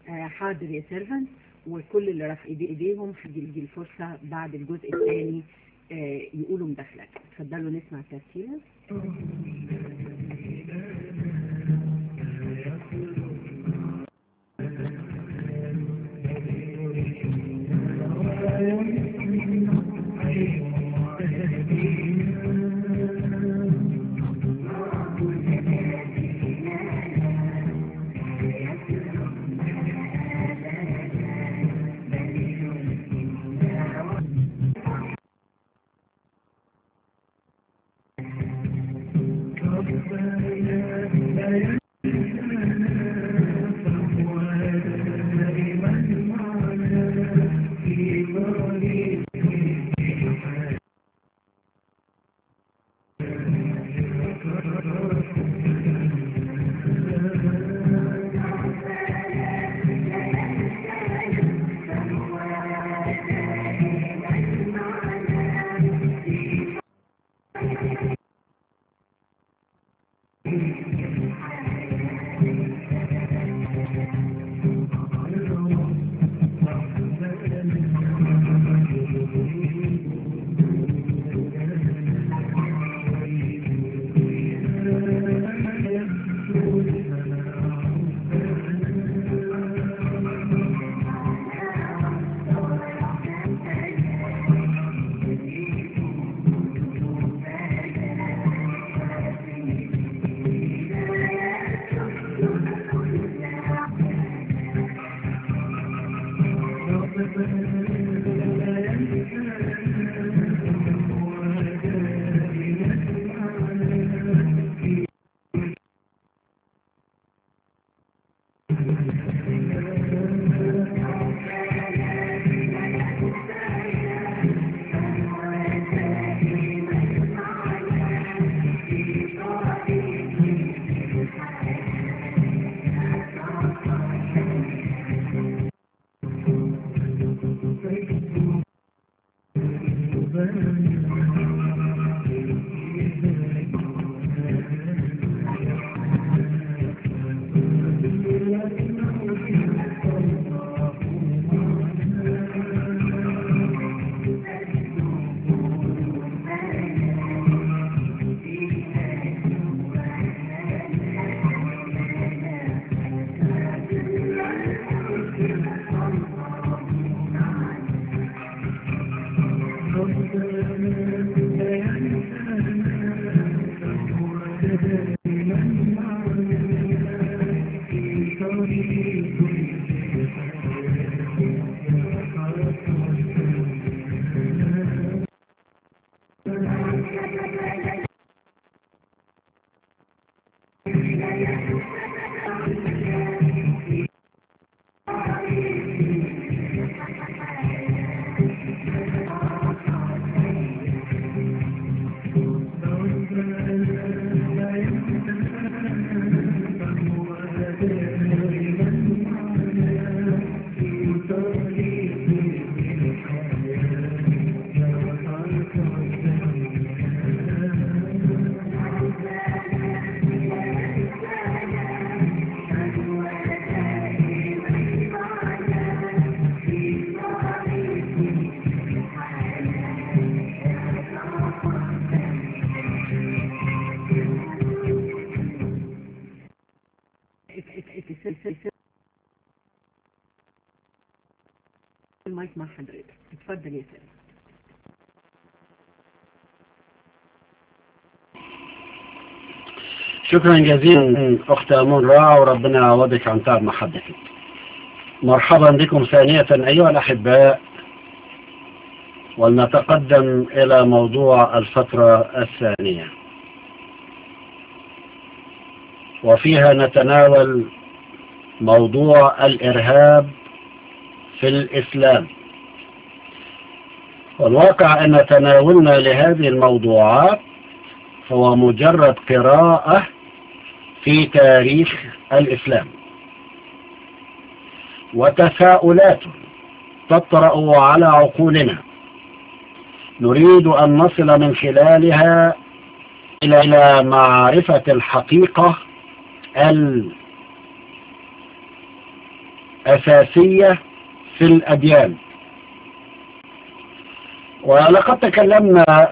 آه، حاضر يا سيرفنت وكل اللي رافع ايدي ايديهم هيجي يجي الفرصة بعد الجزء الثاني آه، يقولوا مداخلات اتفضلوا نسمع ترتيبا المايك مع حضرتك اتفضل يا سيدي شكرا جزيلا أخت أمون راع وربنا يعوضك عن تعب محبتك مرحبا بكم ثانية أيها الأحباء ولنتقدم إلى موضوع الفترة الثانية وفيها نتناول موضوع الإرهاب في الإسلام والواقع أن تناولنا لهذه الموضوعات هو مجرد قراءة في تاريخ الإسلام وتساؤلات تطرأ على عقولنا نريد أن نصل من خلالها إلى معرفة الحقيقة أساسية في الأديان ولقد تكلمنا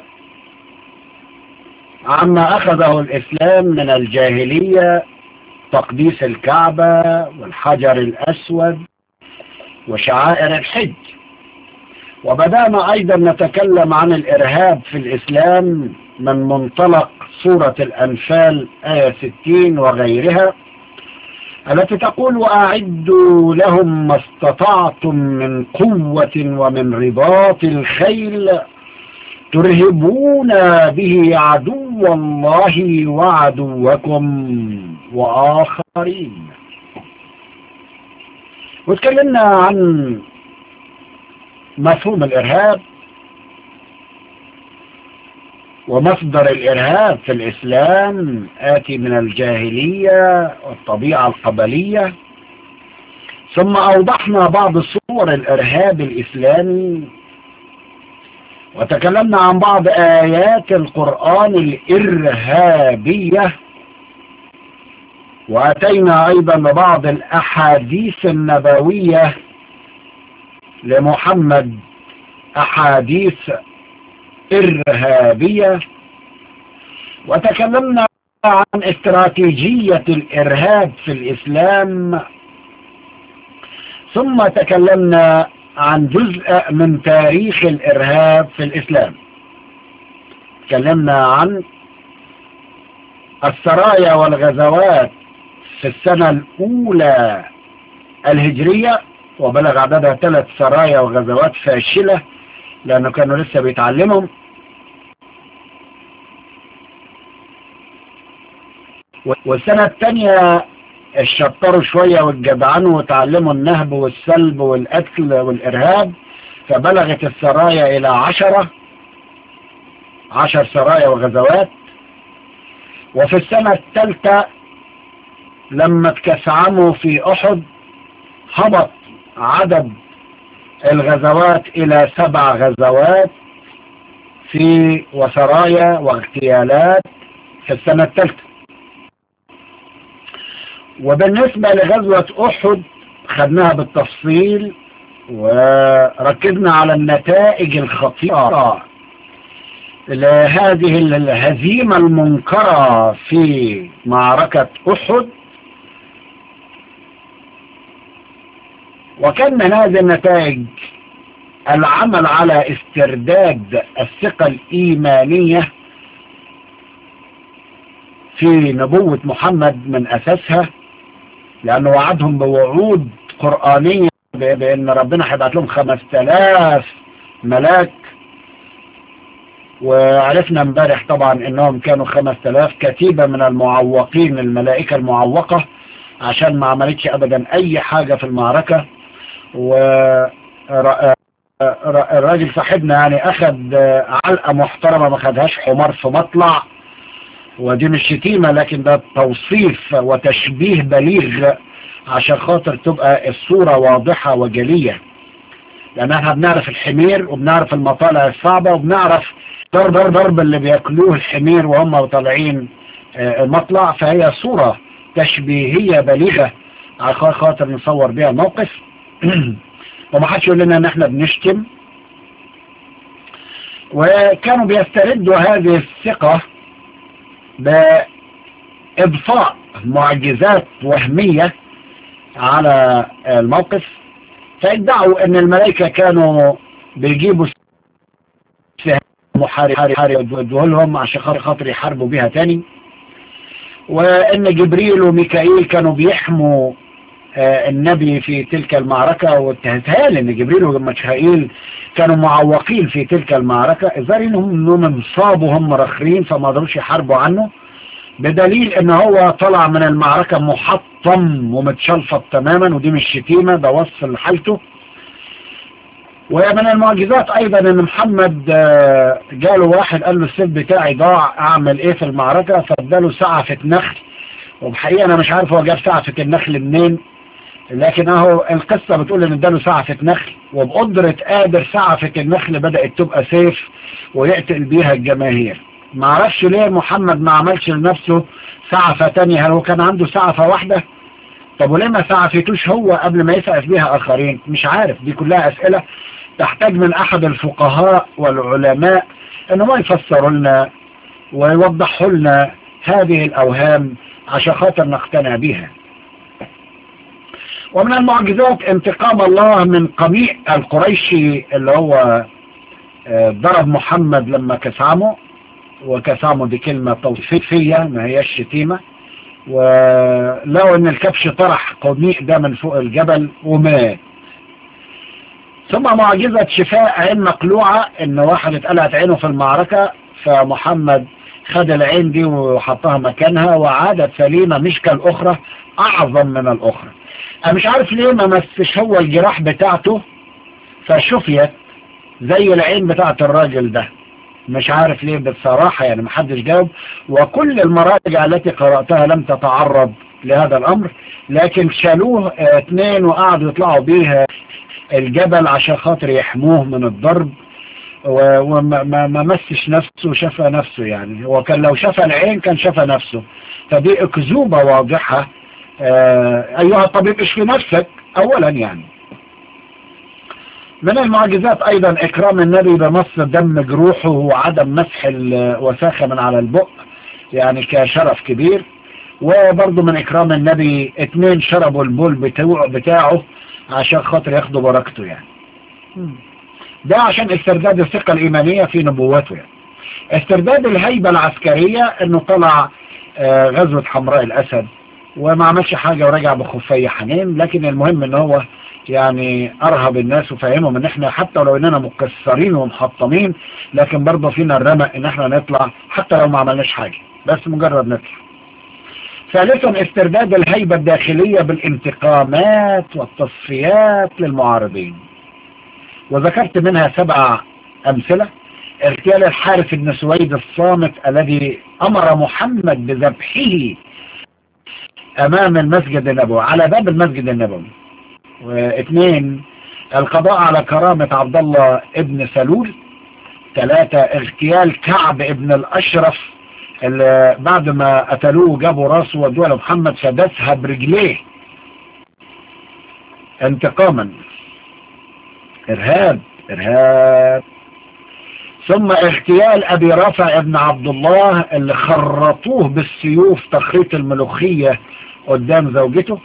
عما أخذه الإسلام من الجاهلية تقديس الكعبة والحجر الأسود وشعائر الحج وبدأنا أيضا نتكلم عن الإرهاب في الإسلام من منطلق سورة الأنفال آية 60 وغيرها التي تقول وأعدوا لهم ما استطعتم من قوة ومن رباط الخيل ترهبون به عدو الله وعدوكم وآخرين وتكلمنا عن مفهوم الإرهاب ومصدر الإرهاب في الإسلام آتي من الجاهلية والطبيعة القبلية ثم أوضحنا بعض صور الإرهاب الإسلامي وتكلمنا عن بعض آيات القرآن الإرهابية وأتينا أيضا ببعض الأحاديث النبوية لمحمد أحاديث إرهابية وتكلمنا عن استراتيجية الإرهاب في الإسلام ثم تكلمنا عن جزء من تاريخ الإرهاب في الإسلام تكلمنا عن السرايا والغزوات في السنة الأولى الهجرية وبلغ عددها ثلاث سرايا وغزوات فاشلة لأنه كانوا لسه بيتعلمهم والسنة الثانية اشطروا شوية والجدعنوا وتعلموا النهب والسلب والقتل والإرهاب فبلغت السرايا إلى عشرة عشر سرايا وغزوات وفي السنة الثالثة لما اتكسعموا في أحد هبط عدد الغزوات إلى سبع غزوات في وسرايا واغتيالات في السنة الثالثة وبالنسبة لغزوة أحد خدناها بالتفصيل وركزنا على النتائج الخطيرة لهذه الهزيمة المنكرة في معركة أحد وكان من هذه النتائج العمل على استرداد الثقة الإيمانية في نبوة محمد من أساسها لأنه وعدهم بوعود قرآنية بأن ربنا هيبعت لهم خمس تلاف ملاك وعرفنا امبارح طبعا انهم كانوا خمس تلاف كتيبة من المعوقين الملائكة المعوقة عشان ما عملتش ابدا اي حاجة في المعركة والراجل صاحبنا يعني اخد علقة محترمة ما خدهاش حمار في مطلع ودي مش شتيمة لكن ده توصيف وتشبيه بليغ عشان خاطر تبقى الصورة واضحة وجلية لان احنا بنعرف الحمير وبنعرف المطالع الصعبة وبنعرف ضرب ضرب ضرب اللي بياكلوه الحمير وهم طالعين المطلع فهي صورة تشبيهية بليغة على خاطر نصور بيها الموقف وما حدش يقول لنا ان احنا بنشتم وكانوا بيستردوا هذه الثقة بإضفاء معجزات وهمية على الموقف فادعوا ان الملائكة كانوا بيجيبوا محارب يدوه لهم عشان خاطر يحاربوا بيها تاني وان جبريل وميكائيل كانوا بيحموا النبي في تلك المعركة واتهتها ان جبريل وميكائيل كانوا معوقين في تلك المعركة الظاهر انهم انهم انصابوا هم رخرين فما قدروش يحاربوا عنه بدليل ان هو طلع من المعركة محطم ومتشلفط تماما ودي مش شتيمة ده وصف لحالته ومن المعجزات ايضا ان محمد جاله واحد قال له السيف بتاعي ضاع اعمل ايه في المعركة فاداله سعفة نخل وبحقيقة انا مش عارف هو جاب سعفة النخل منين لكن اهو القصة بتقول ان اداله سعفة نخل وبقدرة قادر سعفة النخل بدأت تبقى سيف ويقتل بيها الجماهير ما عرفش ليه محمد ما عملش لنفسه سعفة تانية هل هو كان عنده سعفة واحدة طب وليه ما سعفتوش هو قبل ما يسعف بها آخرين مش عارف دي كلها أسئلة تحتاج من أحد الفقهاء والعلماء أنه ما يفسروا لنا ويوضحوا لنا هذه الأوهام عشان خاطر نقتنع بها ومن المعجزات انتقام الله من قميع القريشي اللي هو ضرب محمد لما كسامه وكسامه دي كلمة توصيفية ما هيش شتيمة ولو ان الكبش طرح قميع ده من فوق الجبل ومات ثم معجزة شفاء عين مقلوعة ان واحد اتقلعت عينه في المعركة فمحمد خد العين دي وحطها مكانها وعادت سليمة مش كالأخرى أعظم من الأخرى أنا مش عارف ليه ما مسش هو الجراح بتاعته فشفيت زي العين بتاعت الراجل ده مش عارف ليه بصراحة يعني محدش جاوب وكل المراجع التي قرأتها لم تتعرض لهذا الأمر لكن شالوه اثنين وقعدوا يطلعوا بيه الجبل عشان خاطر يحموه من الضرب وما ما ما مسش نفسه شفى نفسه يعني هو كان لو شفى العين كان شفى نفسه فدي اكذوبة واضحة آه ايها الطبيب اشفي نفسك اولا يعني من المعجزات ايضا اكرام النبي بمص دم جروحه وعدم مسح الوساخة من على البق يعني كشرف كبير وبرضه من اكرام النبي اتنين شربوا البول بتاعه, بتاعه عشان خاطر ياخدوا بركته يعني ده عشان استرداد الثقة الإيمانية في نبوته يعني. استرداد الهيبة العسكرية انه طلع آه غزوة حمراء الأسد وما عملش حاجة ورجع بخفية حنين لكن المهم ان هو يعني ارهب الناس وفهمهم ان احنا حتى لو اننا مكسرين ومحطمين لكن برضه فينا الرمق ان احنا نطلع حتى لو ما عملناش حاجة بس مجرد نطلع ثالثا استرداد الهيبة الداخلية بالانتقامات والتصفيات للمعارضين وذكرت منها سبع أمثلة اغتيال الحارث بن سويد الصامت الذي أمر محمد بذبحه أمام المسجد النبوي على باب المسجد النبوي واثنين القضاء على كرامة عبد الله ابن سلول ثلاثة اغتيال كعب ابن الأشرف اللي بعد ما قتلوه جابوا راسه ودوه لمحمد فدسها برجليه انتقاما ارهاب ارهاب ثم اغتيال ابي رافع ابن عبد الله اللي خرطوه بالسيوف تخريط الملوخية قدام زوجته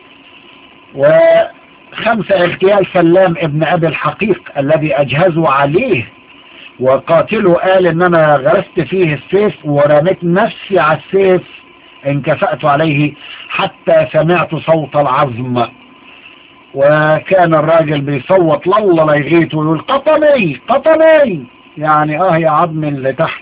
وخمسة اغتيال سلام ابن ابي الحقيق الذي اجهزوا عليه وقاتله قال ان انا غرست فيه السيف ورميت نفسي على السيف انكفأت عليه حتى سمعت صوت العظم وكان الراجل بيصوت لله لا يغيت ويقول قطني قطني يعني اه يا عظم اللي تحت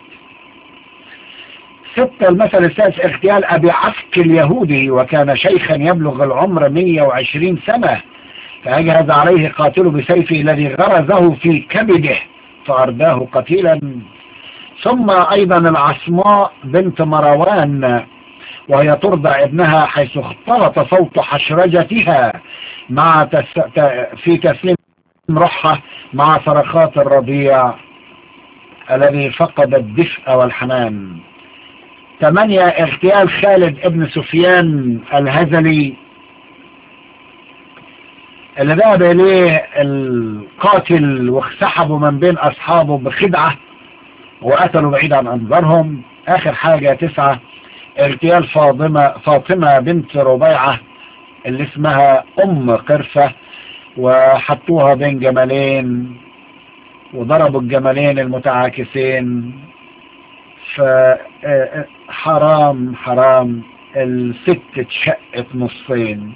ستة المثل السادس اغتيال ابي عسك اليهودي وكان شيخا يبلغ العمر 120 سنة فأجهز عليه قاتله بسيفه الذي غرزه في كبده فأرداه قتيلا ثم أيضا العصماء بنت مروان وهي ترضع ابنها حيث اختلط صوت حشرجتها مع تس... في تسليم روحها مع صرخات الرضيع الذي فقد الدفء والحنان ثمانية اغتيال خالد ابن سفيان الهزلي اللي ذهب اليه القاتل وسحبوا من بين اصحابه بخدعة وقتلوا بعيد عن انظارهم اخر حاجة تسعة اغتيال فاطمة, فاطمة بنت ربيعة اللي اسمها ام قرفة وحطوها بين جملين وضربوا الجملين المتعاكسين فحرام حرام الست اتشقت نصين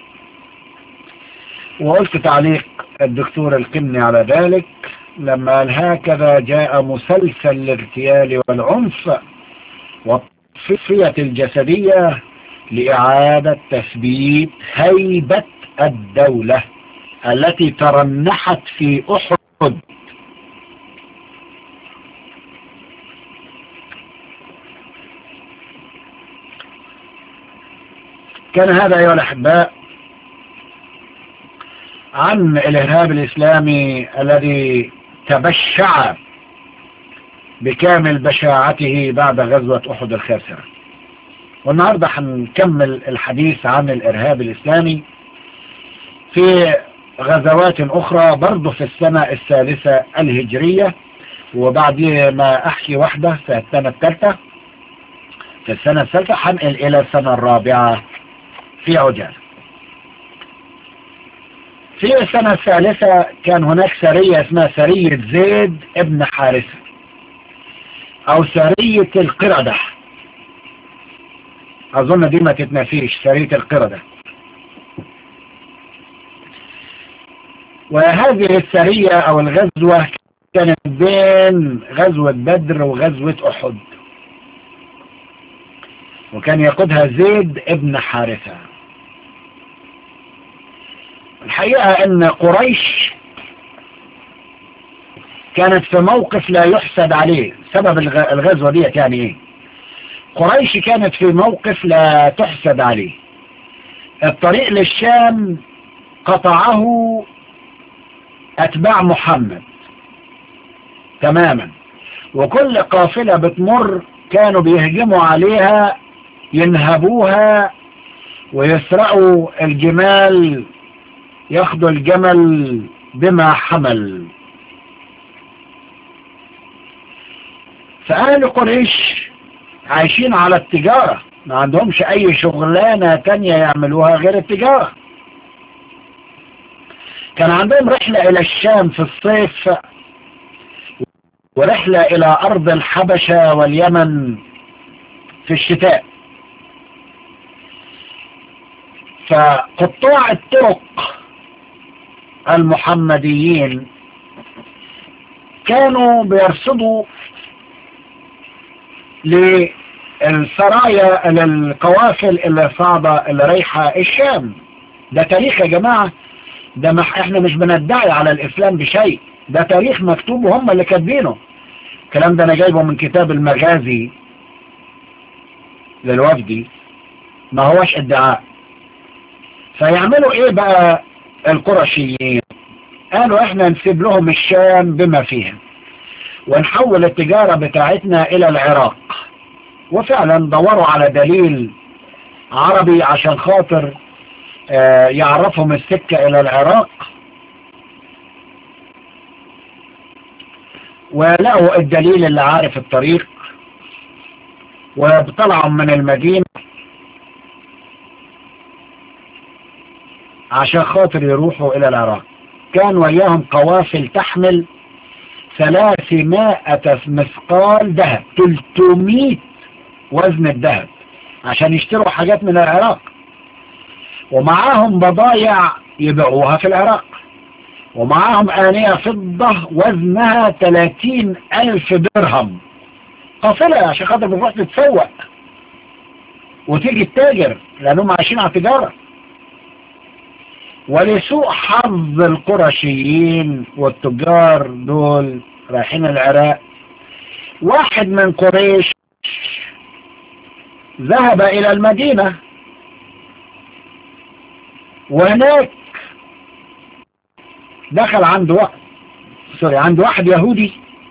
وقلت تعليق الدكتور القني على ذلك لما قال هكذا جاء مسلسل الاغتيال والعنف والصفية الجسدية لإعادة تثبيت هيبة الدولة التي ترنحت في أحد كان هذا أيها الأحباء عن الإرهاب الإسلامي الذي تبشع بكامل بشاعته بعد غزوة أحد الخاسرة والنهاردة هنكمل الحديث عن الإرهاب الإسلامي في غزوات أخرى برضه في السنة الثالثة الهجرية وبعد ما أحكي واحدة في السنة الثالثة في السنة الثالثة هنقل إلى السنة الرابعة في عجالة في السنة الثالثة كان هناك سرية اسمها سرية زيد ابن حارثة او سرية القردة اظن دي ما تتنافيش سرية القردة وهذه السرية او الغزوة كانت بين غزوة بدر وغزوة احد وكان يقودها زيد ابن حارثة الحقيقة ان قريش كانت في موقف لا يحسد عليه سبب الغزوة ديت يعني ايه قريش كانت في موقف لا تحسد عليه الطريق للشام قطعه اتباع محمد تماما وكل قافلة بتمر كانوا بيهجموا عليها ينهبوها ويسرقوا الجمال ياخدوا الجمل بما حمل فأهل قريش عايشين على التجارة ما عندهمش أي شغلانة تانية يعملوها غير التجارة كان عندهم رحلة إلى الشام في الصيف ورحلة إلى أرض الحبشة واليمن في الشتاء فقطاع الطرق المحمديين كانوا بيرصدوا للسرايا للقوافل اللي صعبة اللي رايحة الشام ده تاريخ يا جماعة ده ما احنا مش بندعي على الاسلام بشيء ده تاريخ مكتوب وهم اللي كاتبينه الكلام ده انا جايبه من كتاب المغازي للوفدي ما هوش ادعاء فيعملوا ايه بقى القرشيين قالوا احنا نسيب لهم الشام بما فيها ونحول التجارة بتاعتنا الى العراق وفعلا دوروا على دليل عربي عشان خاطر آه يعرفهم السكة الى العراق ولقوا الدليل اللي عارف الطريق وطلعوا من المدينة عشان خاطر يروحوا الى العراق كان وياهم قوافل تحمل ثلاثمائة مثقال ذهب 300 وزن الذهب عشان يشتروا حاجات من العراق ومعاهم بضايع يبيعوها في العراق ومعاهم آنية فضة وزنها 30 ألف درهم قافلة عشان خاطر بتروح تتسوق وتيجي التاجر لأنهم عايشين على التجارة ولسوء حظ القرشيين والتجار دول رايحين العراق واحد من قريش ذهب الى المدينة وهناك دخل عنده واحد سوري عنده واحد يهودي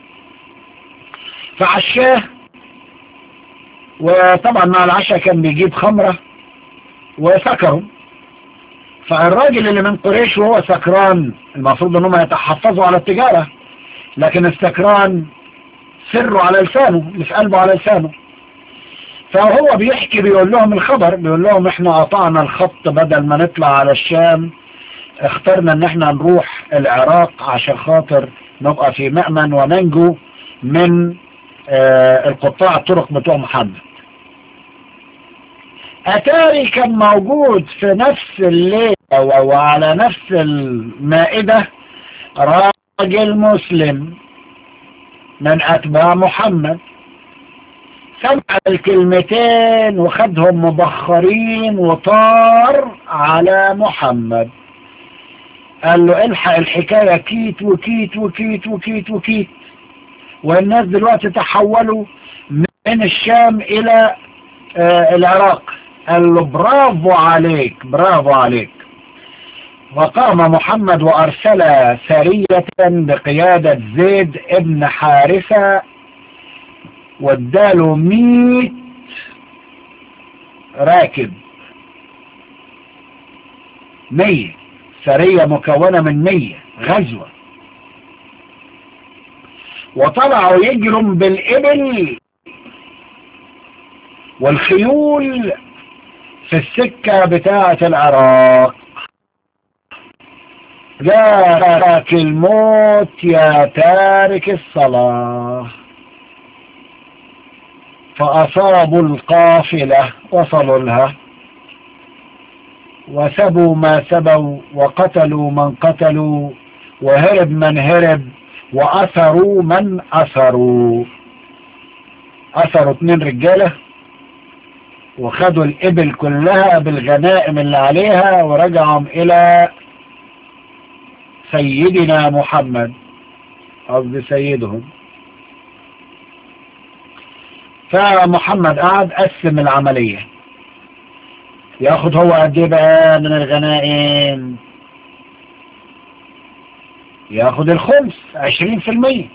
فعشاه وطبعا مع العشاء كان بيجيب خمرة وسكروا فالراجل اللي من قريش وهو سكران المفروض انهم يتحفظوا على التجارة لكن السكران سره على لسانه مش قلبه على لسانه فهو بيحكي بيقول لهم الخبر بيقول لهم احنا قطعنا الخط بدل ما نطلع على الشام اخترنا ان احنا نروح العراق عشان خاطر نبقى في مأمن وننجو من اه القطاع الطرق بتوع محمد اتاري كان موجود في نفس الليلة وعلى نفس المائدة راجل مسلم من اتباع محمد سمع الكلمتين وخدهم مبخرين وطار على محمد قال له الحق الحكاية كيت وكيت وكيت وكيت وكيت والناس دلوقتي تحولوا من الشام الى آه العراق قال له برافو عليك برافو عليك وقام محمد وارسل سرية بقيادة زيد ابن حارثة واداله ميت راكب مية سرية مكونة من مية غزوة وطلعوا يجرم بالإبل والخيول في السكة بتاعة العراق جاءك الموت يا تارك الصلاة فأصابوا القافلة وصلوا لها وسبوا ما سبوا وقتلوا من قتلوا وهرب من هرب وأثروا من أثروا أثروا اتنين رجالة وخدوا الإبل كلها بالغنائم اللي عليها ورجعهم إلى سيدنا محمد قصدي سيدهم فمحمد قعد قسم العملية ياخد هو قد ايه بقى من الغنائم ياخد الخمس عشرين في المية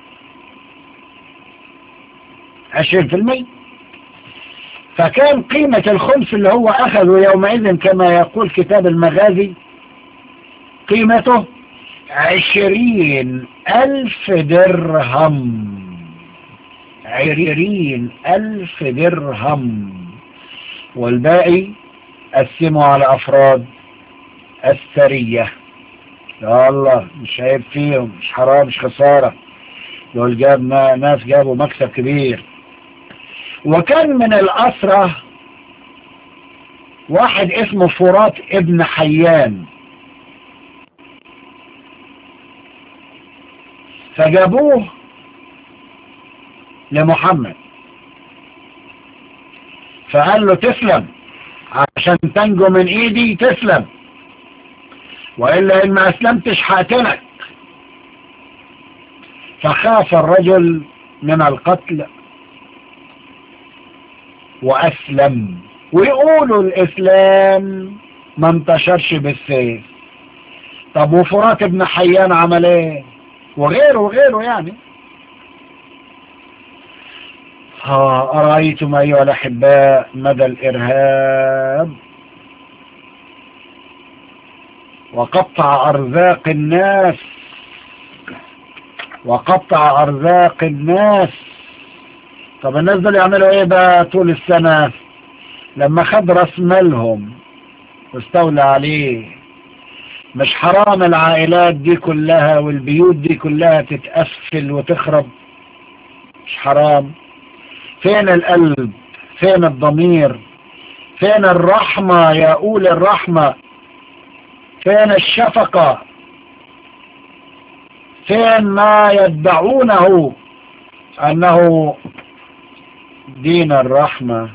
عشرين في المية فكان قيمة الخمس اللي هو أخذه يومئذ كما يقول كتاب المغازي قيمته عشرين ألف درهم عشرين ألف درهم والباقي قسموا على أفراد السرية يا الله مش عيب فيهم مش حرام مش خسارة دول جاب ناس جابوا مكسب كبير وكان من الأسرة واحد اسمه فرات ابن حيان فجابوه لمحمد فقال له تسلم عشان تنجو من ايدي تسلم وإلا إن ما أسلمتش هقتلك فخاف الرجل من القتل وأسلم ويقولوا الإسلام ما انتشرش بالسيف طب وفرات ابن حيان عمل ايه وغيره وغيره يعني ها أرأيتم أيها الأحباء مدى الإرهاب وقطع أرزاق الناس وقطع أرزاق الناس طب الناس دول يعملوا ايه بقى طول السنة لما خد راس مالهم واستولى عليه مش حرام العائلات دي كلها والبيوت دي كلها تتقفل وتخرب مش حرام فين القلب فين الضمير فين الرحمة يا أولي الرحمة فين الشفقة فين ما يدعونه أنه دين الرحمة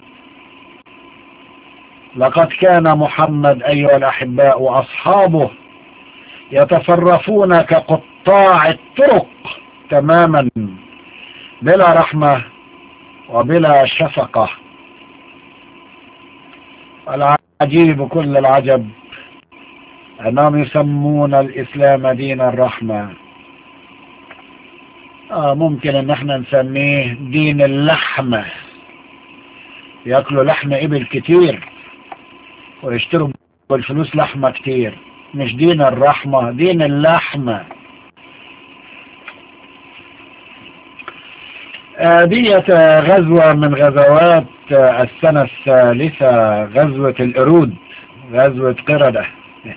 لقد كان محمد أيها الأحباء وأصحابه يتصرفون كقطاع الطرق تماما بلا رحمة وبلا شفقة العجيب كل العجب أنهم يسمون الإسلام دين الرحمة آه ممكن ان احنا نسميه دين اللحمة ياكلوا لحم ابل كتير ويشتروا بالفلوس لحمة كتير مش دين الرحمة دين اللحمة آه ديت غزوة من غزوات السنة الثالثة غزوة القرود غزوة قردة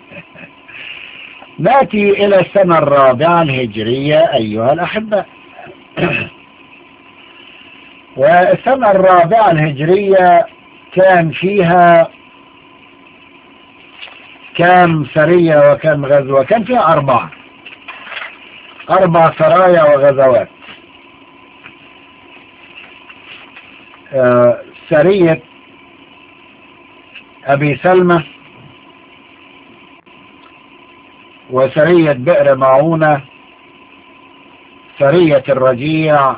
ناتي الى السنة الرابعة الهجرية ايها الاحباء والسنة الرابعة الهجرية كان فيها كام سرية وكم غزوة كان فيها أربعة أربع سرايا وغزوات آه سرية أبي سلمة وسرية بئر معونة سرية الرجيع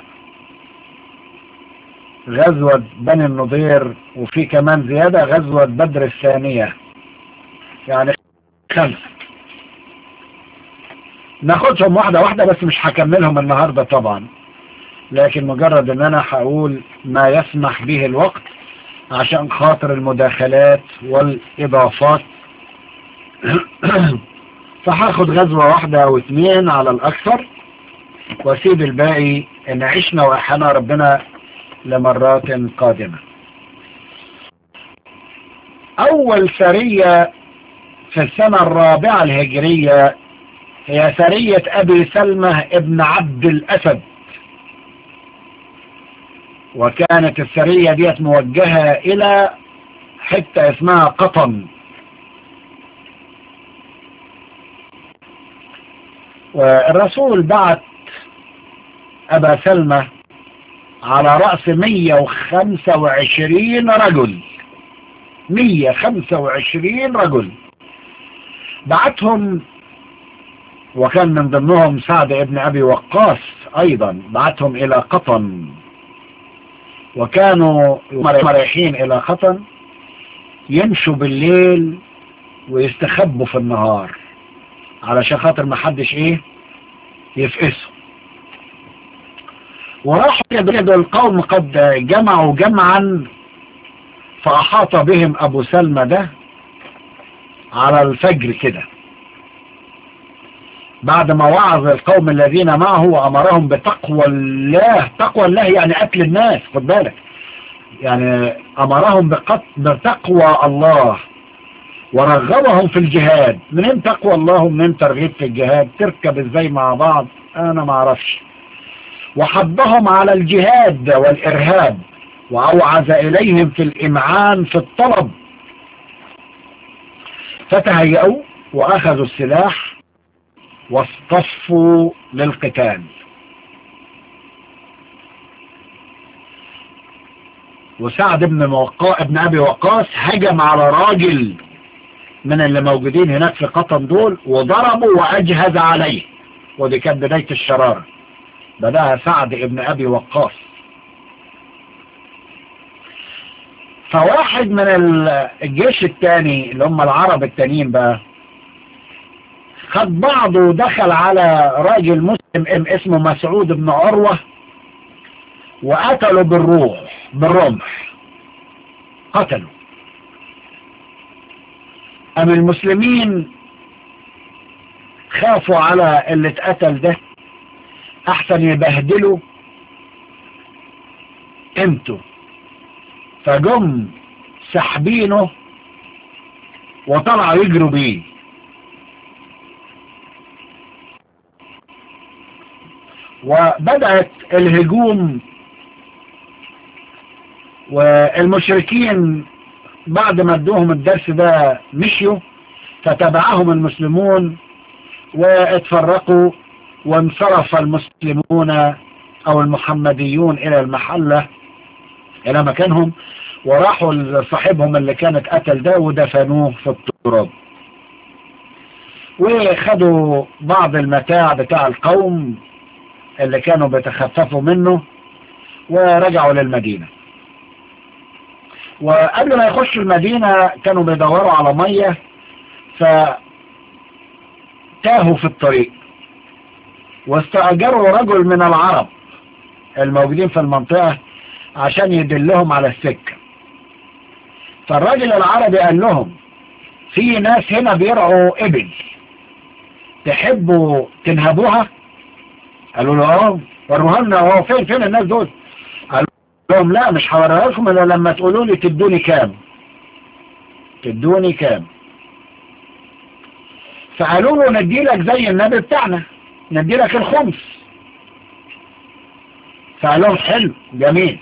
غزوة بني النضير وفي كمان زيادة غزوة بدر الثانية يعني خمسة ناخدهم واحدة واحدة بس مش هكملهم النهاردة طبعا لكن مجرد ان انا هقول ما يسمح به الوقت عشان خاطر المداخلات والإضافات فهاخد غزوة واحدة أو اتنين على الأكثر واسيب الباقي إن عشنا وأحنا ربنا لمرات قادمة أول سرية في السنة الرابعة الهجرية هي سرية أبي سلمة ابن عبد الأسد وكانت السرية ديت موجهة إلى حتة اسمها قطن والرسول بعت أبا سلمة على رأس 125 رجل 125 رجل بعتهم وكان من ضمنهم سعد ابن أبي وقاص أيضا بعتهم إلى قطن وكانوا رايحين إلى قطن يمشوا بالليل ويستخبوا في النهار علشان خاطر ما حدش ايه يفقسوا وراحوا يجدوا القوم قد جمعوا جمعا فأحاط بهم أبو سلمى ده على الفجر كده بعد ما وعظ القوم الذين معه وأمرهم بتقوى الله تقوى الله يعني قتل الناس خد بالك يعني أمرهم بتقوى الله ورغبهم في الجهاد منين تقوى الله ومنين ترغيب في الجهاد تركب ازاي مع بعض انا ما اعرفش وحضهم على الجهاد والارهاب واوعز اليهم في الامعان في الطلب فتهيأوا واخذوا السلاح واصطفوا للقتال وسعد بن موقع ابن ابي وقاص هجم على راجل من اللي موجودين هناك في قطن دول وضربوا واجهز عليه ودي كانت بداية الشرارة بدأها سعد ابن ابي وقاص فواحد من الجيش التاني اللي هم العرب التانيين بقى خد بعضه ودخل على راجل مسلم اسمه مسعود بن عروة وقتله بالروح بالرمح قتلوا أم المسلمين خافوا على اللي اتقتل ده أحسن يبهدلوا قيمته فجم سحبينه وطلعوا يجروا بيه وبدأت الهجوم والمشركين بعد ما ادوهم الدرس ده مشيوا فتبعهم المسلمون واتفرقوا وانصرف المسلمون او المحمديون الى المحلة الى مكانهم وراحوا لصاحبهم اللي كانت قتل ده ودفنوه في التراب وخدوا بعض المتاع بتاع القوم اللي كانوا بيتخففوا منه ورجعوا للمدينة وقبل ما يخشوا المدينة كانوا بيدوروا على مية فتاهوا في الطريق واستأجروا رجل من العرب الموجودين في المنطقة عشان يدلهم على السكة فالراجل العربي قال لهم في ناس هنا بيرعوا ابل تحبوا تنهبوها قالوا له اه وروها لنا هو فين فين الناس دول قالوا لهم لا مش هوريها لكم الا لما تقولوا لي تدوني كام تدوني كام فقالوا له ندي لك زي النبي بتاعنا ندي لك الخمس فقال لهم حلو جميل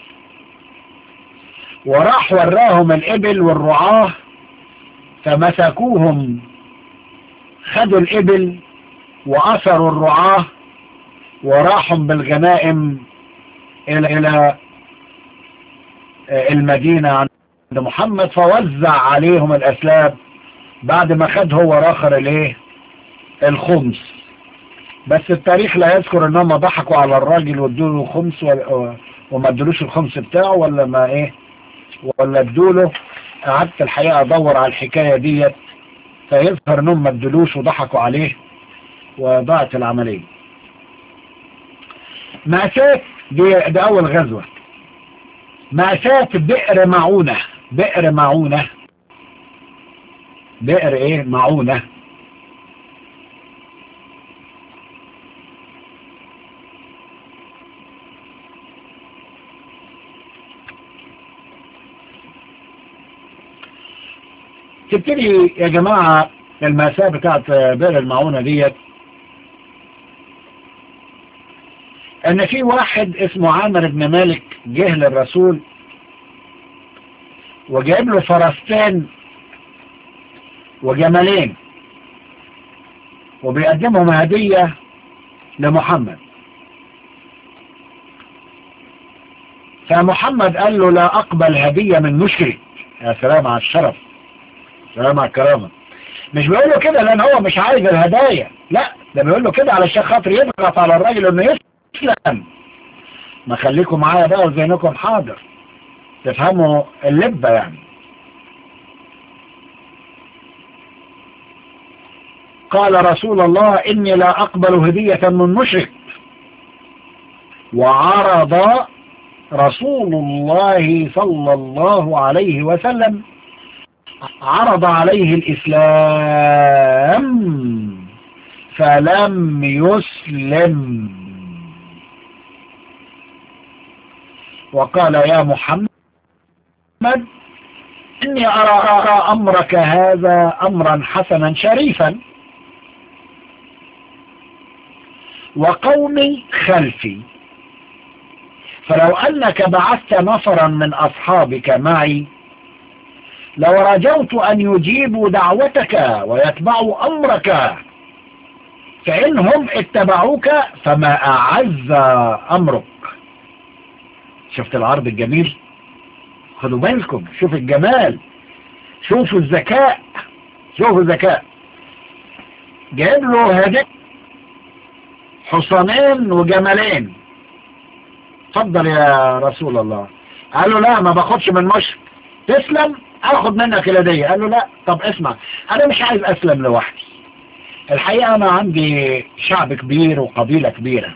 وراح وراهم الإبل والرعاه فمسكوهم خدوا الإبل وأثروا الرعاه وراحوا بالغنائم إلى إلى المدينة عند محمد فوزع عليهم الأسلاب بعد ما خد هو راخر الايه الخمس بس التاريخ لا يذكر انهم ضحكوا على الراجل وادوله خمس وما ادولوش الخمس بتاعه ولا ما ايه ولا ادوله قعدت الحقيقة ادور على الحكاية ديت فيظهر انهم ما ادولوش وضحكوا عليه وضاعت العملية مأساة دي, دي اول غزوة مأساة بئر معونة بئر معونة بئر ايه معونة تبتدي يا جماعة المأساة بتاعت بئر المعونة ديت ان في واحد اسمه عامر بن مالك جه للرسول وجايب له فرستين وجملين وبيقدمهم هدية لمحمد فمحمد قال له لا اقبل هدية من مشرك يا سلام على الشرف سلام على الكرامة مش بيقول له كده لان هو مش عايز الهدايا لا ده بيقول له كده علشان خاطر يضغط على الراجل انه يسلم ما خليكم معايا بقى وزينكم حاضر تفهموا اللبة يعني قال رسول الله إني لا أقبل هدية من مشرك وعرض رسول الله صلى الله عليه وسلم عرض عليه الإسلام فلم يسلم وقال يا محمد إني أرى, أرى أمرك هذا أمرا حسنا شريفا وقومي خلفي فلو أنك بعثت نفرا من أصحابك معي لو رجوت أن يجيبوا دعوتك ويتبعوا أمرك فإنهم اتبعوك فما أعز أمرك شفت العرض الجميل خدوا بالكم شوف الجمال شوفوا الذكاء شوفوا الذكاء جايب له هدية حصانين وجملين اتفضل يا رسول الله قال له لا ما باخدش من مشرك تسلم اخد منك الهدية قال له لا طب اسمع انا مش عايز اسلم لوحدي الحقيقة انا عندي شعب كبير وقبيلة كبيرة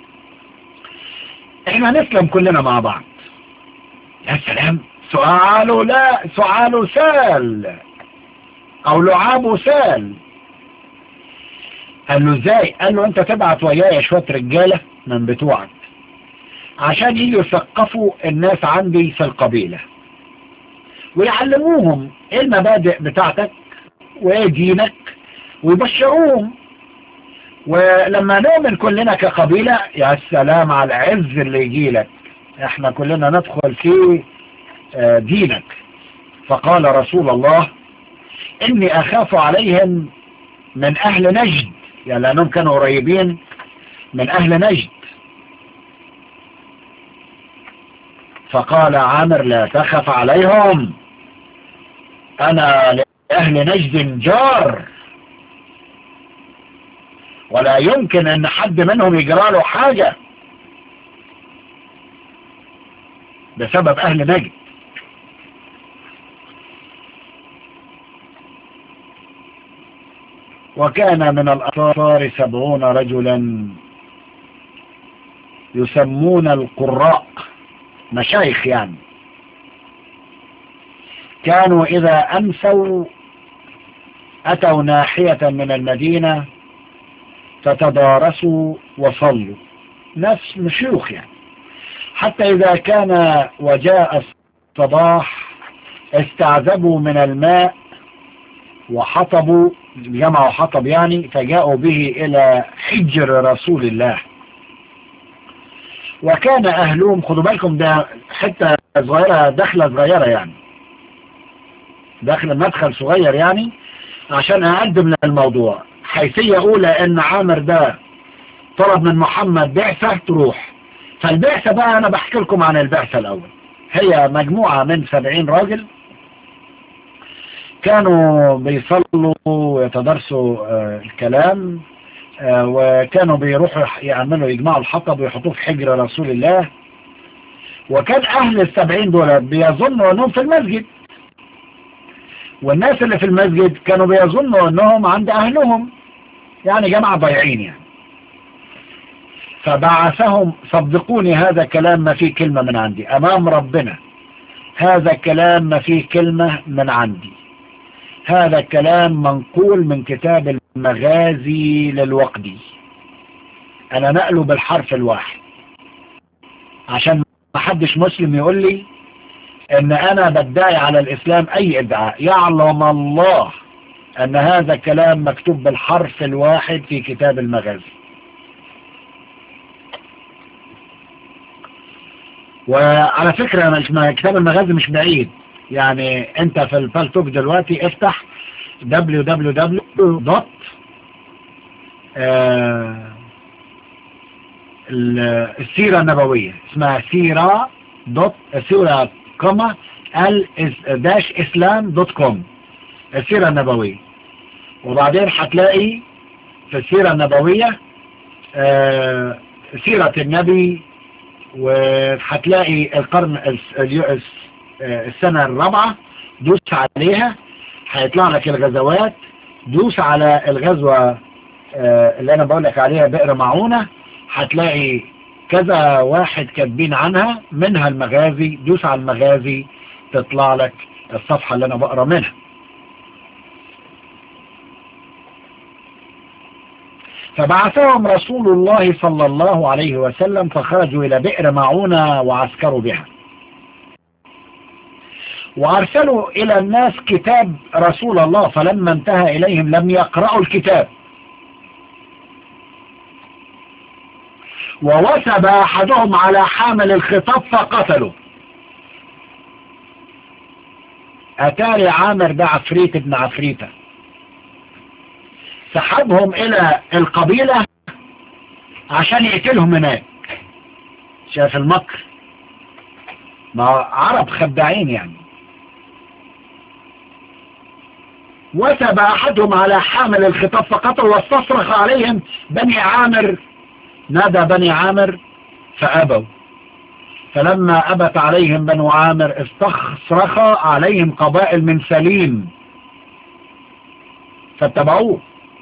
احنا نسلم كلنا مع بعض يا سلام سؤاله لا سؤاله سال او لعابه سال قال له ازاي قال له انت تبعت ويايا شوية رجالة من بتوعك عشان يجوا يثقفوا الناس عندي في القبيلة ويعلموهم ايه المبادئ بتاعتك وايه دينك ويبشروهم ولما نؤمن كلنا كقبيلة يا سلام على العز اللي يجي لك احنا كلنا ندخل في دينك فقال رسول الله اني اخاف عليهم من اهل نجد يعني لانهم كانوا قريبين من اهل نجد فقال عامر لا تخف عليهم انا لاهل نجد جار ولا يمكن ان حد منهم يجرى له حاجة بسبب اهل نجد وكان من الأنصار سبعون رجلا يسمون القراء مشايخ يعني كانوا إذا أمسوا أتوا ناحية من المدينة فتدارسوا وصلوا ناس مشيوخ يعني حتى إذا كان وجاء الصباح استعذبوا من الماء وحطبوا جمعوا حطب يعني فجاءوا به إلى حجر رسول الله وكان أهلهم خدوا بالكم ده حتة صغيرة دخلة صغيرة يعني داخل مدخل صغير يعني عشان أقدم للموضوع حيثية أولى أن عامر ده طلب من محمد بعثة تروح فالبعثة بقى أنا بحكي لكم عن البعثة الأول هي مجموعة من سبعين راجل كانوا بيصلوا ويتدرسوا آه الكلام آه وكانوا بيروحوا يعملوا يجمعوا الحطب ويحطوه في حجر رسول الله وكان أهل السبعين دول بيظنوا أنهم في المسجد والناس اللي في المسجد كانوا بيظنوا أنهم عند أهلهم يعني جماعة ضايعين يعني فبعثهم صدقوني هذا كلام ما فيه كلمة من عندي أمام ربنا هذا الكلام ما فيه كلمة من عندي هذا الكلام منقول من كتاب المغازي للوقدي انا نقله بالحرف الواحد عشان ما حدش مسلم يقول لي ان انا بدعي على الاسلام اي ادعاء يعلم الله ان هذا الكلام مكتوب بالحرف الواحد في كتاب المغازي وعلى فكرة مش ما كتاب المغازي مش بعيد يعني انت في الفالتوك دلوقتي افتح www. السيرة النبوية اسمها سيرة دوت سيرة كوما ال داش اسلام دوت كوم السيرة النبوية وبعدين هتلاقي في السيرة النبوية سيرة النبي وهتلاقي القرن السنة الرابعة دوس عليها هيطلع لك الغزوات دوس على الغزوة اللي انا بقول لك عليها بئر معونة هتلاقي كذا واحد كاتبين عنها منها المغازي دوس على المغازي تطلع لك الصفحة اللي انا بقرا منها فبعثهم رسول الله صلى الله عليه وسلم فخرجوا إلى بئر معونة وعسكروا بها وأرسلوا إلى الناس كتاب رسول الله فلما انتهى إليهم لم يقرأوا الكتاب ووثب أحدهم على حامل الخطاب فقتله أتاري عامر ده عفريت ابن عفريته سحبهم الى القبيلة عشان يقتلهم هناك شايف المكر ما عرب خداعين يعني وثب احدهم على حامل الخطاب فقتل واستصرخ عليهم بني عامر نادى بني عامر فابوا فلما ابت عليهم بنو عامر استصرخ عليهم قبائل من سليم فاتبعوه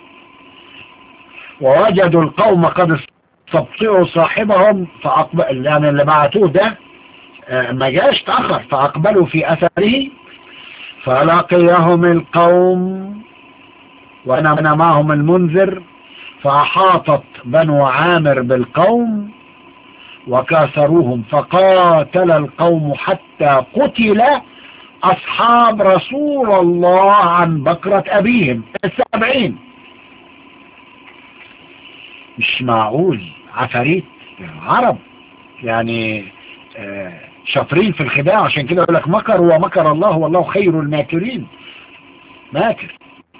ووجدوا القوم قد استبطئوا صاحبهم فأقبل يعني اللي بعتوه ده ما جاش تأخر فأقبلوا في أثره فلقيهم القوم وأنا معهم المنذر فأحاطت بنو عامر بالقوم وكاثروهم فقاتل القوم حتى قتل أصحاب رسول الله عن بكرة أبيهم السبعين مش معقول عفاريت عرب يعني شاطرين في الخداع عشان كده يقول لك مكر ومكر الله والله خير الماكرين ماكر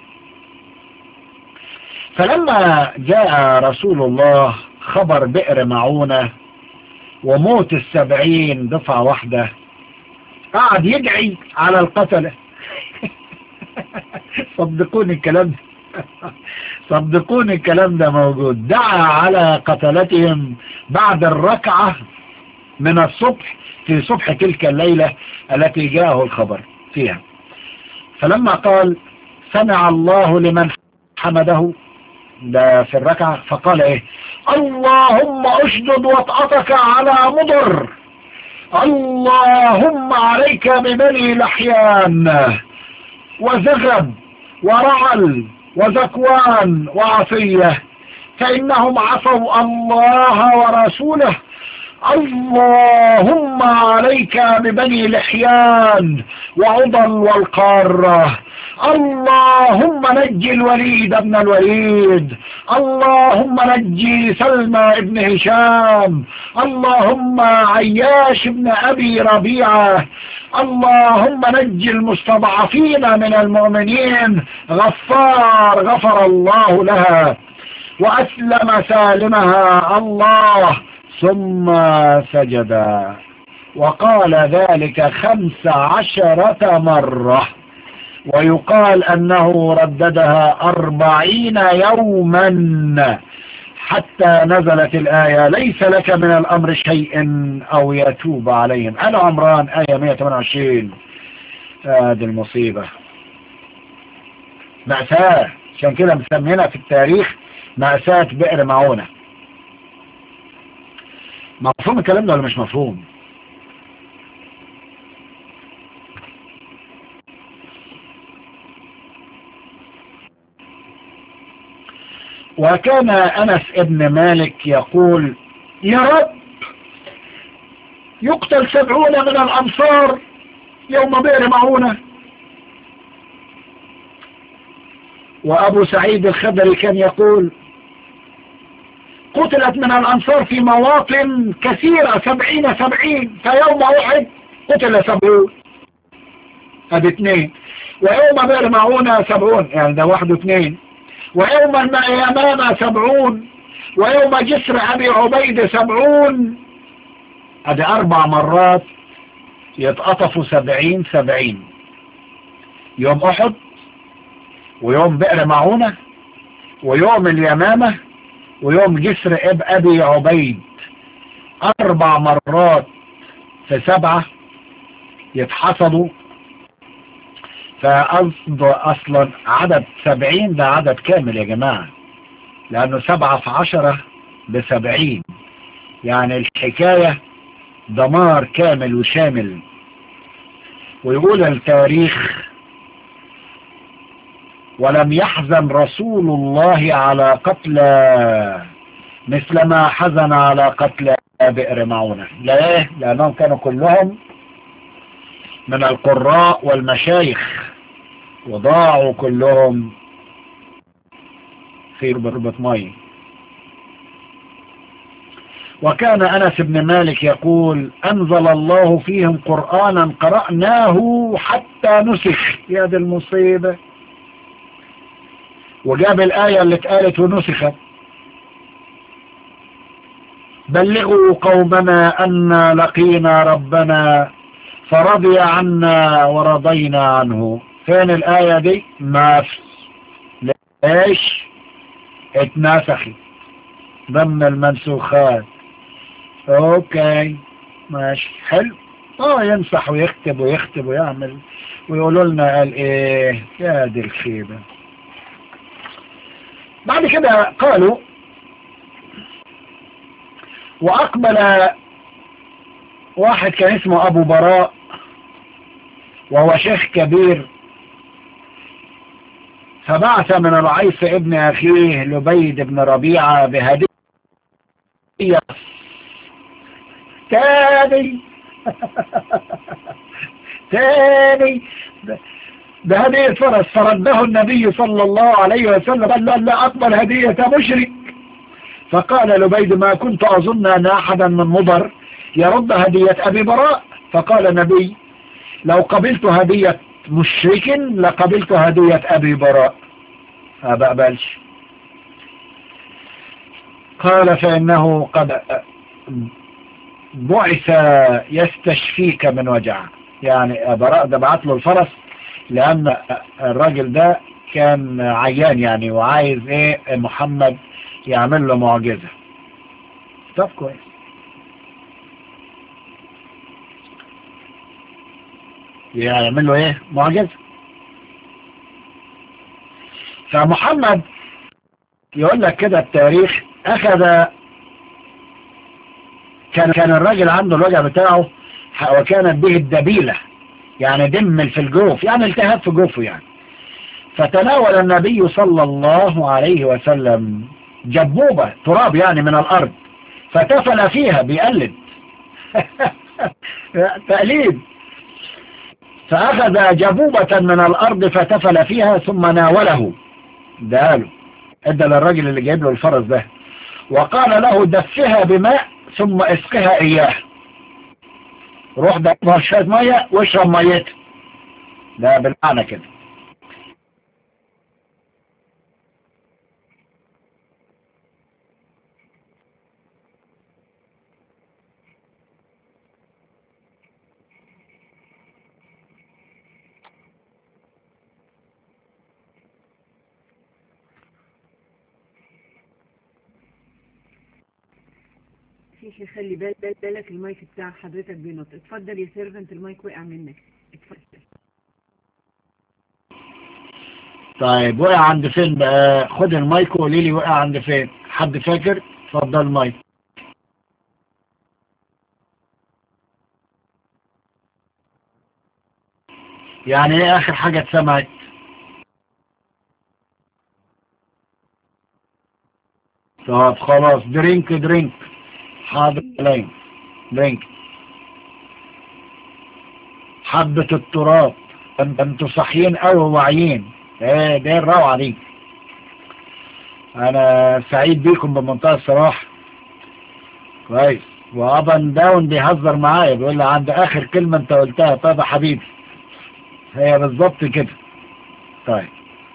فلما جاء رسول الله خبر بئر معونة وموت السبعين دفعة واحدة قعد يدعي على القتلة صدقوني الكلام ده صدقوني الكلام ده موجود دعا على قتلتهم بعد الركعة من الصبح في صبح تلك الليلة التي جاءه الخبر فيها فلما قال سمع الله لمن حمده ده في الركعة فقال ايه اللهم اشدد وطأتك على مضر اللهم عليك ببني لحيان وزغب ورعل وزكوان وعصية فإنهم عصوا الله ورسوله اللهم عليك ببني لحيان وعضل والقارة اللهم نجي الوليد ابن الوليد اللهم نجي سلمى ابن هشام اللهم عياش ابن أبي ربيعة اللهم نجي المستضعفين من المؤمنين غفار غفر الله لها وأسلم سالمها الله ثم سجد وقال ذلك خمس عشرة مرة ويقال أنه رددها أربعين يوما حتى نزلت الآية ليس لك من الأمر شيء أو يتوب عليهم أنا عمران آية 128 هذه المصيبة مأساة عشان كده مسمينا في التاريخ مأساة بئر معونة مفهوم الكلام ده ولا مش مفهوم وكان أنس ابن مالك يقول يا رب يقتل سبعون من الأنصار يوم بئر معونة وأبو سعيد الخدري كان يقول قتلت من الأنصار في مواطن كثيرة سبعين سبعين فيوم واحد قتل سبعون هذا اثنين ويوم بئر معونة سبعون يعني ده واحد واثنين ويوم اليمامة سبعون ويوم جسر أبي عبيد سبعون هذه أربع مرات يتقطفوا سبعين سبعين يوم أحد ويوم بئر معونة ويوم اليمامة ويوم جسر اب أبي عبيد أربع مرات في سبعة يتحصدوا فقصد أصلا عدد سبعين ده عدد كامل يا جماعة لأنه سبعة في عشرة بسبعين يعني الحكاية دمار كامل وشامل ويقول التاريخ ولم يحزن رسول الله على قتل مثل ما حزن على قتل بئر معونة ليه لأنهم كانوا كلهم من القراء والمشايخ وضاعوا كلهم في ربة مي وكان أنس بن مالك يقول أنزل الله فيهم قرآنا قرأناه حتى نسخ يا دي المصيبة وجاب الآية اللي اتقالت ونسخت بلغوا قومنا أن لقينا ربنا فرضي عنا ورضينا عنه فين الآية دي ما في ليش اتناسخت ضمن المنسوخات اوكي ماشي حلو اه ينصح ويكتب ويكتب ويعمل ويقولوا لنا قال ايه يا دي الخيبة بعد كده قالوا واقبل واحد كان اسمه ابو براء وهو شيخ كبير فبعث من العيس ابن اخيه لبيد بن ربيعة بهدية تاني تاني بهدية فرس فرده النبي صلى الله عليه وسلم قال لا لا أقبل هدية مشرك فقال لبيد ما كنت أظن أن أحدا من مضر يرد هدية أبي براء فقال النبي لو قبلت هدية مشرك لقبلت هدية أبي براء ما بقبلش قال فإنه قد بعث يستشفيك من وجع يعني براء ده بعت له الفرس لأن الراجل ده كان عيان يعني وعايز ايه محمد يعمل له معجزة طب كويس يعمل له ايه معجزة فمحمد يقول لك كده التاريخ اخذ كان كان الراجل عنده الوجع بتاعه وكانت به الدبيلة يعني دم في الجوف يعني التهاب في جوفه يعني فتناول النبي صلى الله عليه وسلم جبوبة تراب يعني من الأرض فتفل فيها بيقلد تقليد فأخذ جبوبة من الأرض فتفل فيها ثم ناوله ده له ادى للراجل اللي جايب له الفرس ده وقال له دفها بماء ثم اسقها اياه روح دفها شوية مية واشرب ميتها ده بالمعنى كده شيخي خلي بال بال بالك المايك بتاع حضرتك بينط اتفضل يا سيرفنت المايك وقع منك اتفضل طيب وقع عند فين بقى خد المايك وقولي لي وقع عند فين حد فاكر اتفضل المايك يعني ايه اخر حاجة اتسمعت طب خلاص درينك درينك حاضر لين درينك حبة التراب انتوا صاحيين قوي وواعيين ايه ده الروعة دي انا سعيد بيكم بمنتهى الصراحة كويس وابن داون بيهزر معايا بيقول لي عند اخر كلمة انت قلتها طيب يا حبيبي هي بالظبط كده طيب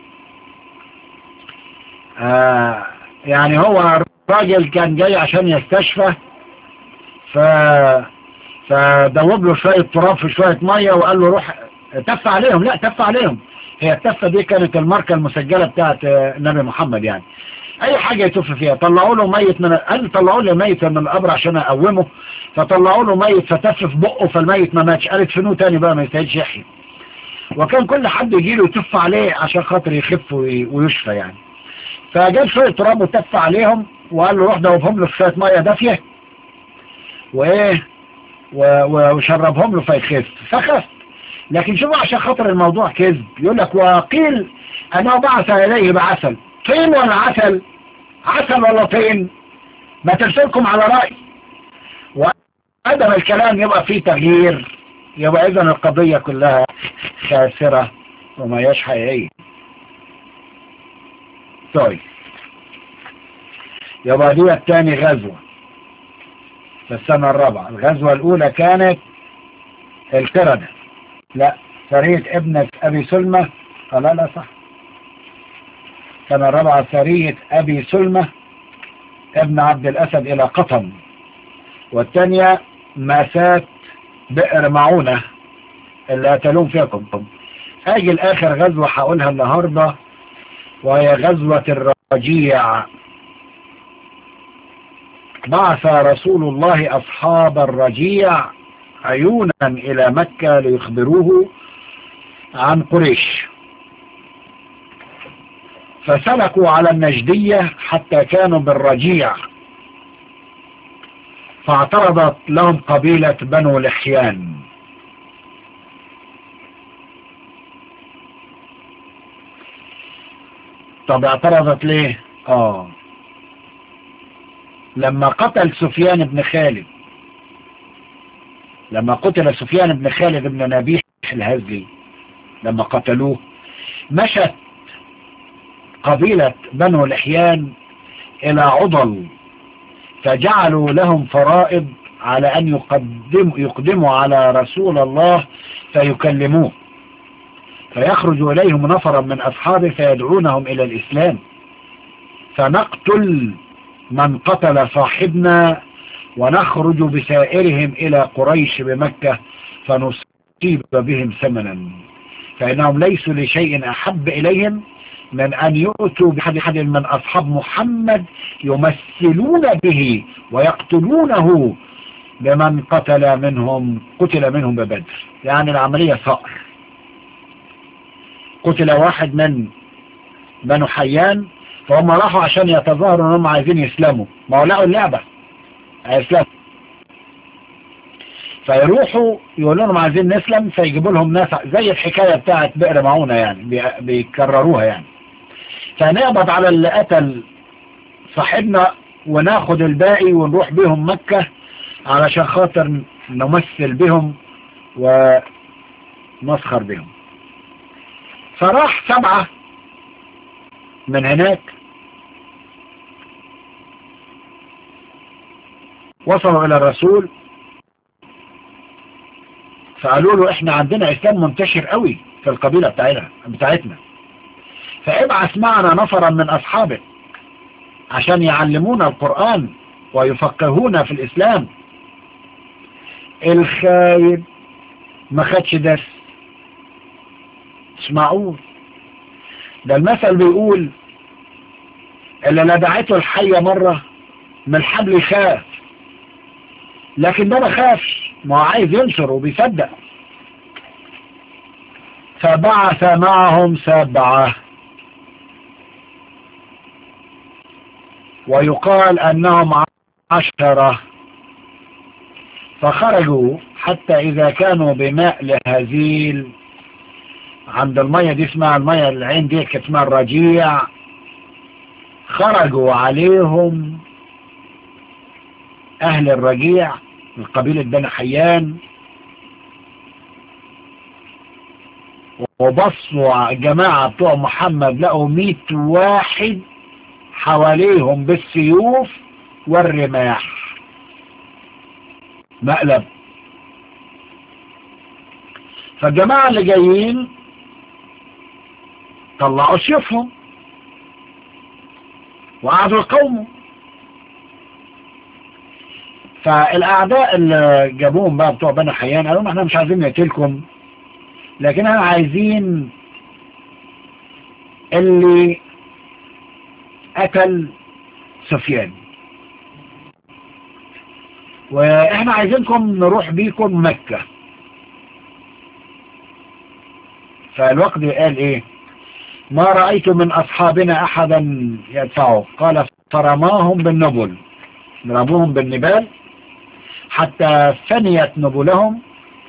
آه يعني هو الراجل كان جاي عشان يستشفى ف فدوب له شوية تراب في شوية مية وقال له روح تف عليهم لا تف عليهم هي التفة دي كانت الماركة المسجلة بتاعت النبي محمد يعني اي حاجة يتف فيها طلعوا له ميت من قال طلعوا له ميت من القبر عشان اقومه فطلعوا له ميت فتف في بقه فالميت ما ماتش قالت فنوه تاني بقى ما يستاهلش يحيي وكان كل حد يجي له يتف عليه عشان خاطر يخف ويشفى يعني فجاب شوية تراب وتف عليهم وقال له روح دوبهم له في شوية مية دافية وايه وشربهم له فيخف فخف لكن شوفوا عشان خاطر الموضوع كذب يقول لك وقيل انه بعث اليه بعسل طين ولا عسل عسل ولا طين ما ترسلكم على رأي وعدم الكلام يبقى فيه تغيير يبقى اذا القضية كلها خاسرة وما هياش حقيقية طيب يبقى دي الثاني غزوة في السنة الرابعة الغزوة الأولى كانت القردة لا سرية ابنة أبي سلمة لا لا صح السنة الرابعة سرية أبي سلمة ابن عبد الأسد إلى قطن والثانية ماسات بئر معونة اللي قتلون فيكم اجي الاخر غزوة هقولها النهاردة وهي غزوة الرجيع بعث رسول الله اصحاب الرجيع عيونا الى مكة ليخبروه عن قريش فسلكوا على النجدية حتى كانوا بالرجيع فاعترضت لهم قبيلة بنو لحيان طب اعترضت ليه اه لما قتل سفيان بن خالد لما قتل سفيان بن خالد بن نبيح الهزلي لما قتلوه مشت قبيلة بنو لحيان الى عضل فجعلوا لهم فرائض على ان يقدم يقدموا على رسول الله فيكلموه فيخرج اليهم نفرا من اصحابه فيدعونهم الى الاسلام فنقتل من قتل صاحبنا ونخرج بسائرهم الى قريش بمكة فنصيب بهم ثمنا فانهم ليسوا لشيء احب اليهم من أن يؤتوا بحد حد من أصحاب محمد يمثلون به ويقتلونه بمن قتل منهم قتل منهم ببدر يعني العملية صقر قتل واحد من بنو حيان فهم راحوا عشان يتظاهروا انهم عايزين يسلموا ما هو لقوا اللعبة هيسلموا فيروحوا يقولوا لهم عايزين نسلم فيجيبوا لهم ناس زي الحكاية بتاعت بئر معونة يعني بيكرروها يعني فنقبض على اللي قتل صاحبنا وناخد الباقي ونروح بهم مكة علشان خاطر نمثل بهم ونسخر بهم فراح سبعة من هناك وصلوا الى الرسول فقالوا له احنا عندنا اسلام منتشر قوي في القبيلة بتاعتنا بتاعتنا فابعث معنا نفرا من اصحابك عشان يعلمونا القرآن ويفقهونا في الاسلام الخايب ما خدش درس اسمعوه ده المثل بيقول اللي لدعته الحية مرة من الحبل يخاف لكن ده ما خافش ما هو عايز ينشر وبيصدق فبعث معهم سبعة ويقال أنهم عشرة فخرجوا حتى إذا كانوا بماء لهزيل عند المية دي اسمها المية العين دي كانت اسمها الرجيع خرجوا عليهم اهل الرجيع من قبيلة بني حيان وبصوا الجماعة بتوع محمد لقوا مئة واحد حواليهم بالسيوف والرماح مقلب فالجماعة اللي جايين طلعوا سيوفهم وقعدوا يقوموا فالاعداء اللي جابوهم بقى بتوع بني حيان قالوا لهم احنا مش عايزين نقتلكم لكن احنا عايزين اللي قتل سفيان واحنا عايزينكم نروح بيكم مكة فالوقت قال ايه ما رأيت من اصحابنا احدا يدفعه قال فرماهم بالنبل ضربوهم بالنبال حتى فنيت نبلهم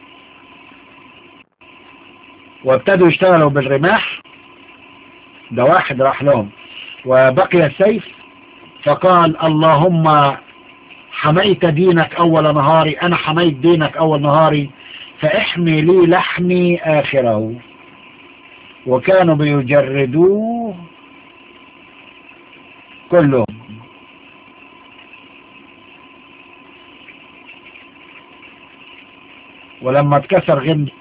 وابتدوا يشتغلوا بالرماح ده واحد راح لهم وبقي السيف فقال اللهم حميت دينك أول نهاري أنا حميت دينك أول نهاري فاحمي لي لحمي آخره وكانوا بيجردوه كلهم ولما اتكسر غمد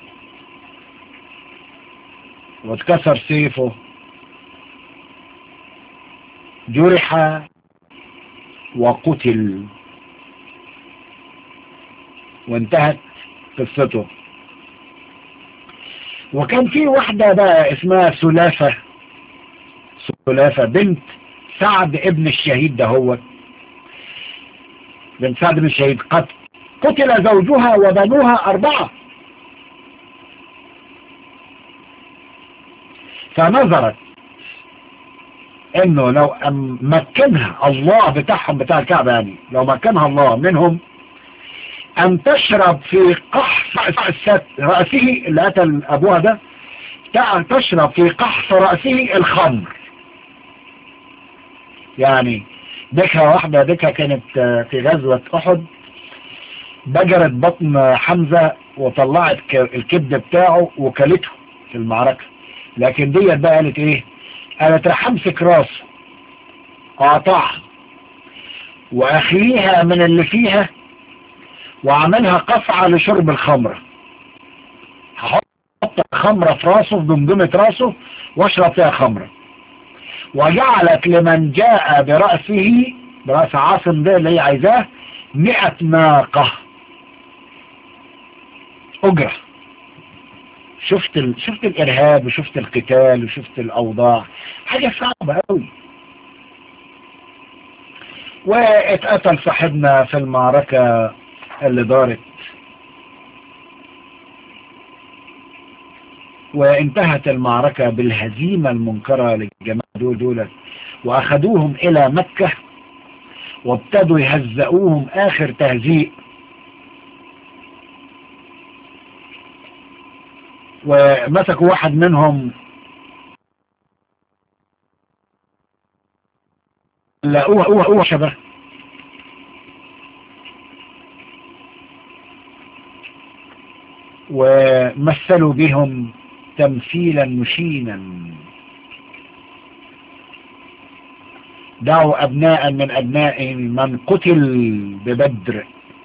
واتكسر سيفه جرح وقتل وانتهت قصته وكان في واحدة بقى اسمها سلافة سلافة بنت سعد ابن الشهيد ده هو بنت سعد ابن الشهيد قتل قتل زوجها وبنوها أربعة فنظرت انه لو مكنها الله بتاعهم بتاع الكعبة يعني لو مكنها الله منهم ان تشرب في قحف رأسه اللي قتل ابوها ده تشرب في قحف رأسه الخمر يعني دكة واحدة دكة كانت في غزوة احد بجرت بطن حمزة وطلعت الكبد بتاعه وكلته في المعركة لكن ديت بقى قالت ايه قالت راح امسك راسه اقطعها واخليها من اللي فيها واعملها قصعة لشرب الخمرة هحط خمرة في راسه في جمجمة راسه واشرب فيها خمرة وجعلت لمن جاء برأسه برأس عاصم ده اللي هي عايزاه مئة ناقة أجرة شفت ال... شفت الإرهاب وشفت القتال وشفت الأوضاع حاجة صعبة قوي واتقتل صاحبنا في المعركة اللي دارت وانتهت المعركة بالهزيمة المنكرة للجماعة دول دول وأخذوهم إلى مكة وابتدوا يهزئوهم آخر تهزيء ومسكوا واحد منهم لقوه هو هو شبه ومثلوا بهم تمثيلا مشينا دعوا أبناء من أبناء من قتل ببدر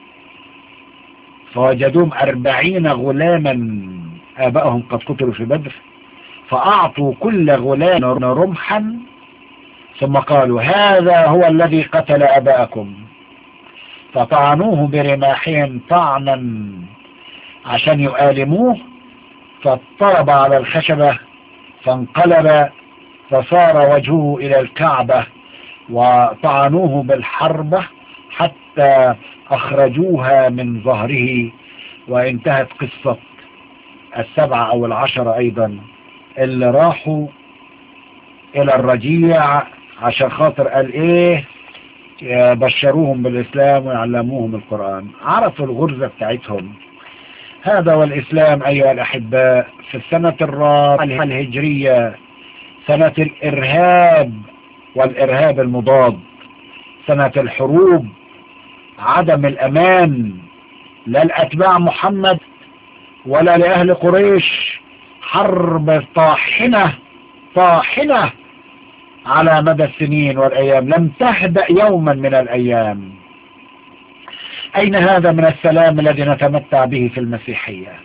فوجدوهم أربعين غلاما آبائهم قد قتلوا في بدر فأعطوا كل غلام رمحا ثم قالوا هذا هو الذي قتل أباءكم فطعنوه برماحهم طعنا عشان يؤالموه فاضطرب على الخشبة فانقلب فصار وجهه إلى الكعبة وطعنوه بالحربة حتى أخرجوها من ظهره وانتهت قصة السبعة أو العشرة أيضا اللي راحوا إلى الرجيع عشان خاطر قال إيه بشروهم بالإسلام ويعلموهم القرآن عرفوا الغرزة بتاعتهم هذا والإسلام أيها الأحباء في السنة الرابعة الهجرية سنة الإرهاب والإرهاب المضاد سنة الحروب عدم الأمان لا لأتباع محمد ولا لأهل قريش حرب طاحنة طاحنة على مدى السنين والأيام لم تهدأ يوما من الأيام أين هذا من السلام الذي نتمتع به في المسيحية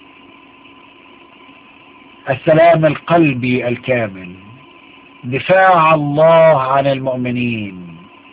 السلام القلبي الكامل دفاع الله عن المؤمنين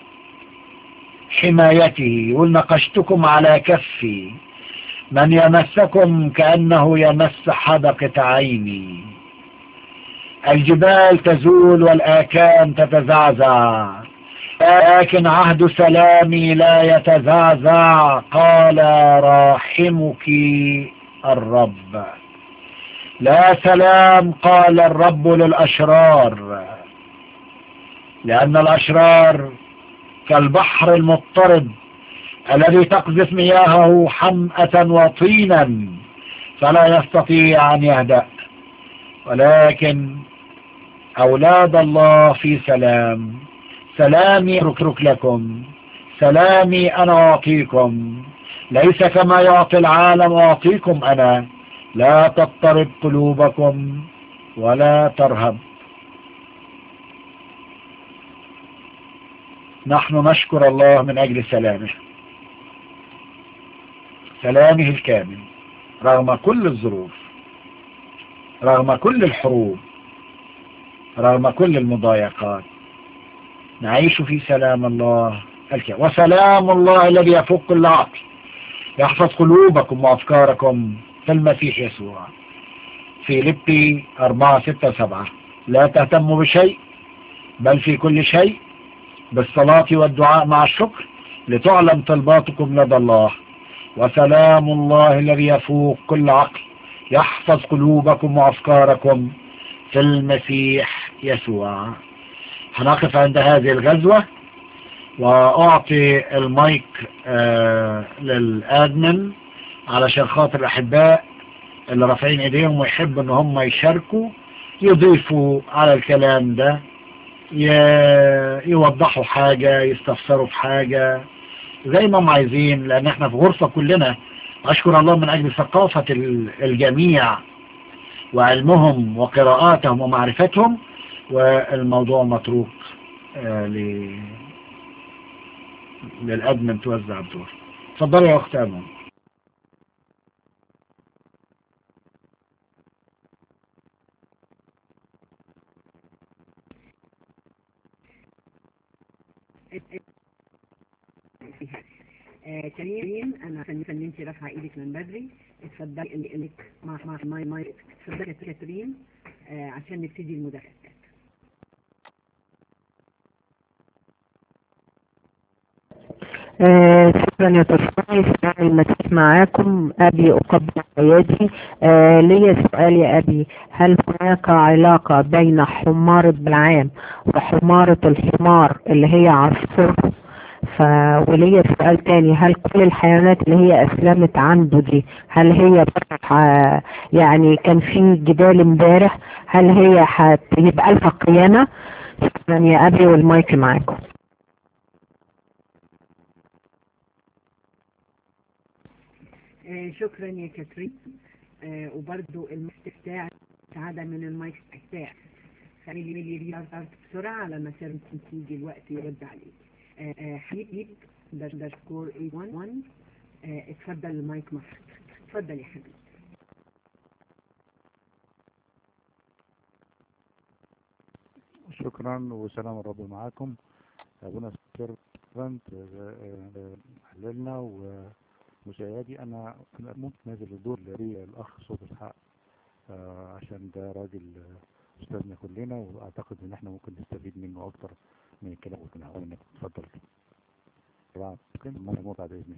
حمايته يقول نقشتكم على كفي من يمسكم كأنه يمس حدقة عيني الجبال تزول والآكام تتزعزع لكن عهد سلامي لا يتزعزع قال راحمك الرب لا سلام قال الرب للأشرار لأن الأشرار كالبحر المضطرب الذي تقذف مياهه حمأة وطينا فلا يستطيع أن يهدأ ولكن أولاد الله في سلام سلامي أترك لكم سلامي أنا أعطيكم ليس كما يعطي العالم أعطيكم أنا لا تضطرب قلوبكم ولا ترهب نحن نشكر الله من أجل سلامه سلامه الكامل رغم كل الظروف رغم كل الحروب رغم كل المضايقات نعيش في سلام الله الكامل وسلام الله الذي يفوق كل عقل يحفظ قلوبكم وأفكاركم في المسيح يسوع في لبي أربعة ستة سبعة لا تهتموا بشيء بل في كل شيء بالصلاة والدعاء مع الشكر لتعلم طلباتكم لدى الله وسلام الله الذي يفوق كل عقل يحفظ قلوبكم وأفكاركم في المسيح يسوع هنقف عند هذه الغزوة وأعطي المايك آه للآدمن علشان خاطر الأحباء اللي رافعين ايديهم ويحبوا ان هم يشاركوا يضيفوا على الكلام ده يوضحوا حاجة يستفسروا في حاجة زي ما هم عايزين لان احنا في غرفة كلنا اشكر الله من اجل ثقافة الجميع وعلمهم وقراءاتهم ومعرفتهم والموضوع متروك آه ل... للأدمن توزع الدور اتفضلوا يا اخت امون آه كريم انا فننتي رافعه ايدك من بدري اتفضلي انك مع مع ماي ماي اتفضلي يا كريم آه عشان نبتدي المداخلات آه شكرا يا تصفيق سؤال المسيح معاكم أبي أقبل عيادي آه لي سؤال يا أبي هل هناك علاقة بين حمارة بلعام وحمارة الحمار اللي هي عصفور ف وليا سؤال تاني هل كل الحيوانات اللي هي أسلمت عنده دي هل هي آه يعني كان في جدال امبارح هل هي هتبقى ألف قيامة شكرا يا أبي والمايك معاكم آه شكرا يا كاترين آه وبرده المايك بتاعك عادة من المايك بتاعك خليني لي رياض بسرعة على ما سيرتي تيجي الوقت يرد عليك آه حبيب داشكور 811 اتفضل المايك معك اتفضل يا حبيبي شكرا وسلام الرب معاكم ابونا سيرفنت حللنا و مساعدي انا ممكن نازل الدور للاخ صوت الحق آه عشان ده راجل استاذنا كلنا واعتقد ان احنا ممكن نستفيد منه اكتر من الكلام اللي كنا انك تفضل طبعا ممكن بعد اذنك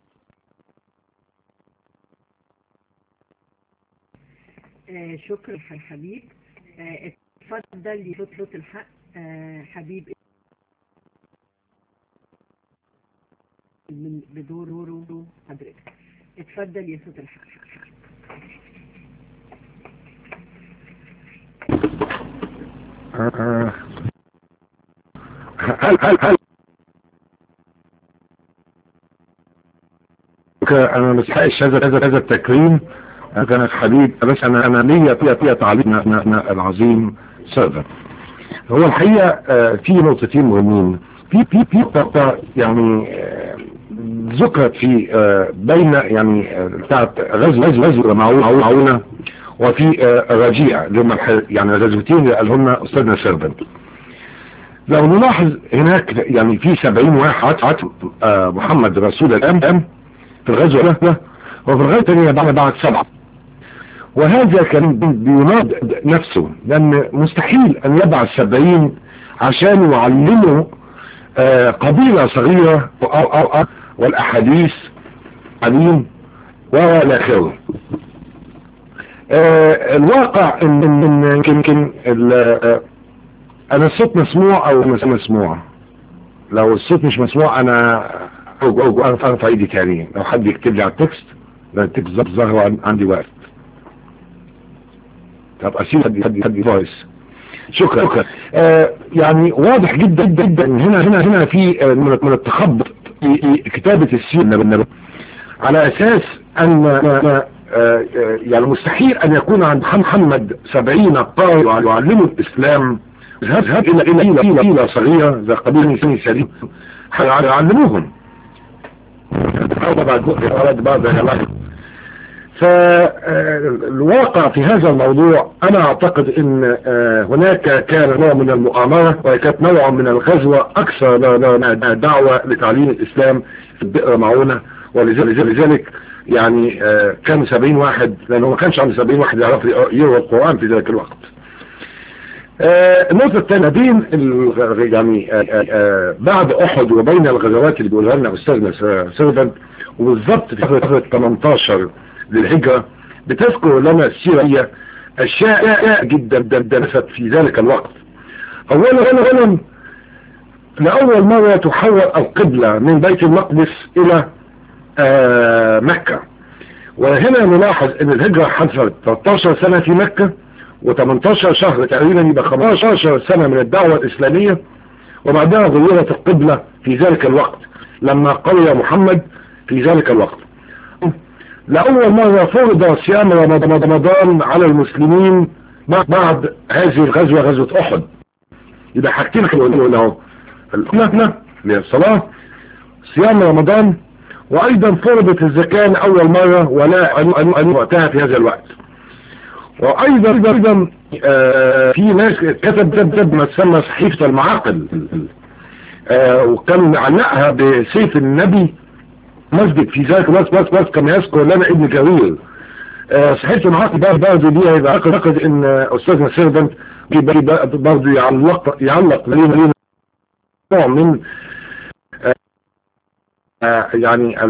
آه شكرا يا حبيب آه اتفضل لصوت صوت الحق آه حبيب من بدور دوره حضرتك اتفضل يا صوت الحق هل هل هل انا ما استحقش هذا هذا هذا التكريم أنا كانت حبيب بس انا انا ليا فيها فيها تعليقنا العظيم سيرفر هو الحقيقه آه، في نقطتين مهمين في في في نقطه يعني آه، ذكرت في آه، بين يعني آه، بتاعت غزو غزو غزو معو- معونه وفي آه، رجيع اللي هم الح- يعني الغزوتين اللي قالهم لنا استاذنا سيرفن لو نلاحظ هناك يعني في 70 واحد عت- آه، محمد رسول الأم في الغزوة ده وفي الغزوة الثانية بعد بعد سبعة وهذا كان بيناد نفسه لأن مستحيل أن يبعث سبعين عشان يعلموا آه، قبيلة صغيرة أو أو أو والأحاديث عليم وإلى آخره آه، الواقع ان ان إن يمكن يمكن ال- آه، انا الصوت مسموع او مش مسموع لو الصوت مش مسموع انا أو أو أو ارفع ايدي تاني لو حد يكتب لي على التكست لان التكست ظهر ظهر عن- عندي وقت طب اسيب حد حد حد فويس شكرا شكرا آه يعني واضح جدا جدا جدا إن هنا هنا هنا في آه، من من التخبط في في كتابة السيرة بالنبي على اساس ان آه، آه، يعني مستحيل ان يكون عند محمد سبعين قارئ يعلموا الاسلام اذهب اذهب الى الى الى الى, إلى صغيرة زي قبيل سني سليم هيعلموهم بعد بعد بعد بعد فالواقع في هذا الموضوع انا اعتقد ان آه، هناك كان نوع من المؤامرة وكانت نوع من الغزوة اكثر لا- لا- لا دعوة لتعليم الاسلام في البئر معونة ولذلك يعني آه، كان سبعين واحد لانه ما كانش عنده سبعين واحد يعرف يقرأ القرآن في ذلك الوقت آه، النقطة الثانية بين الغ- يعني آه، آه، آه، بعد احد وبين الغزوات اللي بيقولها لنا استاذنا س- سيرفن وبالضبط في فترة 18 للهجرة بتذكر لنا السيرة هي اشياء جدا جدا في ذلك الوقت اولا اولا اولا لأول مرة تحول القبلة من بيت المقدس الى آه، مكة وهنا نلاحظ ان الهجرة حصلت 13 سنة في مكة و18 شهر تقريبا يبقى 15 سنة من الدعوة الإسلامية وبعدها غيرت القبلة في ذلك الوقت لما قوي محمد في ذلك الوقت لأول مرة فرض صيام رمضان على المسلمين بعد هذه الغزوة غزوة أحد يبقى حاجتين حلوين له الأولى اللي هي الصلاة صيام رمضان وأيضا فرضت الزكاة لأول مرة ولا أن وقتها في هذا الوقت وايضا ايضا ايضا آه في ناس كتب كتب ما تسمى صحيفة المعاقل آه وكان علقها بسيف النبي مسجد في ذلك الوقت وقت وقت كما يذكر لنا ابن جرير آه صحيفة المعاقل بقى برضه دي هيبقى اعتقد ان استاذنا سيرفنت برضه يعلق يعلق لنا نوع من آه يعني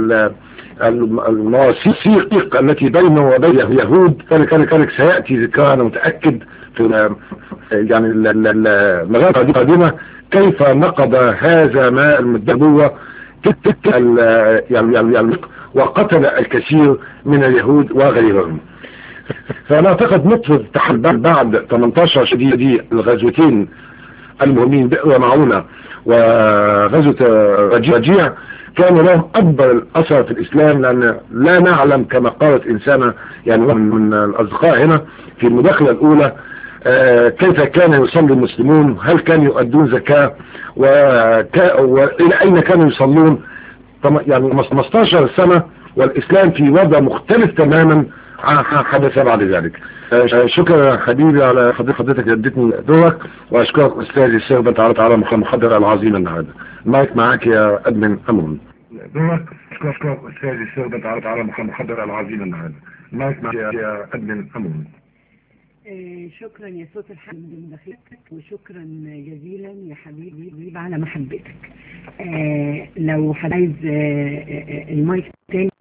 المواثيق التي بينه وبين اليهود كان كان كان سيأتي ذكرها أنا متأكد في يعني المغاربة القادمة كيف نقض هذا ما المدبوة يعني يعني وقتل الكثير من اليهود وغيرهم فأنا أعتقد نطفة تحل بعد 18 شديد دي الغزوتين المهمين بئر معونة وغزوة رجيع كان لهم أكبر الأثر في الإسلام لأن لا نعلم كما قالت إنسانة يعني من الأصدقاء هنا في المداخلة الأولى آه كيف كان يصلي المسلمون هل كانوا يؤدون زكاة وكا وإلى أين كانوا يصلون يعني 15 سنة والإسلام في وضع مختلف تماما حدث بعد ذلك آه شكرا حبيبي على حضرتك اديتني دورك واشكرك استاذي السير تعالى تعالى المحاضرة العظيمة النهارده المايك معاك يا ادمن امون دورك اشكرك اشكرك استاذي السير تعالى تعالى المحاضرة العظيمة النهارده المايك معاك يا ادمن امون آه شكرا يا صوت الحمد لمداخلتك وشكرا جزيلا يا حبيبي على محبتك آه لو عايز آه المايك تاني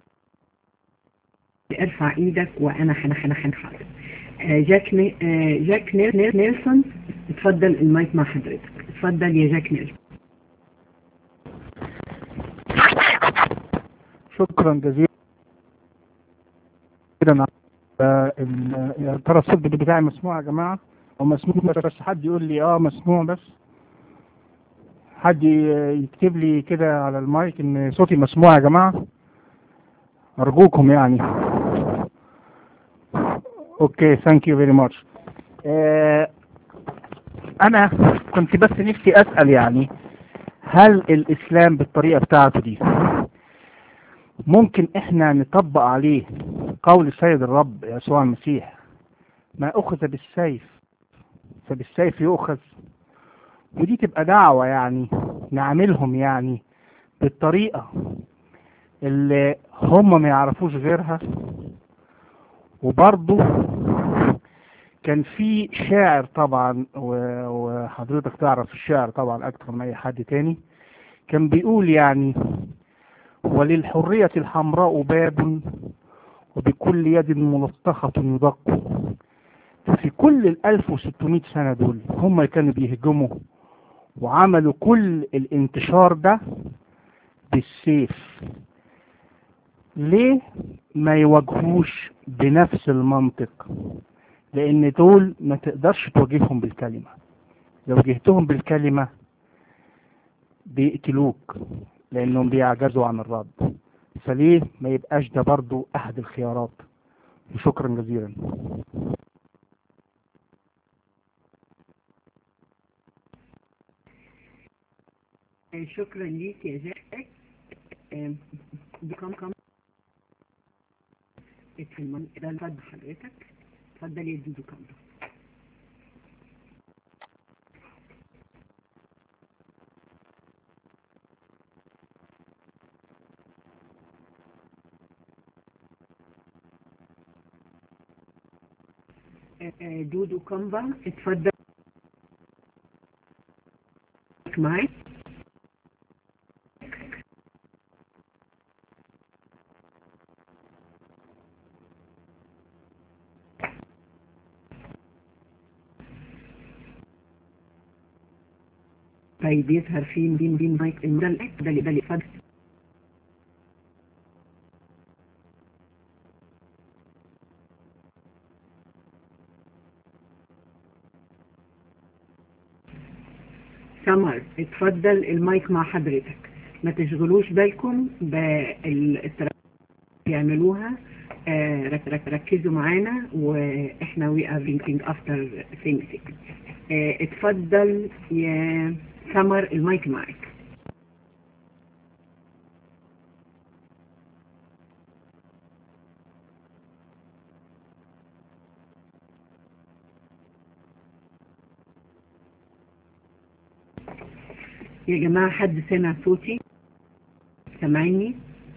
ارفع ايدك وانا حنحن حنحن جاك ني... جاك نيل... نيلسون اتفضل المايك مع حضرتك اتفضل يا جاك نيلسون شكرا جزيلا يا ترى الصوت بتاعي مسموع يا جماعه او مسموع بس حد يقول لي اه مسموع بس حد يكتب لي كده على المايك ان صوتي مسموع يا جماعة ارجوكم يعني اوكي ثانك يو فيري ماتش انا كنت بس نفسي اسأل يعني هل الاسلام بالطريقة بتاعته دي ممكن احنا نطبق عليه قول السيد الرب يسوع المسيح ما اخذ بالسيف فبالسيف يؤخذ ودي تبقى دعوة يعني نعملهم يعني بالطريقة اللي هم ما يعرفوش غيرها وبرضه كان في شاعر طبعا و- وحضرتك تعرف الشعر طبعا اكتر من اي حد تاني كان بيقول يعني وللحرية الحمراء باب وبكل يد ملطخة يدق في كل ال 1600 سنة دول هم اللي كانوا بيهجموا وعملوا كل الانتشار ده بالسيف ليه ما يواجهوش بنفس المنطق لان دول ما تقدرش تواجههم بالكلمة لو واجهتهم بالكلمة بيقتلوك لانهم بيعجزوا عن الرد فليه ما يبقاش ده برضو احد الخيارات وشكرا جزيلا آه، شكرا ليك يا جاك آه، دي كم كم اتفضل ده اتفضل حضرتك اتفضل يا دودو كم آه، آه، دودو كمبا اتفضل معاك طيب يظهر فين فين فين مايك ده ال- ده اللي ده اللي اتفضل سمر اتفضل المايك مع حضرتك ما تشغلوش بالكم بالتركيز يعملوها آه، رك- رك- ركزوا معانا واحنا we are thinking after things آه، اتفضل يا سمر المايك معك يا جماعة حد سمع صوتي سامعني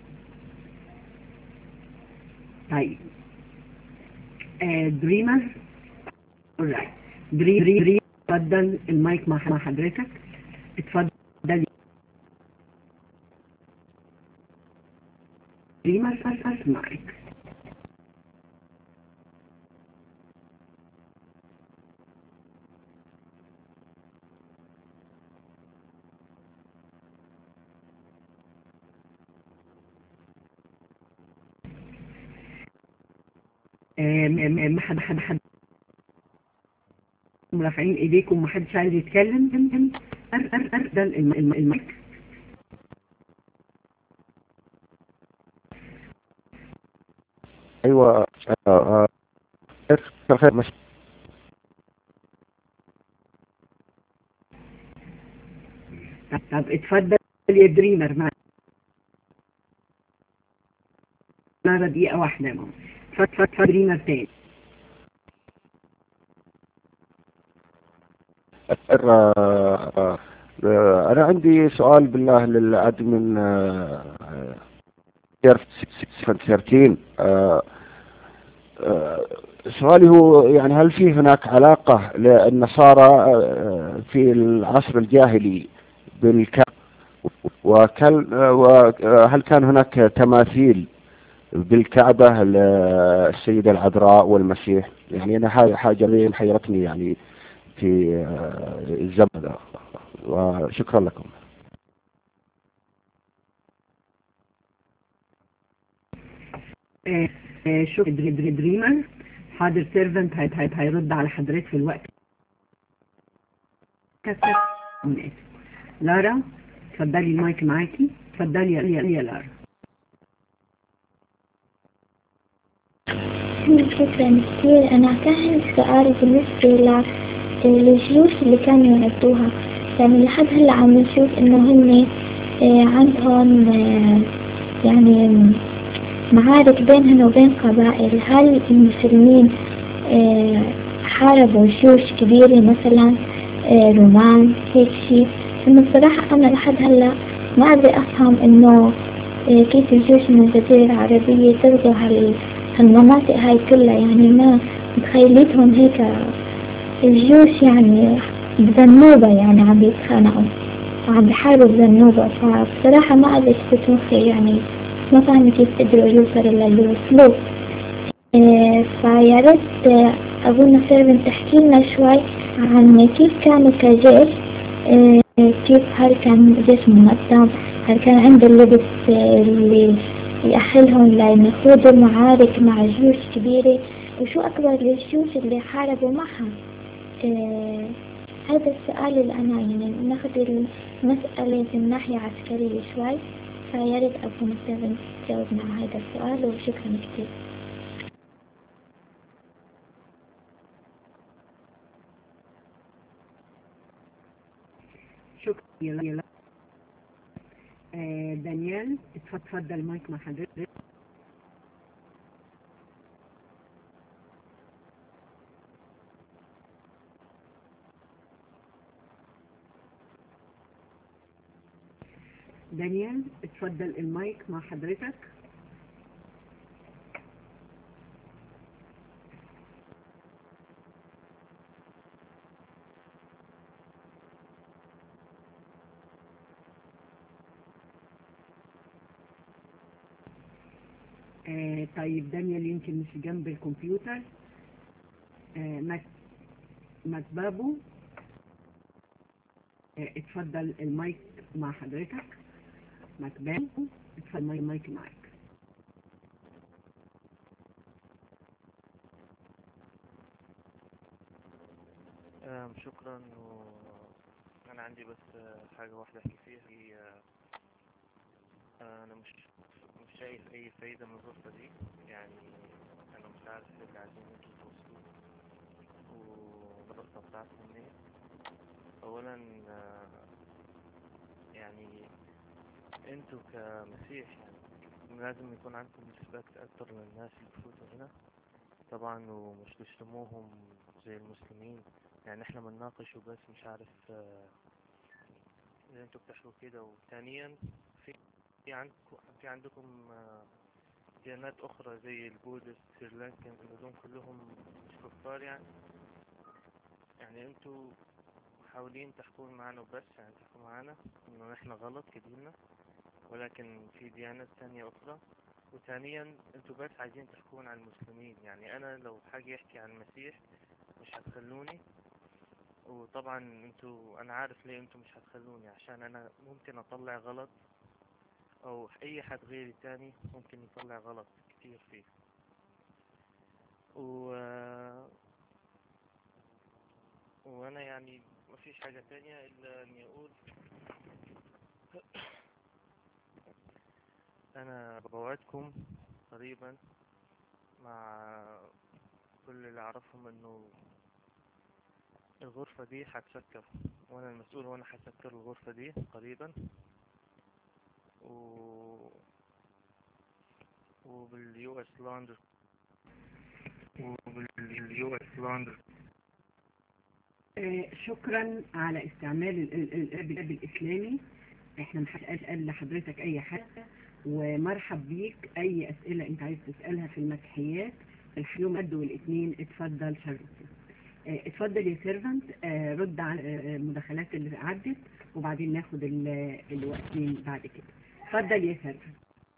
طيب آه دريمر alright دري دري دري اتفضل المايك مع مع حضرتك اتفضل دريمر اتفضل معك آم، آم، آم، حد حد حد مرافعين ايديكم ومحدش عايز يتكلم أم- أم، أر أر أر ده الم- الم- المايك ايوه آه، آه، الخير مش طب طب اتفضل يا دريمر مع مرة دقيقة واحدة يا ماما اتفضل اتفضل دريمر تاني آه، آه، آه، انا عندي سؤال بالله للادمن آه، آه، 13 آه، آه، سؤالي هو يعني هل في هناك علاقة للنصارى آه، في العصر الجاهلي بالكعبة وكل وهل كان هناك تماثيل بالكعبة للسيدة العذراء والمسيح يعني أنا هذه حاجة لي محيرتني يعني في آه، الزمن ده وشكرا لكم آه، آه، شوف دري دري دريمر حاضر سيرفنت هي- هي- هيرد على حضرتك في الوقت كسر. لارا اتفضلي المايك معاكي اتفضلي يا يا لارا شكرا كثير أنا كان عندي سؤال بالنسبة للجيوش اللي كانوا يعدوها يعني لحد هلا عم نشوف إنه هن آه، عندهم آه، يعني معارك بينهن وبين قبائل هل المسلمين آه، حاربوا جيوش كبيرة مثلا رومان هيك شيء إنه بصراحة أنا لحد هلا ما أقدر أفهم إنه كيف الجيوش من الجزيرة العربية تغزو هال هالمناطق هاي كلها يعني ما متخيلتهم هيك الجيوش يعني بذنوبة يعني عم بيتخانقوا عم بيحاربوا بذنوبة فبصراحة ما قدرت تتوخي يعني ما فاهمة كيف قدروا يوصلوا للي وصلوا إيه فيا ريت أبونا سيرفن تحكي لنا شوي عن كيف كانوا كجيش إيه كيف هل كان جيش منظم هل كان عنده اللبس اللي يأهلهم لنخوضوا معارك مع جيوش كبيرة وشو أكبر الجيوش اللي حاربوا معها آه هذا السؤال اللي أنا يعني ناخذ المسألة من ناحية عسكرية شوي فيا ريت أبو مستوى تجاوبنا على هذا السؤال وشكرا كثير شكرا يا آه دانيال اتفضل المايك مع حضرتك دانيال اتفضل المايك مع حضرتك آه طيب دانيال يمكن مش جنب الكمبيوتر آه مك مكبابو آه اتفضل المايك مع حضرتك مكبابو اتفضل المايك معاك شكرا وانا عندي بس حاجة واحدة احكي فيها هي انا مش مش شايف اي فايدة من الغرفة دي يعني انا مش عارف ايه اللي عايزين انتوا توصلوه والغرفة بتاعتكم ايه اولا يعني انتوا كمسيح يعني لازم يكون عندكم ريسبكت اكتر للناس اللي بفوتوا هنا طبعا ومش تشتموهم زي المسلمين يعني احنا بنناقش وبس مش عارف اللي انتوا بتحكوا كده وثانيا في في عندكم في عندكم ديانات أخرى زي البودست سريلانكان دول كلهم مش كفار يعني يعني انتوا محاولين تحكون معانا وبس يعني تحكوا معانا انه احنا غلط كديننا ولكن في ديانات ثانية أخرى وثانيا انتوا بس عايزين تحكون عن المسلمين يعني انا لو حاجة يحكي عن المسيح مش هتخلوني وطبعا انتوا انا عارف ليه انتوا مش هتخلوني عشان انا ممكن اطلع غلط او اي حد غيري تاني ممكن يطلع غلط كتير فيه و وانا يعني مفيش حاجة تانية الا اني اقول انا بوعدكم قريبا مع كل اللي اعرفهم انه الغرفة دي هتسكر وانا المسؤول وانا هسكر الغرفة دي قريبا و وباليو اس لاندر وباليو اس لاندر آه شكرا على استعمال الاب الاسلامي احنا مش هنسال لحضرتك اي حاجه ومرحب بيك اي اسئله انت عايز تسالها في المسيحيات في اليوم قد والاثنين اتفضل شرفتي اه اتفضل يا سيرفنت اه رد على اه المداخلات اللي عدت وبعدين ناخد الوقتين بعد كده اتفضل يا سيرفنت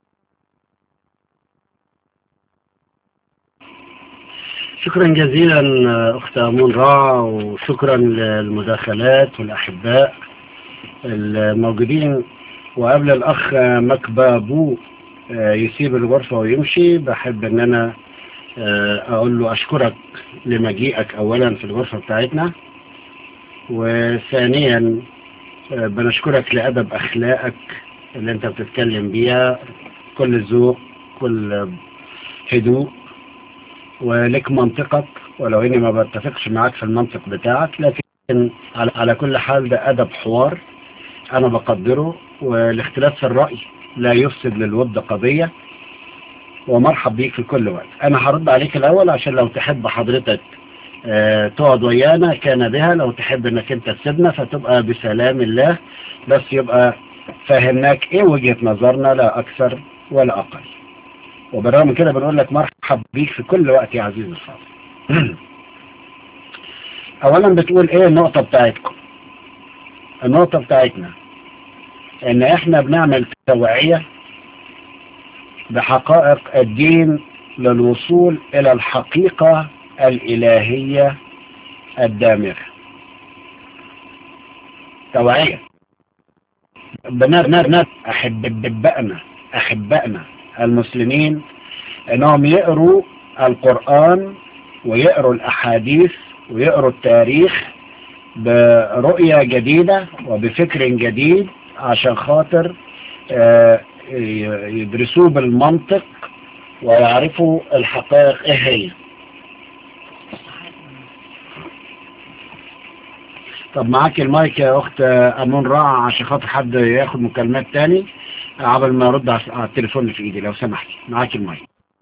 شكرا جزيلا أخت أمون را وشكرا للمداخلات والأحباء الموجودين وقبل الأخ مكبابو يسيب الغرفة ويمشي بحب أن أنا أقول له أشكرك لمجيئك أولا في الغرفة بتاعتنا وثانيا آه، بنشكرك لأدب أخلاقك اللي أنت بتتكلم بيها كل ذوق كل هدوء ولك منطقك ولو إني ما بتفقش معاك في المنطق بتاعك لكن على, على كل حال ده أدب حوار أنا بقدره والاختلاف في الرأي لا يفسد للود قضية ومرحب بيك في كل وقت أنا هرد عليك الأول عشان لو تحب حضرتك آه، تقعد ويانا كان بها لو تحب انك انت تسيبنا فتبقى بسلام الله بس يبقى فهمناك ايه وجهة نظرنا لا اكثر ولا اقل وبالرغم من كده بنقول لك مرحب بيك في كل وقت يا عزيزي الفاضل اولا بتقول ايه النقطة بتاعتكم النقطة بتاعتنا ان احنا بنعمل توعية بحقائق الدين للوصول الى الحقيقة الالهية الدامغة توعية بنات احبائنا احبائنا المسلمين انهم يقروا القرآن ويقروا الاحاديث ويقروا التاريخ برؤية جديدة وبفكر جديد عشان خاطر آه، يدرسوه بالمنطق ويعرفوا الحقائق ايه هي طب معاك المايك يا اخت امون رائع عشان خاطر حد ياخد مكالمات تاني قبل ما ارد على التليفون اللي في ايدي لو سمحتي معاك المايك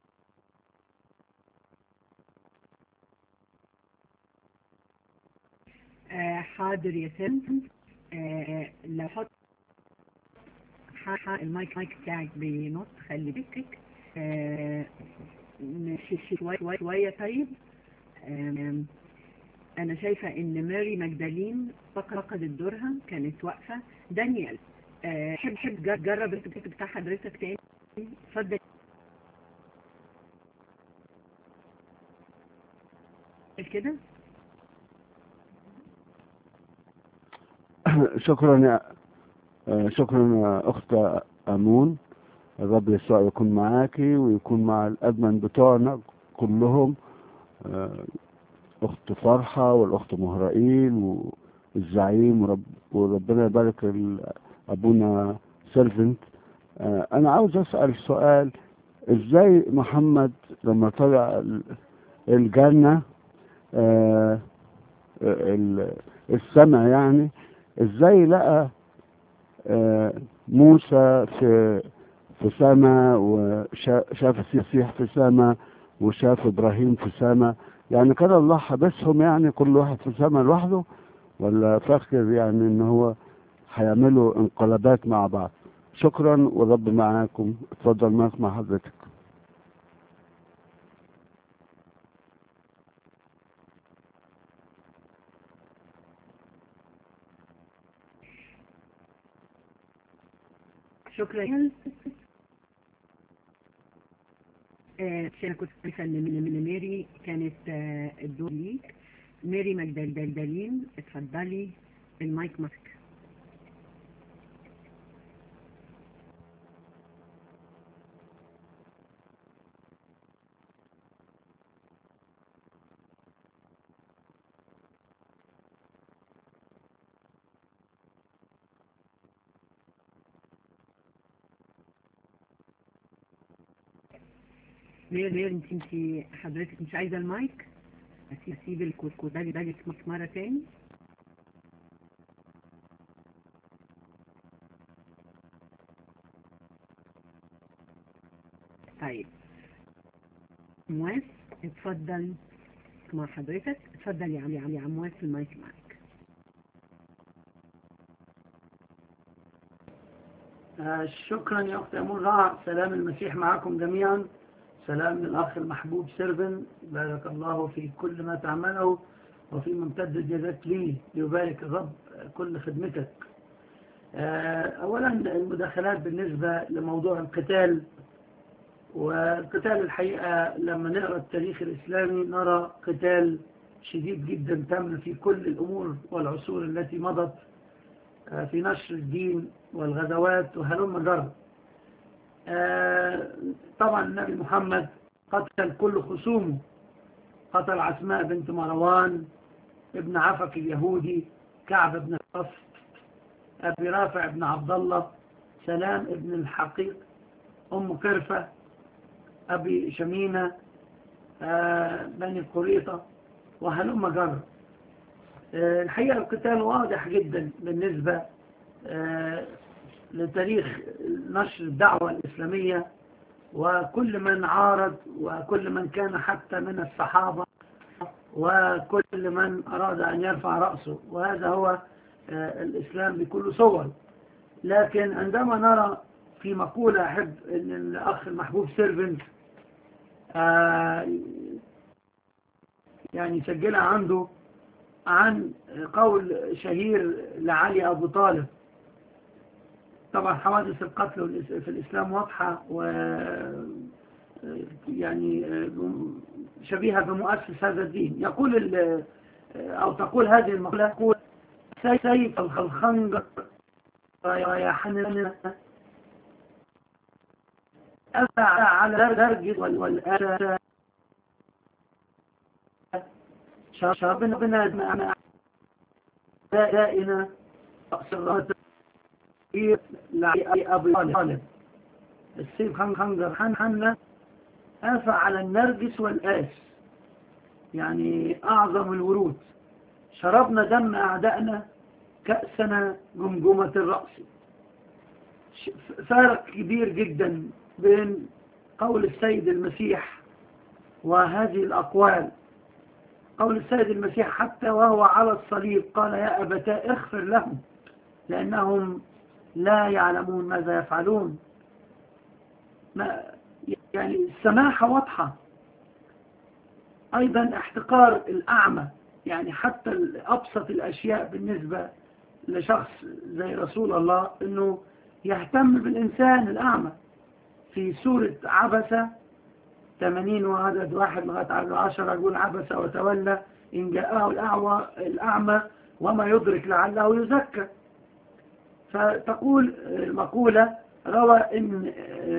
آه، حاضر يا سلم آه، لو حط ح- ح- المايك مايك بتاعك بينط خلي بالك آه، مشي شوية شوية شوية طيب آم، أنا شايفة إن ماري مجدالين فقدت دورها كانت واقفة دانيال آه، حب حب جر- جرب التكت بتاع حضرتك تاني اتفضل كده شكرا يا آه، شكرا يا أخت أمون الرب يسوع يكون معاكي ويكون مع الأدمن بتوعنا كلهم آه، أخت فرحة والأخت مهرائيل والزعيم ورب وربنا يبارك ال- أبونا سيلفنت آه، أنا عاوز أسأل سؤال إزاي محمد لما طلع ال- الجنة آه، ال- السماء يعني ازاي لقى آه، موسى في في سما وشاف المسيح في سما وشاف ابراهيم في سما يعني كان الله حبسهم يعني كل واحد في سما لوحده ولا فاكر يعني ان هو هيعملوا انقلابات مع بعض شكرا والرب معاكم اتفضل معك مع حضرتك شكرا آه، عشان كنت عارفة ان من من ماري كانت آه، الدور ليك ماري مجدلين اتفضلي المايك ماسك مير مير انت انت حضرتك مش عايزة المايك اسيب اسيب الكوكو ده ده اسمك مرة تاني طيب مواس اتفضل مع حضرتك اتفضل يا عم يا عم يا عم مواس المايك معاك آه، شكرا يا أخت أمون رائع سلام المسيح معكم جميعا سلام للأخ المحبوب سيرفن بارك الله في كل ما تعمله وفي ممتد الجزاك لي ليبارك الرب كل خدمتك آه، أولا المداخلات بالنسبة لموضوع القتال والقتال الحقيقة لما نقرأ التاريخ الإسلامي نرى قتال شديد جدا تم في كل الأمور والعصور التي مضت آه، في نشر الدين والغزوات وهلم جر آه، طبعا النبي محمد قتل كل خصومه قتل عسماء بنت مروان ابن عفك اليهودي كعب بن الصف أبي رافع بن عبد الله سلام ابن الحقيق أم كرفة أبي شمينة آه، بني قريطة وهلم جر آه، الحقيقة القتال واضح جدا بالنسبة آه، لتاريخ نشر الدعوة الإسلامية وكل من عارض وكل من كان حتى من الصحابة وكل من أراد أن يرفع رأسه وهذا هو آه، الإسلام بكل صور لكن عندما نرى في مقولة أحب أن الأخ المحبوب سيرفنت يعني سجلها عنده عن قول شهير لعلي أبو طالب طبعا حوادث القتل في الإسلام واضحة و يعني شبيهة بمؤسس هذا الدين يقول ال- أو تقول هذه المقولة تقول سيف الخنجر يا حنان أفع على درج والأسى شربنا بنا معنا دائنا أقصرات لأبي طالب السيف خنجر حن حنة أفع على النرجس والآس يعني أعظم الورود شربنا دم أعدائنا كأسنا جمجمة الرأس ش- فارق كبير جدا بين قول السيد المسيح وهذه الأقوال قول السيد المسيح حتى وهو على الصليب قال يا أبتاء اغفر لهم لأنهم لا يعلمون ماذا يفعلون ما يعني السماحة واضحة أيضا احتقار الأعمى يعني حتى أبسط الأشياء بالنسبة لشخص زي رسول الله أنه يهتم بالإنسان الأعمى في سورة عبسة 80 وعدد واحد لغاية عدد عشر يقول عبس وتولى إن جاءه الأعوى الأعمى وما يدرك لعله يزكى فتقول المقولة روى إن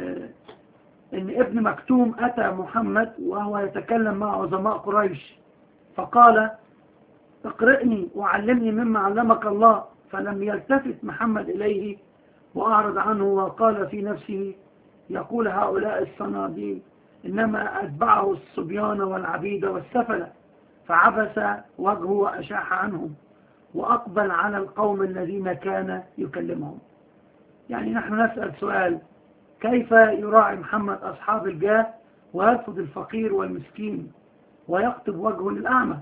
إن ابن مكتوم أتى محمد وهو يتكلم مع عظماء قريش فقال اقرئني وعلمني مما علمك الله فلم يلتفت محمد إليه وأعرض عنه وقال في نفسه يقول هؤلاء الصناديد إنما أتبعه الصبيان والعبيد والسفلة فعبس وجهه وأشاح عنهم وأقبل على القوم الذين كان يكلمهم يعني نحن نسأل سؤال كيف يراعي محمد أصحاب الجاه ويرفض الفقير والمسكين ويقطب وجهه للأعمى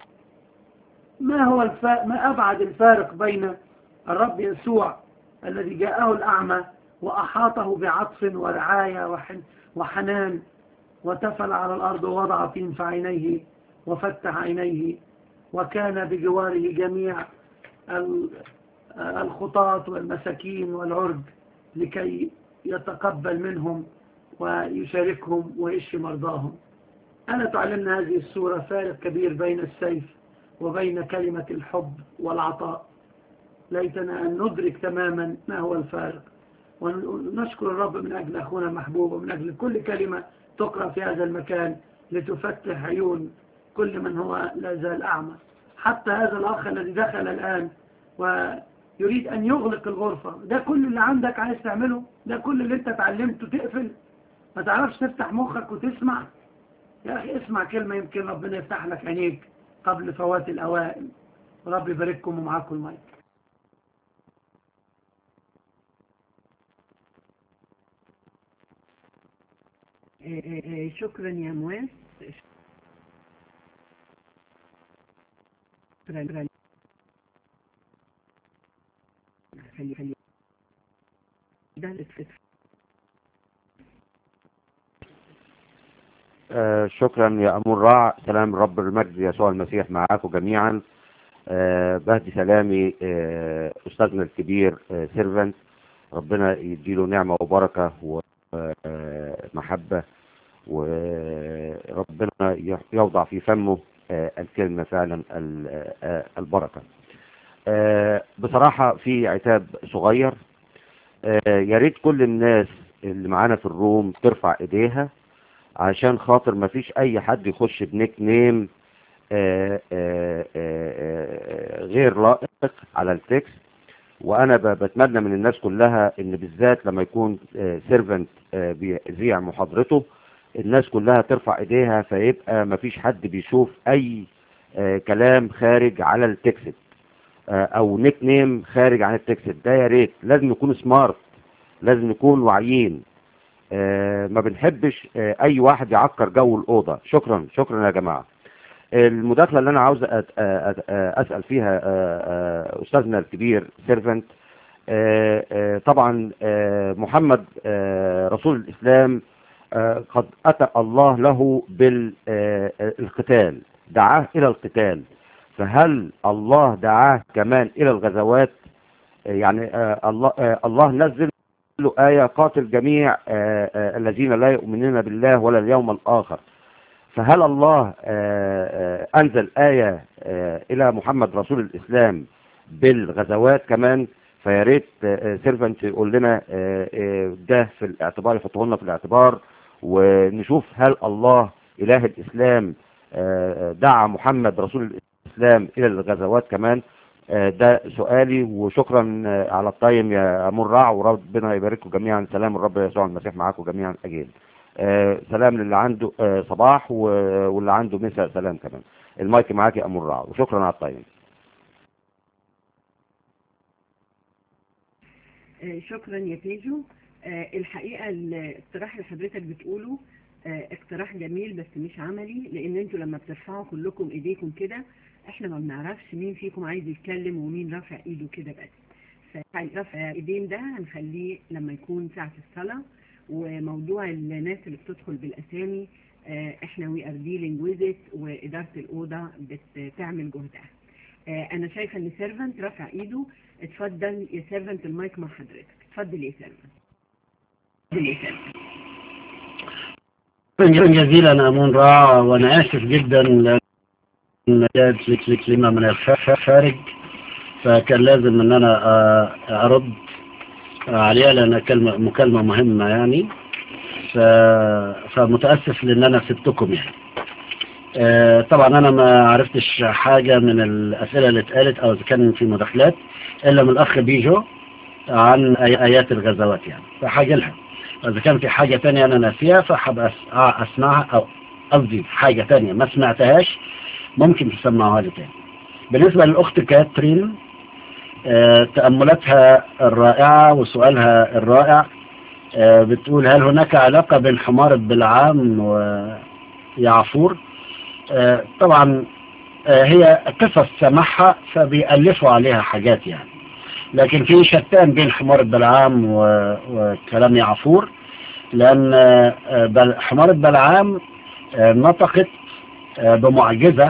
ما هو الف... ما أبعد الفارق بين الرب يسوع الذي جاءه الأعمى وأحاطه بعطف ورعاية وحن... وحنان وتفل على الأرض ووضع فين في عينيه وفتح عينيه وكان بجواره جميع ال- الخطاة والمساكين والعرج لكي يتقبل منهم ويشاركهم ويشفي مرضاهم ألا تعلمنا هذه السورة فارق كبير بين السيف وبين كلمة الحب والعطاء ليتنا أن ندرك تماما ما هو الفارق ونشكر الرب من أجل أخونا المحبوب ومن أجل كل كلمة تقرأ في هذا المكان لتفتح عيون كل من هو لا زال أعمى حتى هذا الأخ الذي دخل الآن ويريد أن يغلق الغرفة ده كل اللي عندك عايز تعمله ده كل اللي انت تعلمته تقفل ما تعرفش تفتح مخك وتسمع يا أخي اسمع كلمة يمكن ربنا يفتح لك عينيك قبل فوات الأوائل رب يبارككم ومعاكم المايك آه، آه، آه، شكرا يا مواس شكرا خلي خلي ده الاتفاق. آه شكرا يا أمور راع سلام رب المجد يسوع المسيح معاكم جميعا آه بهدي سلامي آه أستاذنا الكبير آه سيرفنت ربنا يديله نعمة وبركة ومحبة وربنا يوضع في فمه آه الكلمة فعلا ال- آه البركة آه بصراحة في عتاب صغير آه يا ريت كل الناس اللي معانا في الروم ترفع ايديها عشان خاطر ما فيش اي حد يخش بنيك نيم آه، آه، آه، آه، غير لائق على التكست وانا ب- بتمنى من الناس كلها ان بالذات لما يكون سيرفنت بيذيع محاضرته الناس كلها ترفع ايديها فيبقى مفيش حد بيشوف اي آه، كلام خارج على التكست آه، او نيك نيم خارج عن التكست ده يا ريت لازم نكون سمارت لازم نكون واعيين آه، ما بنحبش آه، اي واحد يعكر جو الاوضه شكرا شكرا يا جماعه المداخله اللي انا عاوز أت- أت- أت- اسال فيها آه، آه، استاذنا الكبير سيرفنت طبعا آه، محمد آه، رسول الاسلام آه، قد اتى الله له بالقتال دعاه الى القتال فهل الله دعاه كمان الى الغزوات آه، يعني آه، الله آه، الله نزل له آية قاتل جميع آه، آه، الذين لا يؤمنون بالله ولا اليوم الآخر فهل الله آه، آه، أنزل آية آه، إلى محمد رسول الإسلام بالغزوات كمان فيا ريت سيرفنت يقول لنا آه، آه، ده في الاعتبار يحطه لنا في الاعتبار ونشوف هل الله إله الإسلام آه، دعا محمد رسول الإسلام إلى الغزوات كمان آه، ده سؤالي وشكرا آه، على الطيم يا مرع وربنا يبارككم جميعا سلام الرب يسوع المسيح معاكم جميعا أجين آه، سلام للي عنده آه، صباح و- واللي عنده مساء سلام كمان المايك معاك يا مرع وشكرا على الطيم آه، شكرا يا تيجو آه، الحقيقة الاقتراح اللي حضرتك بتقوله آه، اقتراح جميل بس مش عملي لان انتوا لما بترفعوا كلكم ايديكم كده احنا ما بنعرفش مين فيكم عايز يتكلم ومين رافع ايده كده بس فرفع ايدين ده هنخليه لما يكون ساعة الصلاة وموضوع الناس اللي بتدخل بالاسامي آه، احنا وي ار ديلينج ويز ات واداره الاوضه بتعمل جهدها آه، انا شايفه ان سيرفنت رافع ايده اتفضل يا سيرفنت المايك مع حضرتك اتفضل يا سيرفنت اتفضل يا سيرفنت شكرا جزيلا أمون راع وأنا آسف جدا لأن جات لك لك لما من الخارج فكان لازم أن أنا آه، أرد عليها لأنها كلمة مكالمة مهمة يعني ف... فمتأسف لأن أنا سبتكم يعني آه، طبعا أنا ما عرفتش حاجة من الأسئلة اللي اتقالت أو إذا كان في مداخلات إلا من الأخ بيجو عن آي- آيات الغزوات يعني فحاجة لها إذا كان في حاجة تانية أنا ناسيها فحب أس- آه، أسمعها أو قصدي حاجة تانية ما سمعتهاش ممكن تسمعوها لي تاني بالنسبة للأخت كاترين آه، تأملاتها الرائعة وسؤالها الرائع آه، بتقول هل هناك علاقة بين حمار بلعام ويعفور آه، طبعا آه، هي قصص سمعها فبيألفوا عليها حاجات يعني لكن في شتان بين حمار بلعام و- وكلام يعفور لأن آه، بل- حمار بلعام آه، نطقت آه، بمعجزة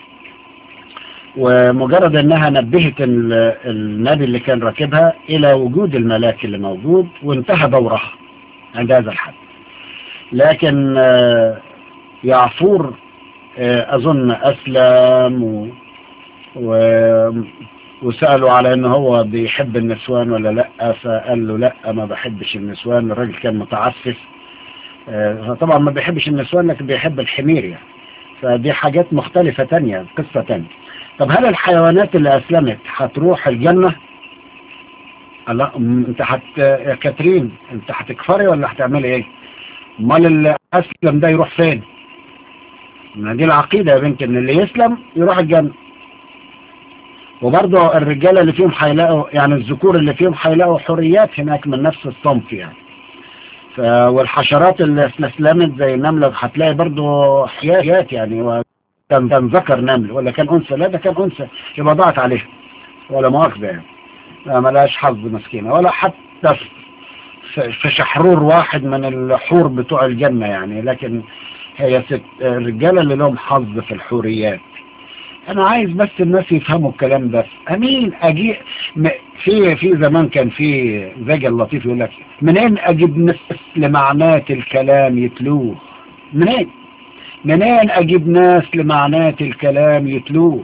ومجرد انها نبهت ال- النبي اللي كان راكبها الى وجود الملاك اللي موجود وانتهى دورها عند هذا الحد لكن آه، يعفور آه، اظن اسلم و... و... وسألوا على ان هو بيحب النسوان ولا لا فقال له لا ما بحبش النسوان الراجل كان متعفف آه، فطبعا ما بيحبش النسوان لكن بيحب الحمير يعني فدي حاجات مختلفة تانية قصة تانية طب هل الحيوانات اللي أسلمت هتروح الجنة؟ لا م- انت هت يا كاترين انت هتكفري ولا هتعملي ايه؟ امال اللي اسلم ده يروح فين؟ ما دي العقيدة يا بنت ان اللي يسلم يروح الجنة وبرضه الرجالة اللي فيهم هيلاقوا يعني الذكور اللي فيهم هيلاقوا حريات هناك من نفس الصنف يعني ف والحشرات اللي اسلمت زي النملة هتلاقي برضه حيات يعني و- كان كان ذكر نمل ولا كان انثى لا ده كان انثى يبقى ضاعت عليها ولا مؤاخذة يعني لا ملهاش حظ مسكينة ولا حتى في في شحرور واحد من الحور بتوع الجنة يعني لكن هي ست الرجالة اللي لهم حظ في الحوريات انا عايز بس الناس يفهموا الكلام ده امين اجي م- في في زمان كان في زجل لطيف يقول لك منين اجيب ناس لمعنات الكلام يتلوه منين منين اجيب ناس لمعنات الكلام يتلوه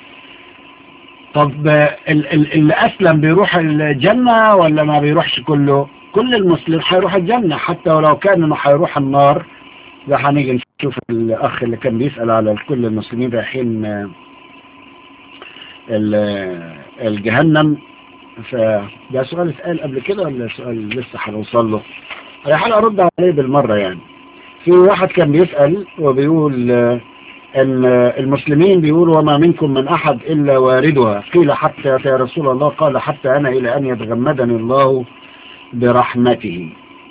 طب ال- ال- اللي اسلم بيروح الجنة ولا ما بيروحش كله كل المسلم هيروح الجنة حتى ولو كان انه هيروح النار ده هنيجي نشوف الاخ اللي كان بيسأل على كل المسلمين رايحين آه، ال- الجهنم فده سؤال اتقال قبل كده ولا سؤال لسه هنوصل له انا حاول ارد عليه بالمرة يعني في واحد كان بيسأل وبيقول آه، ان آه، المسلمين بيقولوا وما منكم من احد الا واردها قيل حتى يا رسول الله قال حتى انا الى ان يتغمدني الله برحمته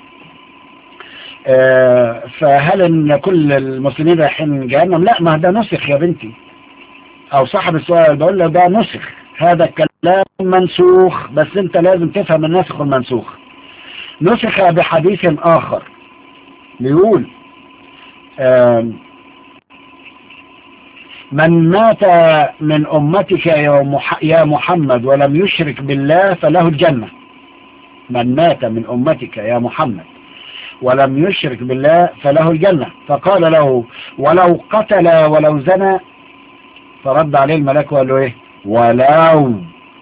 آه، فهل ان كل المسلمين رايحين جهنم لا ما ده نسخ يا بنتي او صاحب السؤال بقول له ده نسخ هذا الكلام منسوخ بس انت لازم تفهم الناسخ والمنسوخ نسخ بحديث اخر بيقول آم، من مات من امتك يا مح- يا محمد ولم يشرك بالله فله الجنة من مات من امتك يا محمد ولم يشرك بالله فله الجنة فقال له ولو قتل ولو زنى فرد عليه الملاك وقال له ايه ولو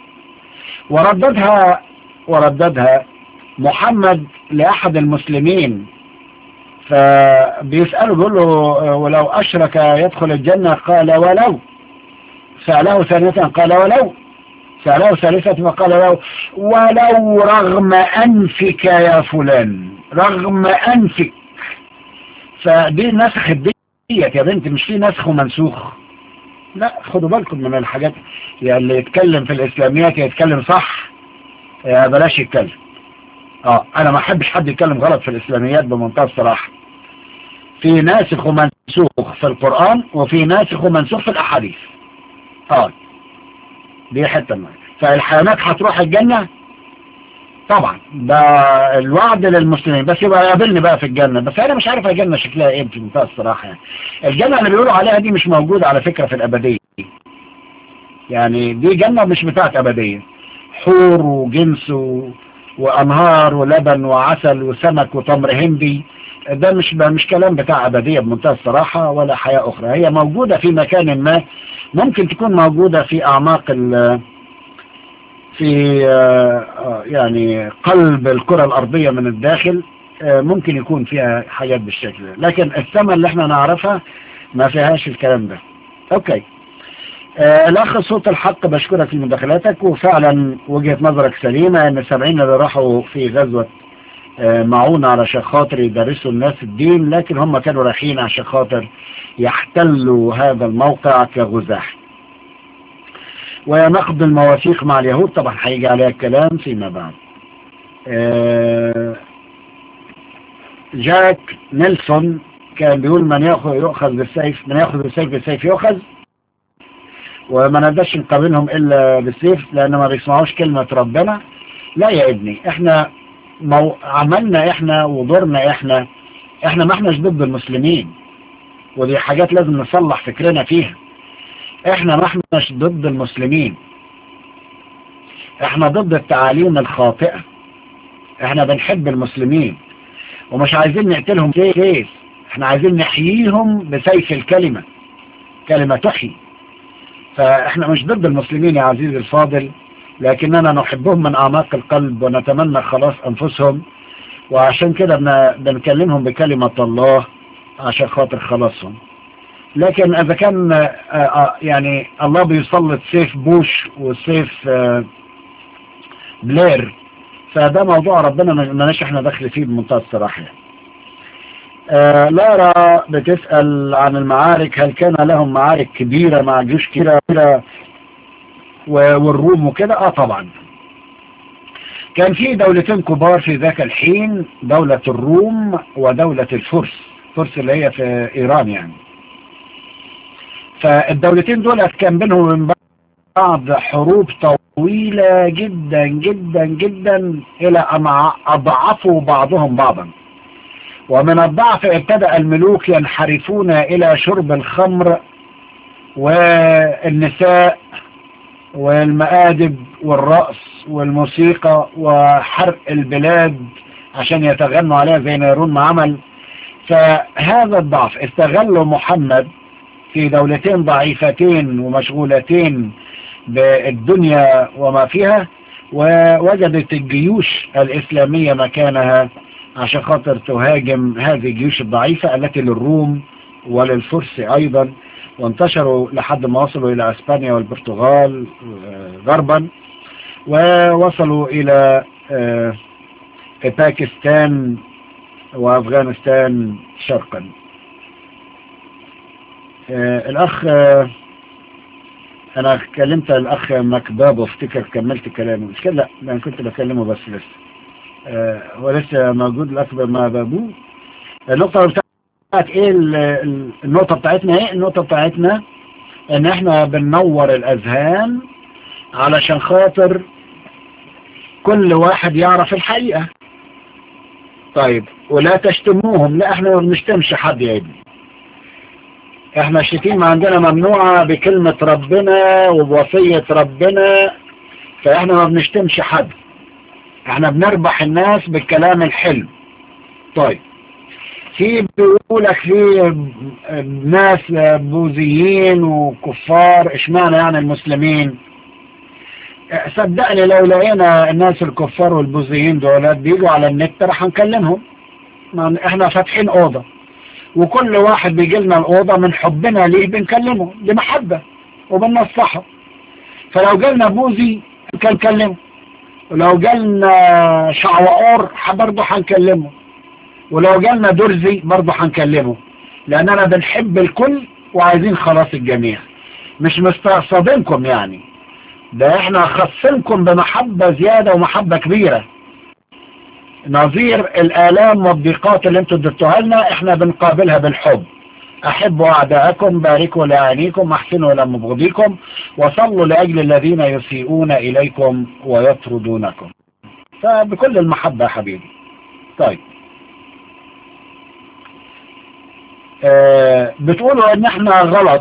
ورددها ورددها محمد لأحد المسلمين فبيسأله بيقول له ولو أشرك يدخل الجنة قال ولو سأله ثانية قال ولو سأله ثالثة فقال له ولو رغم أنفك يا فلان رغم أنفك فدي نسخ ديت يا بنت مش في نسخ ومنسوخ لا خدوا بالكم من الحاجات يعني اللي يتكلم في الإسلاميات يتكلم صح يا بلاش يتكلم اه انا ما احبش حد يتكلم غلط في الإسلاميات بمنتهى الصراحة في ناسخ ومنسوخ في القرآن وفي ناسخ ومنسوخ في الأحاديث اه دي حتة ما فالحيوانات هتروح الجنة طبعا ده الوعد للمسلمين بس يبقى يقابلني بقى في الجنة بس انا مش عارف الجنة شكلها ايه في منتهى الصراحة يعني الجنة اللي بيقولوا عليها دي مش موجودة على فكرة في الابدية يعني دي جنة مش بتاعت ابدية حور وجنس و... وانهار ولبن وعسل وسمك وتمر هندي ده مش مش كلام بتاع ابدية بمنتهى الصراحة ولا حياة اخرى هي موجودة في مكان ما ممكن تكون موجودة في اعماق ال في يعني قلب الكرة الارضية من الداخل ممكن يكون فيها حاجات بالشكل ده لكن السماء اللي احنا نعرفها ما فيهاش الكلام ده اوكي الاخ صوت الحق بشكرك لمداخلاتك وفعلا وجهة نظرك سليمة ان السبعين اللي راحوا في غزوة معونة علشان خاطر يدرسوا الناس الدين لكن هم كانوا رايحين عشان خاطر يحتلوا هذا الموقع كغزاة ونقض المواثيق مع اليهود طبعا هيجي عليها الكلام فيما بعد جاك نيلسون كان بيقول من يأخذ يؤخذ بالسيف من يأخذ بالسيف بالسيف يؤخذ وما نقدرش نقابلهم إلا بالسيف لأن ما بيسمعوش كلمة ربنا لا يا ابني احنا مو عملنا احنا ودورنا احنا احنا ما احناش ضد المسلمين ودي حاجات لازم نصلح فكرنا فيها احنا ما احناش ضد المسلمين احنا ضد التعاليم الخاطئة احنا بنحب المسلمين ومش عايزين نقتلهم سيف احنا عايزين نحييهم بسيف الكلمة كلمة تحيي فاحنا مش ضد المسلمين يا عزيزي الفاضل لكننا نحبهم من اعماق القلب ونتمنى خلاص انفسهم وعشان كده بنكلمهم بكلمة الله عشان خاطر خلاصهم لكن اذا كان يعني الله بيسلط سيف بوش وسيف بلير فده موضوع ربنا مالناش احنا داخل فيه بمنتهى الصراحة آه لارا بتسأل عن المعارك هل كان لهم معارك كبيرة مع جيوش كبيرة والروم وكده اه طبعا كان في دولتين كبار في ذاك الحين دولة الروم ودولة الفرس الفرس اللي هي في ايران يعني فالدولتين دول كان بينهم من بعض حروب طويلة جدا جدا جدا الى ان اضعفوا بعضهم بعضا ومن الضعف ابتدأ الملوك ينحرفون الى شرب الخمر والنساء والمآدب والرأس والموسيقى وحرق البلاد عشان يتغنوا عليها زي نيرون ما عمل فهذا الضعف استغله محمد في دولتين ضعيفتين ومشغولتين بالدنيا وما فيها ووجدت الجيوش الإسلامية مكانها عشان خاطر تهاجم هذه الجيوش الضعيفة التي للروم وللفرس أيضا وانتشروا لحد ما وصلوا إلى أسبانيا والبرتغال غربا ووصلوا إلى آه، باكستان وأفغانستان شرقا آه، الأخ آه، أنا كلمت الأخ مكباب وافتكر كملت كلامه مش كده لا أنا كنت بكلمه بس لسه آه، هو لسه موجود الأخ ما بابوه النقطة بتاعت إيه ال- ال- النقطة بتاعتنا إيه النقطة بتاعتنا إن إحنا بننور الأذهان علشان خاطر كل واحد يعرف الحقيقة طيب ولا تشتموهم لا احنا ما بنشتمش حد يا ابني احنا الشتيمة عندنا ممنوعة بكلمة ربنا وبوصية ربنا فاحنا ما بنشتمش حد احنا بنربح الناس بالكلام الحلو طيب في بيقولك في ناس بوذيين وكفار اشمعنى يعني المسلمين صدقني لو لقينا الناس الكفار والبوذيين دولات بيجوا على النت راح نكلمهم ما احنا فاتحين اوضه وكل واحد بيجي لنا الاوضه من حبنا ليه بنكلمه بمحبه وبنصحه فلو جالنا بوذي كان نكلمه ولو جالنا شعوار برضه هنكلمه ولو جالنا درزي برضه هنكلمه لاننا بنحب الكل وعايزين خلاص الجميع مش مستقصدينكم يعني ده احنا خصنكم بمحبة زيادة ومحبة كبيرة نظير الآلام والضيقات اللي انتوا اديتوها لنا احنا بنقابلها بالحب احبوا اعداءكم باركوا لعينيكم احسنوا لمبغضيكم وصلوا لاجل الذين يسيئون اليكم ويطردونكم فبكل المحبة يا حبيبي طيب آه بتقولوا ان احنا غلط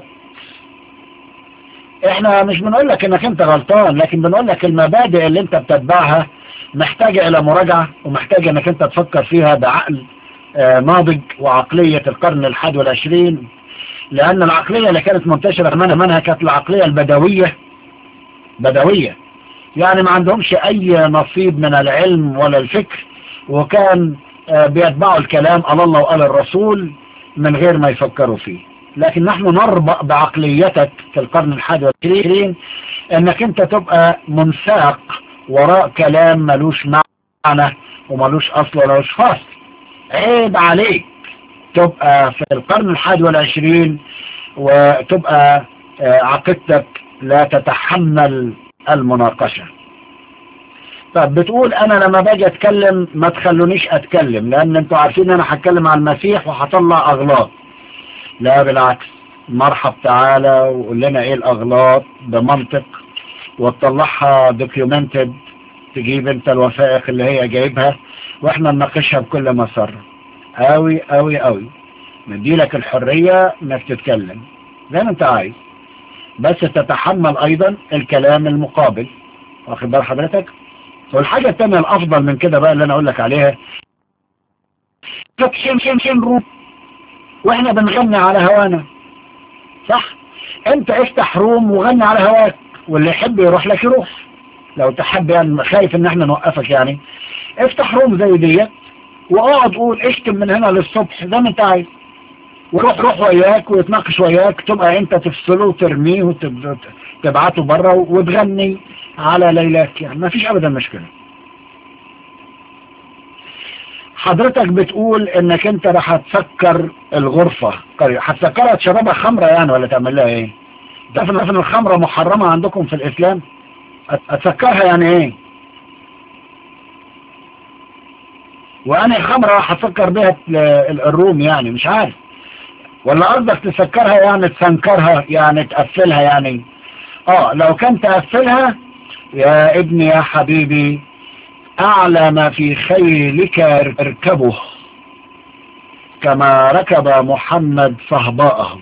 احنا مش بنقول لك انك انت غلطان لكن بنقول لك المبادئ اللي انت بتتبعها محتاجة الى مراجعة ومحتاجة انك انت تفكر فيها بعقل آه ناضج وعقلية القرن الحادي والعشرين لان العقلية اللي كانت منتشرة منها منها كانت العقلية البدوية بدوية يعني ما عندهمش اي نصيب من العلم ولا الفكر وكان آه بيتبعوا الكلام قال الله وقال الرسول من غير ما يفكروا فيه لكن نحن نربط بعقليتك في القرن الحادي والعشرين انك انت تبقى منساق وراء كلام ملوش معنى وملوش اصل وملوش فصل عيب عليك تبقى في القرن الحادي والعشرين وتبقى عقيدتك لا تتحمل المناقشة طب بتقول انا لما باجي اتكلم ما تخلونيش اتكلم لان انتوا عارفين انا هتكلم عن المسيح وهطلع اغلاط لا بالعكس مرحب تعالى وقول لنا ايه الاغلاط بمنطق وتطلعها دوكيومنتد تجيب انت الوثائق اللي هي جايبها واحنا نناقشها بكل مسار قوي قوي قوي نديلك الحرية انك تتكلم زي ما انت عايز بس تتحمل ايضا الكلام المقابل واخد بال حضرتك والحاجة التانية الافضل من كده بقى اللي انا اقول لك عليها شن شن شن روح واحنا بنغني على هوانا صح انت افتح روم وغني على هواك واللي يحب يروح لك يروح لو تحب يعني خايف ان احنا نوقفك يعني افتح روم زي ديت واقعد قول اشتم من هنا للصبح زي ما انت عايز وروح روح وياك ويتناقش وياك تبقى انت تفصله وترميه وتبعته بره وتغني على ليلاك يعني ما فيش ابدا مشكله حضرتك بتقول انك انت راح تسكر الغرفة هتسكرها تشربها خمرة يعني ولا تعمل لها ايه تعرف ان الخمرة محرمة عندكم في الاسلام هتسكرها يعني ايه وانا خمرة هتسكر بها الروم يعني مش عارف ولا قصدك تسكرها يعني تسنكرها يعني تقفلها يعني اه لو كان تقفلها يا ابني يا حبيبي أعلى ما في خيلك اركبه كما ركب محمد صهباءه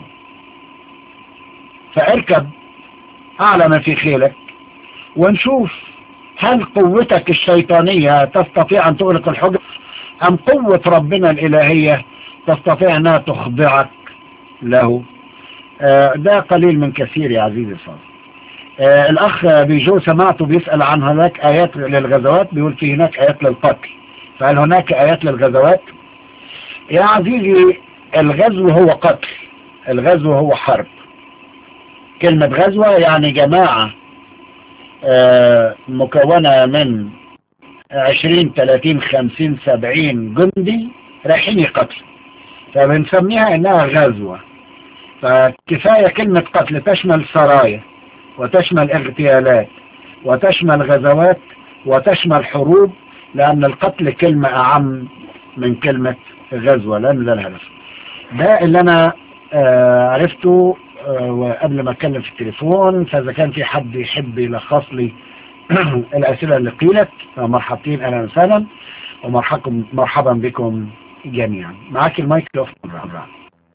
فاركب أعلى ما في خيلك ونشوف هل قوتك الشيطانية تستطيع أن تغلق الحجر أم قوة ربنا الإلهية تستطيع أنها تخضعك له آه ده قليل من كثير يا عزيزي الفاضل آه الأخ بيجو سمعته بيسأل عن هناك آيات للغزوات بيقول في هناك آيات للقتل فهل هناك آيات للغزوات يا عزيزي الغزو هو قتل الغزو هو حرب كلمة غزوة يعني جماعة آه، مكونة من 20 30 50 70 جندي رايحين يقتلوا فبنسميها انها غزوة فكفاية كلمة قتل تشمل سرايا وتشمل اغتيالات وتشمل غزوات وتشمل حروب لأن القتل كلمة أعم من كلمة غزوة لأن ده الهدف ده اللي أنا آه، عرفته آه، وقبل ما أتكلم في التليفون فإذا كان في حد يحب يلخص لي الأسئلة اللي قيلت مرحبتين أهلا وسهلا ومرحبا مرحبا بكم جميعا معاك المايك يا أخت مرة.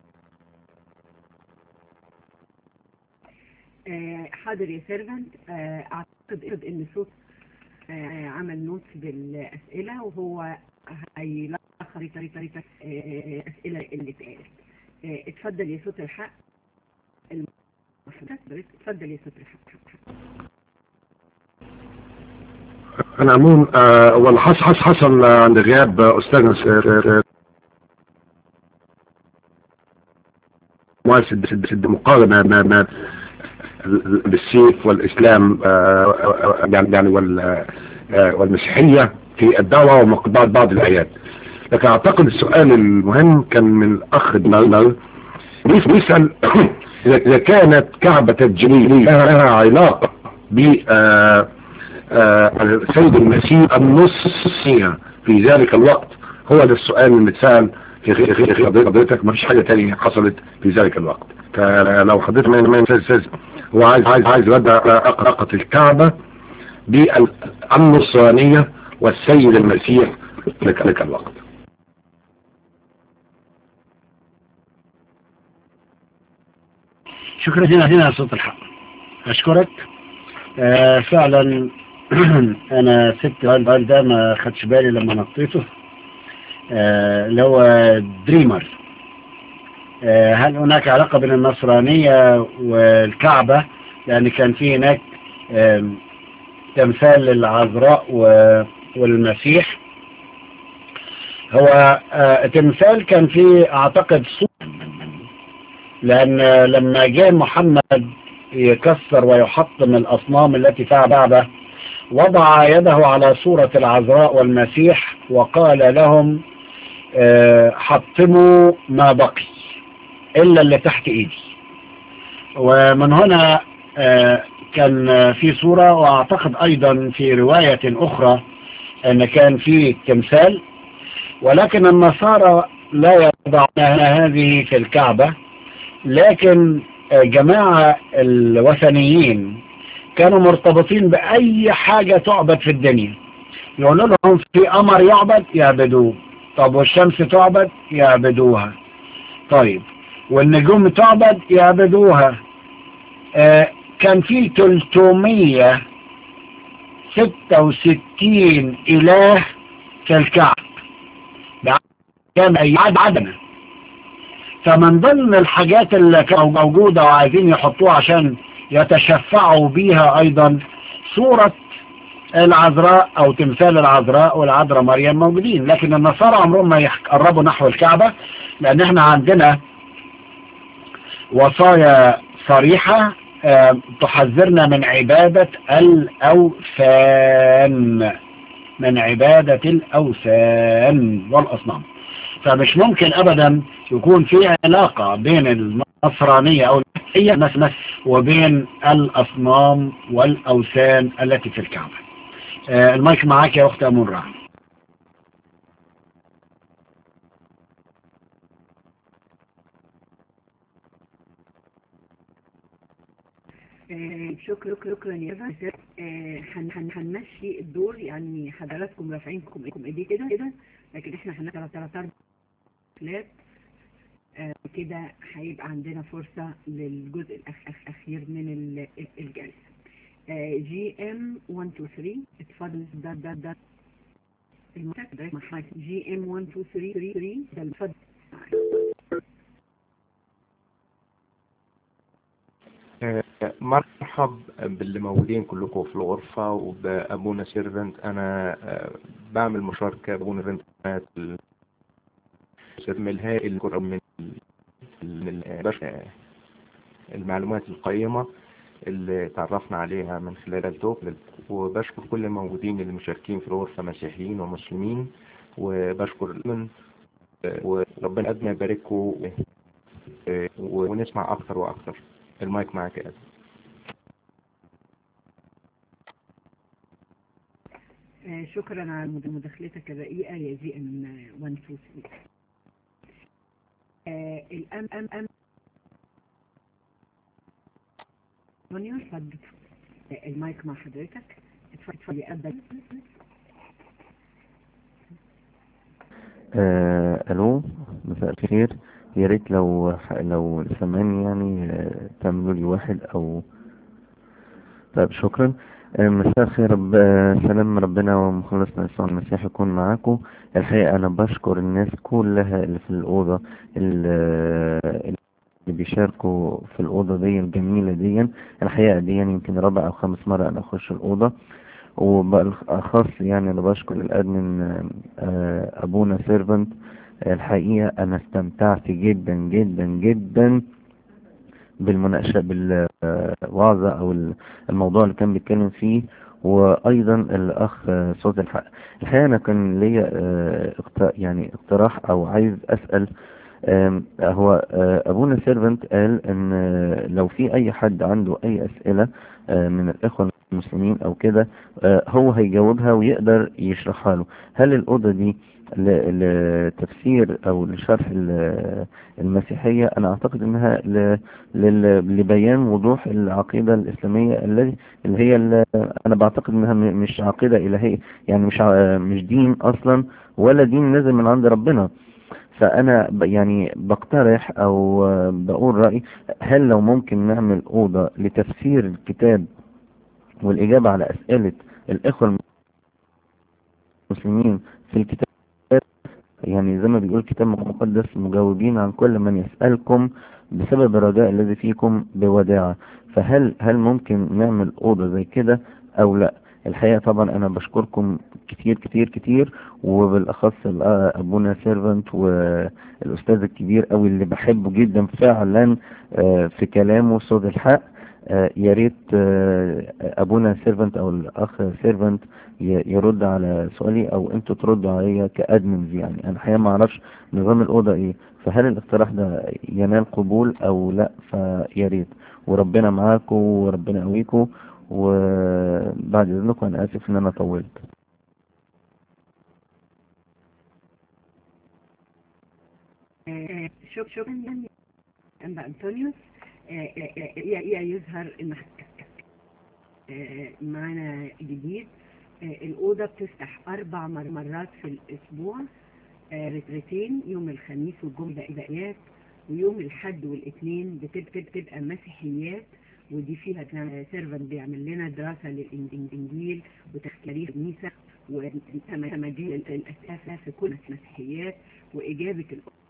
آه، حاضر يا سيرفنت آه، اعتقد ان صوت آه، عمل نوت بالاسئله وهو هيلخص طريقه طريقه آه، اسئله اللي اتقالت آه، اتفضل يا صوت الحق الم- اتفضل يا صوت الحق انا عموم آه، واللي حصل حصل حصل عند غياب آه، استاذنا س- آه، مؤسس بس- بس المقارنة ما ما بالسيف والإسلام آه، آه، يعني يعني وال آه، والمسيحية في الدعوة ومقدار بعض الآيات لكن أعتقد السؤال المهم كان من الأخ دماغ بيسأل إذا إذا كانت كعبة الجليل لها علاقة ب آه، آه، السيد المسيح النصية في ذلك الوقت هو ده السؤال اللي اتسأل في غير غير غير حضرتك ما فيش حاجة تانية حصلت في ذلك الوقت فلو حضرتك ما ما استاذ هو عايز عايز عايز يرد على علاقة الكعبة بالنصرانية والسيد المسيح في ذلك الوقت شكرا هنا هنا صوت الحق أشكرك آه فعلا أنا سبت السؤال ده ما خدش بالي لما نطيته آه اللي هو دريمر آه هل هناك علاقة بين النصرانية والكعبة لأن كان في هناك آم، تمثال للعذراء و- والمسيح هو آه تمثال كان فيه أعتقد صورة لأن لما جاء محمد يكسر ويحطم الأصنام التي فيها بعبة وضع يده على صورة العذراء والمسيح وقال لهم آه، حطموا ما بقي إلا اللي تحت إيدي ومن هنا آه، كان في صورة وأعتقد أيضا في رواية أخرى أن كان في تمثال ولكن النصارى لا يضعون هذه في الكعبة لكن جماعة الوثنيين كانوا مرتبطين بأي حاجة تعبد في الدنيا يقولوا لهم في قمر يعبد يعبدوه طب والشمس تعبد يعبدوها طيب والنجوم تعبد يعبدوها آه كان في 366 إله في الكعب كان أي عدنا فمن ضمن الحاجات اللي كانوا موجودة وعايزين يحطوها عشان يتشفعوا بيها أيضا صورة العذراء أو تمثال العذراء والعذراء مريم موجودين لكن النصارى عمرهم ما يقربوا نحو الكعبة لأن احنا عندنا وصايا صريحة آه، تحذرنا من عبادة الأوثان من عبادة الأوثان والأصنام فمش ممكن أبدا يكون في علاقة بين النصرانية أو المسيحية مثلا وبين الأصنام والأوثان التي في الكعبة آه، المايك معاك يا أخت أمون آه، شكرا شكرا يا فندم آه، هن- هن- هنمشي الدور يعني حضراتكم رافعينكم ايديكم ايدي كده كده لكن احنا هنقرا ثلاث اربع فلات آه، كده هيبقى عندنا فرصة للجزء الأخ- الأخ- الأخير من ال- ال- الجلسة جي ام 123 اتفضل ده ده ده المتابع محمد جي ام 123 ده اتفضل آه، مرحب باللي موجودين كلكم في الغرفة وبأبونا سيرفنت أنا آه، بعمل مشاركة بأبونا سيرفنت من الهائل من من ال- آه، المعلومات القيمة اللي تعرفنا عليها من خلال الدوبل وبشكر كل الموجودين اللي مشاركين في الغرفة مسيحيين ومسلمين وبشكر من وربنا قد ما يبارككم ونسمع أكثر وأكثر المايك معك يا أدم آه، شكرا على مد- مداخلتك الرقيقة يا زي ام 1 2 3 آه، الأم أم أم مونيور اتفضل آه، المايك مع حضرتك اتفضل اتفضل يا أبا آه، الو مساء الخير يا ريت لو لو سامعني يعني آه، تعملوا لي واحد او طيب شكرا آه، مساء الخير رب آه، سلام ربنا ومخلصنا يسوع المسيح يكون معاكم الحقيقة انا بشكر الناس كلها اللي في الأوضة اللي اللي بيشاركوا في الأوضة دي الجميلة دي الحقيقة دي يعني يمكن رابع أو خامس مرة أنا أخش الأوضة وبالأخص يعني أنا بشكر الأدمن آه، أبونا سيرفنت الحقيقة أنا استمتعت جدا جدا جدا بالمناقشة بالوعظة أو الموضوع اللي كان بيتكلم فيه وأيضا الأخ آه، صوت الحق الحقيقة أنا كان ليا آه، اقت- يعني اقتراح أو عايز أسأل آم، هو آه، أبونا سيرفنت قال إن آه، لو في أي حد عنده أي أسئلة آه، من الإخوة المسلمين أو كده آه، هو هيجاوبها ويقدر يشرحها له هل الأوضة دي ل- لتفسير أو لشرح ال- المسيحية أنا أعتقد إنها ل- لل- لبيان وضوح العقيدة الإسلامية الذي اللي هي ال- أنا بعتقد إنها م- مش عقيدة إلهية يعني مش ع- مش دين أصلا ولا دين نزل من عند ربنا فأنا ب- يعني بقترح أو آه، بقول رأيي هل لو ممكن نعمل أوضة لتفسير الكتاب والإجابة على أسئلة الإخوة المسلمين في الكتاب يعني زي ما بيقول الكتاب المقدس مجاوبين عن كل من يسألكم بسبب الرجاء الذي فيكم بوداعة فهل هل ممكن نعمل أوضة زي كده أو لا الحقيقة طبعا أنا بشكركم كتير كتير كتير وبالأخص ال- أبونا سيرفنت والأستاذ الكبير أوي اللي بحبه جدا فعلا آه، في كلامه صوت الحق آه، يا ريت آه، ابونا سيرفنت او الاخ سيرفنت يرد على سؤالي او انتوا تردوا عليا كادمنز يعني انا الحقيقه ما اعرفش نظام الاوضه ايه فهل الاقتراح ده ينال قبول او لا فيا ريت وربنا معاكم وربنا يقويكم وبعد اذنكم انا اسف ان انا طولت آه، شك- شكرا أنبا أنطونيوس آه، آه، آه، ي- ي- يظهر إن آه، معنا جديد آه، الأوضة بتفتح أربع مر- مرات في الأسبوع آه، رترتين يوم الخميس والجمعة بدايات ويوم الحد والاثنين بتبقى بتبقى مسيحيات ودي فيها كان سيرفن بيعمل لنا دراسة للإنجيل وتاريخ الكنيسة وتماجيل الأسئلة في كل المسيحيات وإجابة الأ-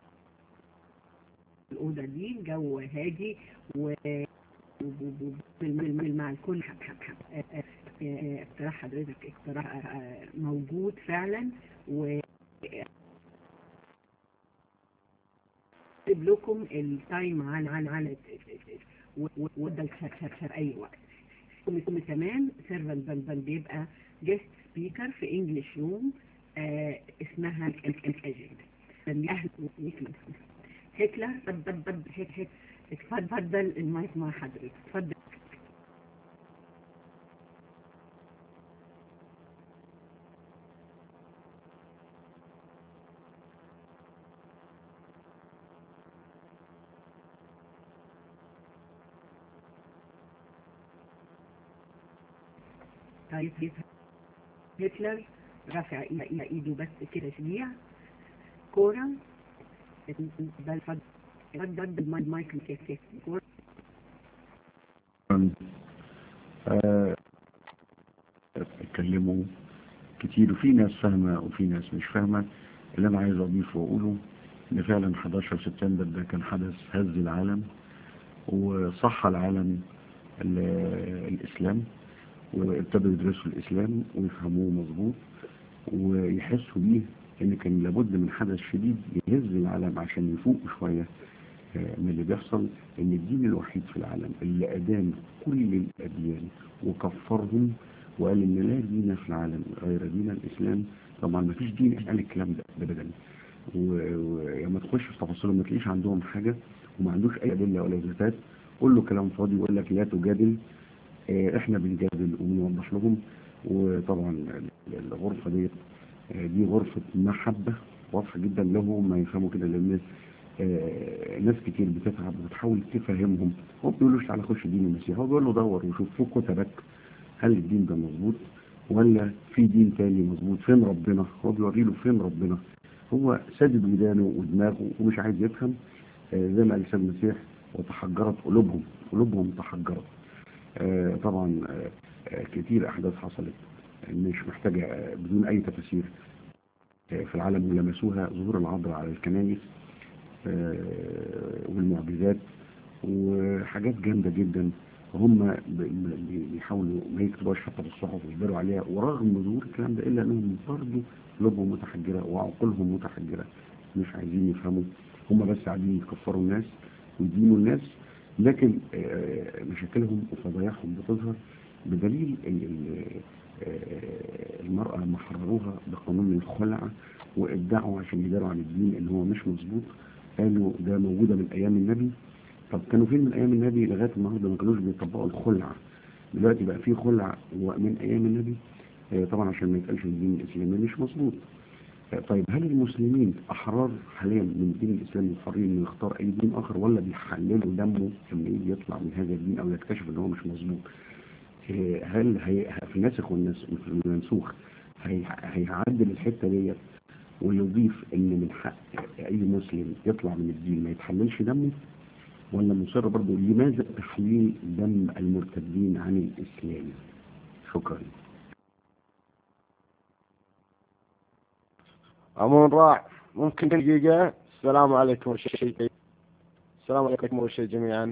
الأوضة دي جو هادي و بالمال مع الكل حب حب حب آه، آه، آه، اقتراح حضرتك اقتراح آه، موجود فعلا و اكتب لكم التايم على على على وده في اي وقت ثم كمان سيرفر بل بيبقى جيست سبيكر في انجلش روم آه اسمها الاجنده اهلا وسهلا هتلر اتفضل اتفضل اتفضل المايك مع حضرتك اتفضل طيب هتلر رافع إلى إلى إيده بس كده شجيع كورة بل فضل ضد المايك كيف كورة آه، اتكلموا كتير وفي ناس فاهمة وفي ناس مش فاهمة اللي انا عايز اضيفه واقوله ان فعلا 11 سبتمبر ده كان حدث هز العالم وصح العالم ال- الاسلام وابتدوا يدرسوا الاسلام ويفهموه مظبوط ويحسوا بيه ان كان لابد من حدث شديد يهز العالم عشان يفوق شوية من اللي بيحصل ان الدين الوحيد في العالم اللي ادان كل الاديان وكفرهم وقال ان لا دين في العالم غير دين الاسلام طبعا ما فيش دين قال الكلام ده ابدا ولما تخش في تفاصيله ما تلاقيش عندهم حاجه وما عندوش اي ادله ولا اثباتات قول له كلام فاضي ويقول لك لا تجادل آه، احنا بنجادل وبنوضح لهم وطبعا الغرفه ديت آه، دي غرفه محبه واضحه جدا لهم ما يفهموا كده لان آه، ناس كتير بتتعب وبتحاول تفهمهم هو ما بيقولوش تعالى خش دين المسيح هو بيقول له دور وشوف في كتبك هل الدين ده مظبوط ولا في دين تاني مظبوط فين ربنا هو بيوري له فين ربنا هو سادد ودانه ودماغه ومش عايز يفهم آه، زي ما قال السيد المسيح وتحجرت قلوبهم قلوبهم تحجرت آه، طبعا آه، آه، كتير احداث حصلت مش محتاجه آه، بدون اي تفاسير آه، في العالم ولمسوها ظهور العذراء على الكنائس آه، والمعجزات وحاجات جامده جدا هم ب- ب- بيحاولوا ما يكتبوهاش حتى في الصحف ويجبروا عليها ورغم ظهور الكلام ده الا انهم برضه قلوبهم متحجره وعقولهم متحجره مش عايزين يفهموا هم بس قاعدين يكفروا الناس ويدينوا الناس لكن آه، مشاكلهم وفضايحهم بتظهر بدليل ال- ال- آه، المرأة لما حرروها بقانون الخلع وادعوا عشان يداروا عن الدين ان هو مش مظبوط قالوا ده موجودة من ايام النبي طب كانوا فين من ايام النبي لغاية النهاردة ما كانوش بيطبقوا الخلع دلوقتي بقى في خلع ومن ايام النبي آه، طبعا عشان ما يتقالش الدين الاسلامي مش مظبوط آه، طيب هل المسلمين احرار حاليا من الدين الاسلامي حرين انه يختار اي دين اخر ولا بيحللوا دمه لما يجي يطلع من هذا الدين او يكتشف ان هو مش مظبوط آه، هل هي في الناسخ والناس في المنسوخ هي- هيعدل الحته ديت ويضيف ان من حق اي مسلم يطلع من الدين ما يتحللش دمه ولا مصر برضه لماذا تحليل دم المرتدين عن الاسلام شكرا أمون راع ممكن دقيقة السلام عليكم أول شيء السلام عليكم أول شيء جميعا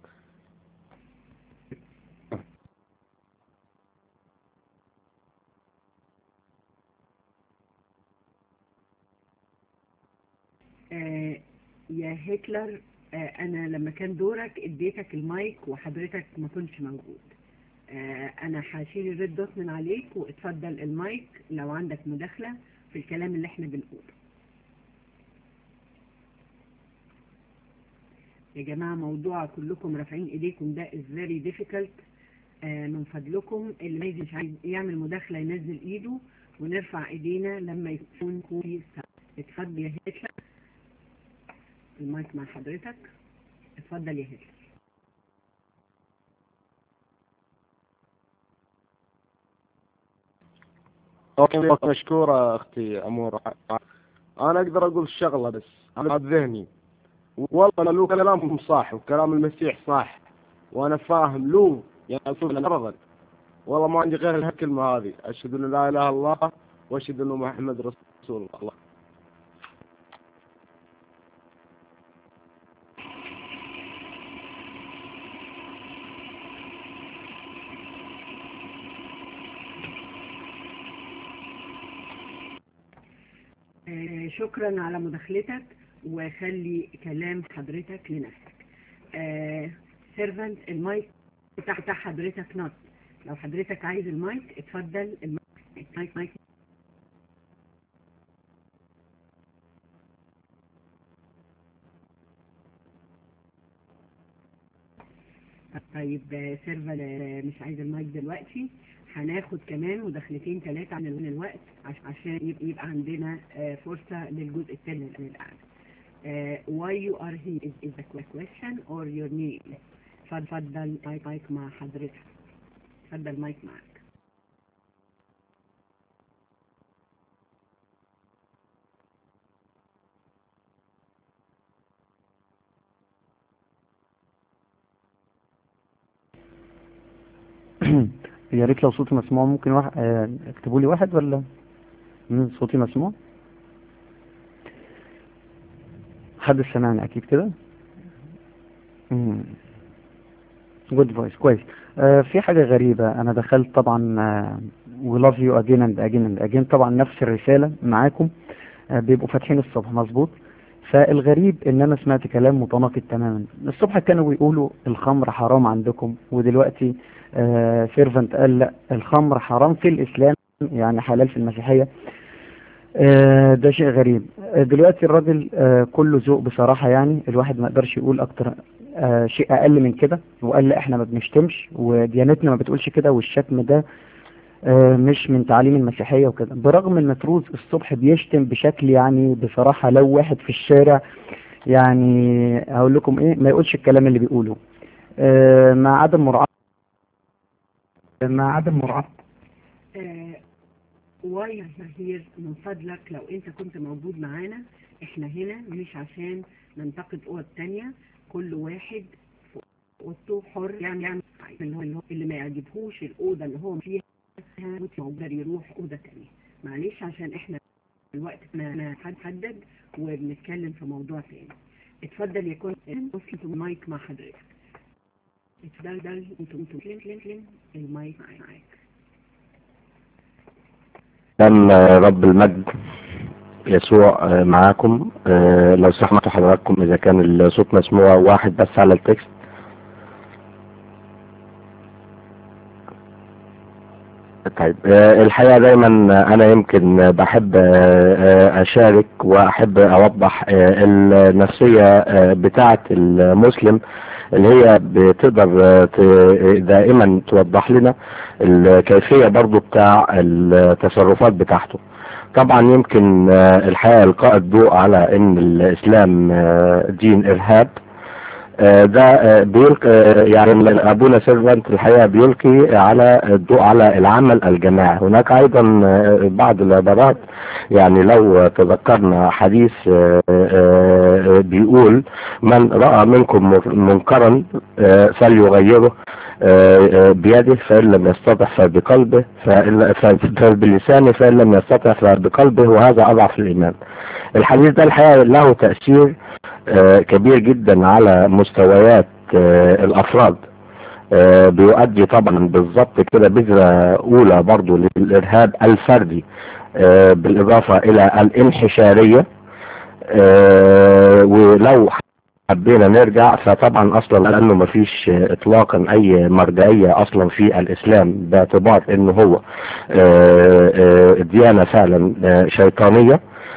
آه، يا هتلر آه، انا لما كان دورك اديتك المايك وحضرتك ما كنتش موجود آه، انا هشيل الريد دوت من عليك واتفضل المايك لو عندك مداخلة في الكلام اللي احنا بنقوله يا جماعة موضوع كلكم رافعين ايديكم ده is very difficult آه، من فضلكم اللي عايز مش عايز يعمل مداخلة ينزل ايده ونرفع ايدينا لما يكون في سبب. اتفضل يا هتلر المايك مع حضرتك اتفضل يا هتلر أوكي مشكورة أختي أمور أنا أقدر أقول شغلة بس على ذهني والله لو كلامكم صح وكلام المسيح صح وأنا فاهم له يعني أبدا والله ما عندي غير الكلمة هذه أشهد أن لا إله إلا الله وأشهد أن محمد رسول الله آه، شكرا على مداخلتك وخلي كلام حضرتك لنفسك سيرفنت المايك بتاع بتاع حضرتك نوت لو حضرتك عايز المايك اتفضل المايك مايك مايك طيب سيرفر مش عايز المايك دلوقتي هناخد كمان مداخلتين ثلاثة عن ال- الوقت عش- عشان يبقى, يبقى عندنا آه، فرصة للجزء الثاني من القعدة. آه، why you are here is, is the question or your name اتفضل مايك مايك مع حضرتك اتفضل مايك معك يا ريت لو صوتي مسموع ممكن واحد آه، اكتبوا لي واحد ولا مم، صوتي مسموع حد سمعني اكيد كده جود فويس كويس آه في حاجة غريبة انا دخلت طبعا آه we love you again and again and again طبعا نفس الرسالة معاكم آه بيبقوا فاتحين الصبح مظبوط فالغريب ان انا سمعت كلام متناقض تماما الصبح كانوا بيقولوا الخمر حرام عندكم ودلوقتي آه سيرفنت قال لا الخمر حرام في الاسلام يعني حلال في المسيحية آه ده شيء غريب آه دلوقتي الراجل آه كله ذوق بصراحة يعني الواحد ما يقدرش يقول اكتر آه شيء اقل من كده وقال لا احنا ما بنشتمش وديانتنا ما بتقولش كده والشتم ده آه مش من تعاليم المسيحية وكده برغم ان تروز الصبح بيشتم بشكل يعني بصراحة لو واحد في الشارع يعني هقول لكم ايه ما يقولش الكلام اللي بيقوله آه مع عدم مراعاة مع عدم مراعاة آه واي هير من فضلك لو انت كنت موجود معانا احنا هنا مش عشان ننتقد اوض تانية كل واحد في اوضته حر يعني يعمل اللي هو- اللي هو- اللي ما يعجبهوش الاوضه اللي هو فيها يقدر يروح اوضه تانية معلش عشان احنا الوقت ما حدد وبنتكلم في موضوع تاني اتفضل يكون وصلت المايك مع حضرتك اتفضل انتوا انتوا كلم كلم كلم المايك معاك سلام رب المجد يسوع آه، معاكم آه، لو سمحتوا حضراتكم إذا كان الصوت مسموع واحد بس على التكست طيب آه، الحقيقة دايما أنا يمكن بحب آه، آه، أشارك وأحب أوضح آه، النفسية آه، بتاعة المسلم اللي هي بتقدر آه، ت- دائما توضح لنا الكيفية برضو بتاع التصرفات بتاعته طبعا يمكن آه، الحقيقة إلقاء الضوء على أن الإسلام آه، دين إرهاب آه، ده آه، بيلقي آه، يعني ابونا سيرفنت الحقيقه بيلقي على الضوء على العمل الجماعي هناك ايضا آه، بعض العبارات يعني لو تذكرنا حديث آه، آه، بيقول من راى منكم منكرا آه، فليغيره آه، آه، بيده فإن لم يستطع فبقلبه فإن- ف- فبلسانه فإن لم يستطع فبقلبه وهذا أضعف الإيمان الحديث ده الحقيقة له تأثير آه، كبير جدا على مستويات آه، الأفراد آه، بيؤدي طبعا بالضبط كده بذرة أولى برضو للإرهاب الفردي آه، بالإضافة إلى الانحشارية آه، ولو حبينا نرجع فطبعا اصلا لانه ما فيش اطلاقا اي مرجعية اصلا في الاسلام باعتبار انه هو آه، آه، ديانة فعلا آه، شيطانية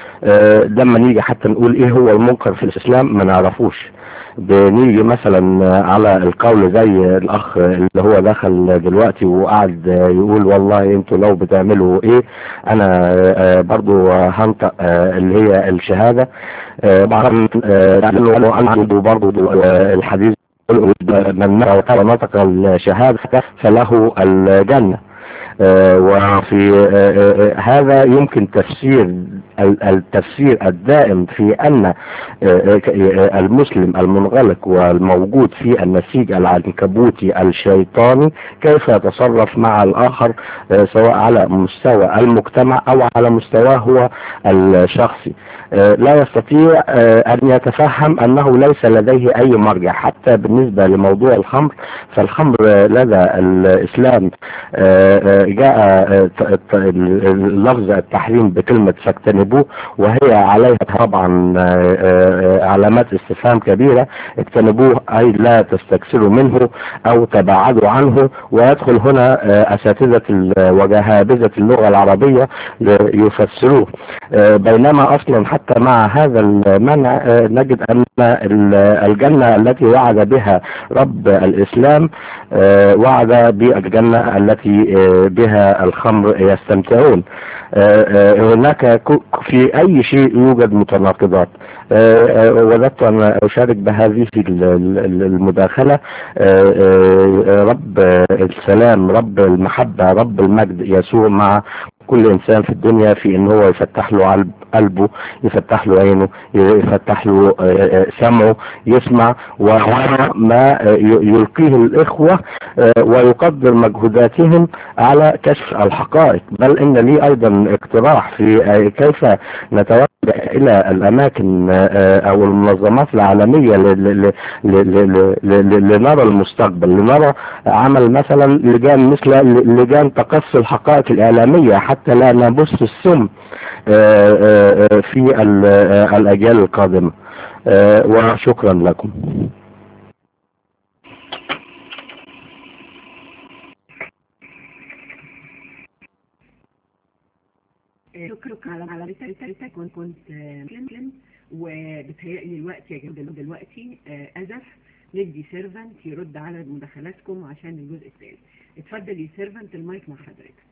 آه، لما نيجي حتى نقول ايه هو المنكر في الاسلام ما نعرفوش بنيجي مثلا على القول زي الاخ اللي هو دخل دلوقتي وقعد يقول والله انتوا لو بتعملوا ايه انا آه، برضو هنطق آه، اللي هي الشهادة آه، طبعا آه، لانه عنده برضو آه، الحديث يقول من نطق الشهادة فله الجنة آه، وفي آه، آه، هذا يمكن تفسير ال- التفسير الدائم في أن آه، آه، ك- آه، المسلم المنغلق والموجود في النسيج العنكبوتي الشيطاني كيف يتصرف مع الآخر آه، سواء على مستوى المجتمع أو على مستواه هو الشخصي آه، لا يستطيع آه، أن يتفهم أنه ليس لديه أي مرجع حتى بالنسبة لموضوع الخمر فالخمر آه، لدى الإسلام آه، آه، جاء آه، ت- ت- اللفظ التحريم بكلمة فاجتنبوه وهي عليها طبعا آه، آه، علامات استفهام كبيرة اجتنبوه أي لا تستكثروا منه أو تباعدوا عنه ويدخل هنا آه، أساتذة ال- وجهابذة اللغة العربية يفسروه آه، بينما أصلا حتى مع هذا المنع آه، نجد أن ال- الجنة التي وعد بها رب الإسلام آه، وعد بالجنة التي آه، بها الخمر يستمتعون آه، آه، هناك ك- في أي شيء يوجد متناقضات آه، آه، وددت أن أشارك بهذه ال- ال- المداخلة آه، آه، رب السلام رب المحبة رب المجد يسوع مع كل انسان في الدنيا في ان هو يفتح له قلب قلبه يفتح له عينه يفتح له آه، آه، سمعه يسمع ويرى ما آه، ي- يلقيه الاخوة آه، ويقدر مجهوداتهم على كشف الحقائق بل ان لي ايضا اقتراح في آه، كيف نتوجه الى الاماكن آه، او المنظمات العالمية ل- ل- ل- ل- ل- ل- ل- لنرى المستقبل لنرى عمل مثلا لجان مثل لجان تقصي الحقائق الاعلامية حتى لا نبث السم آه، آه، في ال- آه، الأجيال القادمة آه، وشكرا لكم آه، شكرك على على رسالتك وان كنت آه، مسلم وبتهيألي الوقت يا جماعة دلوقتي آه، أزف ندي سيرفنت يرد على مداخلاتكم عشان الجزء الثاني اتفضل يا سيرفنت المايك مع حضرتك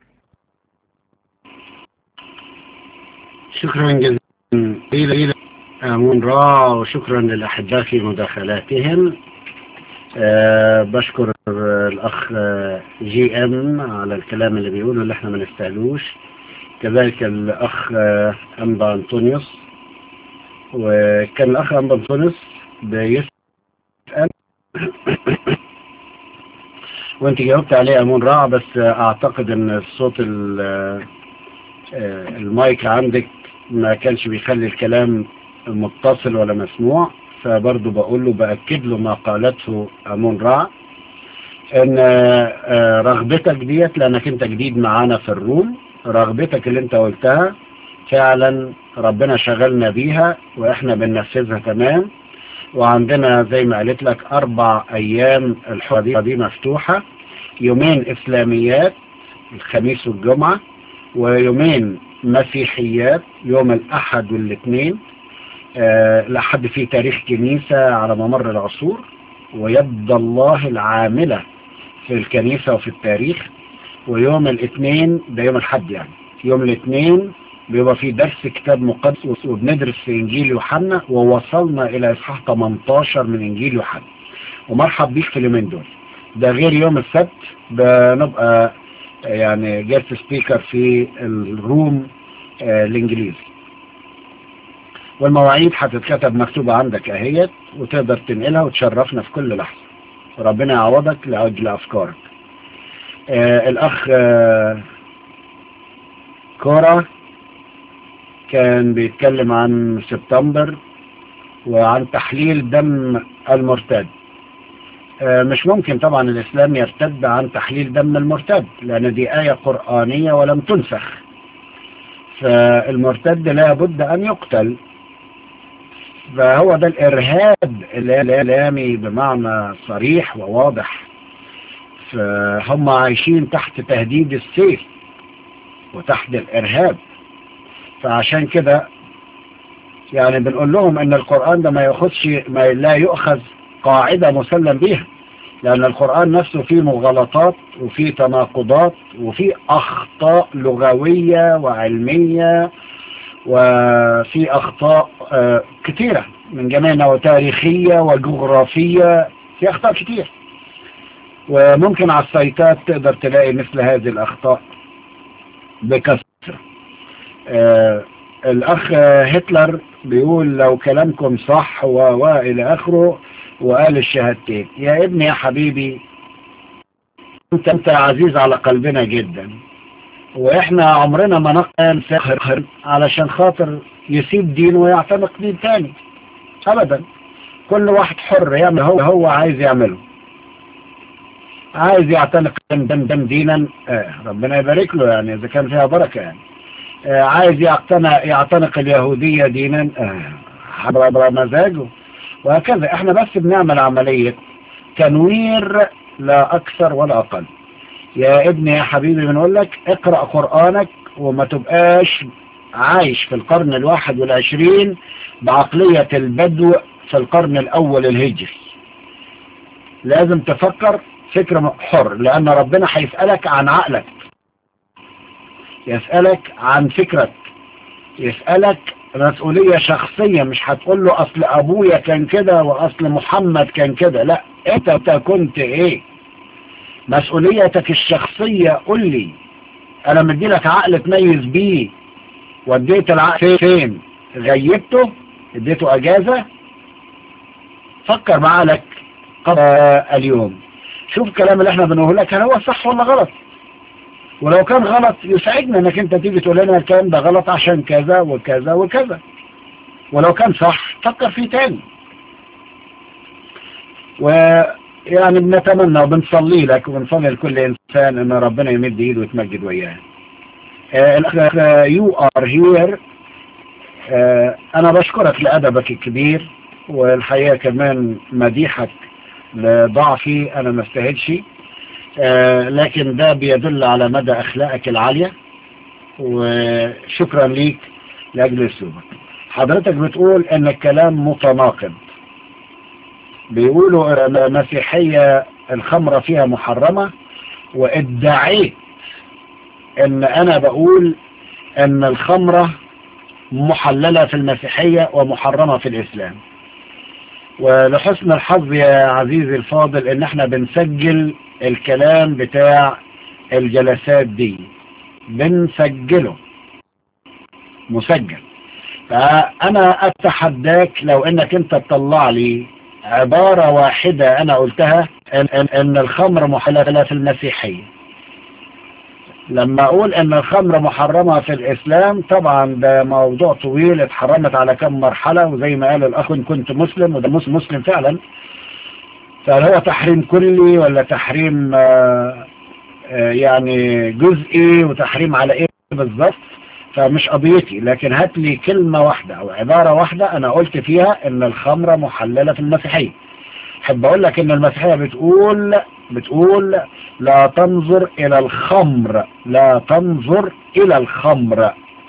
شكرا جزيلا آمون را وشكرا للأحباء في مداخلاتهم أه بشكر الأخ آه، جي أم على الكلام اللي بيقوله اللي احنا ما نستاهلوش كذلك الأخ آه، أنبا أنطونيوس وكان الأخ أنبا أنطونيوس بيسأل وانت جاوبت عليه أمون رائع بس أعتقد أن الصوت ال- آه، المايك عندك ما كانش بيخلي الكلام متصل ولا مسموع فبرضه بقول له بأكد له ما قالته أمون رع ان آه، رغبتك ديت لانك انت جديد معانا في الروم رغبتك اللي انت قلتها فعلا ربنا شغلنا بيها واحنا بننفذها تمام وعندنا زي ما قالت لك اربع ايام الحرة دي, دي مفتوحة يومين اسلاميات الخميس والجمعة ويومين مسيحيات يوم الاحد والاثنين آه، لحد في تاريخ كنيسة على ممر العصور ويد الله العاملة في الكنيسة وفي التاريخ ويوم الاثنين ده يوم الحد يعني يوم الاثنين بيبقى في درس كتاب مقدس وبندرس في انجيل يوحنا ووصلنا الى اصحاح 18 من انجيل يوحنا ومرحب بيك في اليومين دول ده غير يوم السبت بنبقى يعني جيست سبيكر في الروم آه، الانجليزي والمواعيد هتتكتب مكتوبة عندك اهيت وتقدر تنقلها وتشرفنا في كل لحظة ربنا يعوضك لأجل أفكارك آه الأخ آه كورا كان بيتكلم عن سبتمبر وعن تحليل دم المرتد آه مش ممكن طبعا الإسلام يرتد عن تحليل دم المرتد لأن دي آية قرآنية ولم تنسخ فالمرتد لا بد أن يقتل فهو ده الإرهاب الإعلامي بمعنى صريح وواضح فهم عايشين تحت تهديد السيف وتحت الإرهاب فعشان كده يعني بنقول لهم ان القرآن ده ما ياخدش ما لا يؤخذ قاعدة مسلم بيها لأن القرآن نفسه فيه مغالطات وفيه تناقضات وفيه أخطاء لغوية وعلمية وفي أخطاء آه، كثيرة من جميعنا وتاريخية وجغرافية في أخطاء كتير وممكن على السيطات تقدر تلاقي مثل هذه الأخطاء بكثرة آه، الأخ هتلر بيقول لو كلامكم صح و وإلى آخره وقال الشهادتين يا ابني يا حبيبي انت انت عزيز على قلبنا جدا واحنا عمرنا ما نقل سخر علشان خاطر يسيب دين ويعتنق دين تاني ابدا كل واحد حر يعمل هو هو عايز يعمله عايز يعتنق دم دم دم دينا آه ربنا يبارك له يعني اذا كان فيها بركة يعني آه عايز يعتنق يعتنق اليهودية دينا آه حبر مزاجه وهكذا احنا بس بنعمل عملية تنوير لا اكثر ولا اقل يا ابني يا حبيبي بنقول لك اقرأ قرآنك وما تبقاش عايش في القرن الواحد والعشرين بعقلية البدو في القرن الاول الهجري لازم تفكر فكرة حر لان ربنا هيسألك عن عقلك يسألك عن فكرك يسألك مسؤولية شخصية مش هتقول له اصل ابويا كان كده واصل محمد كان كده لا انت انت كنت ايه مسؤوليتك الشخصية قول لي انا مدي لك عقل تميز بيه وديت العقل فين غيبته اديته اجازة فكر بعقلك قبل اليوم شوف الكلام اللي احنا بنقوله لك هل هو صح ولا غلط ولو كان غلط يسعدنا انك انت تيجي تقول لنا الكلام ده غلط عشان كذا وكذا وكذا ولو كان صح فكر فيه تاني ويعني بنتمنى وبنصلي لك وبنصلي لكل انسان ان ربنا يمد ايده ويتمجد وياه الأخ يو ار هير أنا بشكرك لأدبك الكبير والحقيقة كمان مديحك لضعفي أنا ما استاهلش آه لكن ده بيدل على مدى أخلاقك العالية وشكرا ليك لأجل أسلوبك حضرتك بتقول أن الكلام متناقض بيقولوا المسيحية الخمرة فيها محرمة وادعيت أن أنا بقول أن الخمرة محللة في المسيحية ومحرمة في الإسلام ولحسن الحظ يا عزيزي الفاضل ان احنا بنسجل الكلام بتاع الجلسات دي بنسجله مسجل فانا اتحداك لو انك انت تطلع لي عبارة واحدة انا قلتها ان, إن, إن الخمر محللة في المسيحية لما اقول ان الخمر محرمة في الاسلام طبعا ده موضوع طويل اتحرمت على كم مرحلة وزي ما قال الاخ ان كنت مسلم وده مسلم فعلا فهل هو تحريم كلي ولا تحريم آآ آآ يعني جزئي وتحريم على ايه بالظبط فمش قضيتي لكن هات لي كلمة واحدة او عبارة واحدة انا قلت فيها ان الخمرة محللة في المسيحية حب اقول لك ان المسيحية بتقول بتقول لا تنظر الى الخمر لا تنظر الى الخمر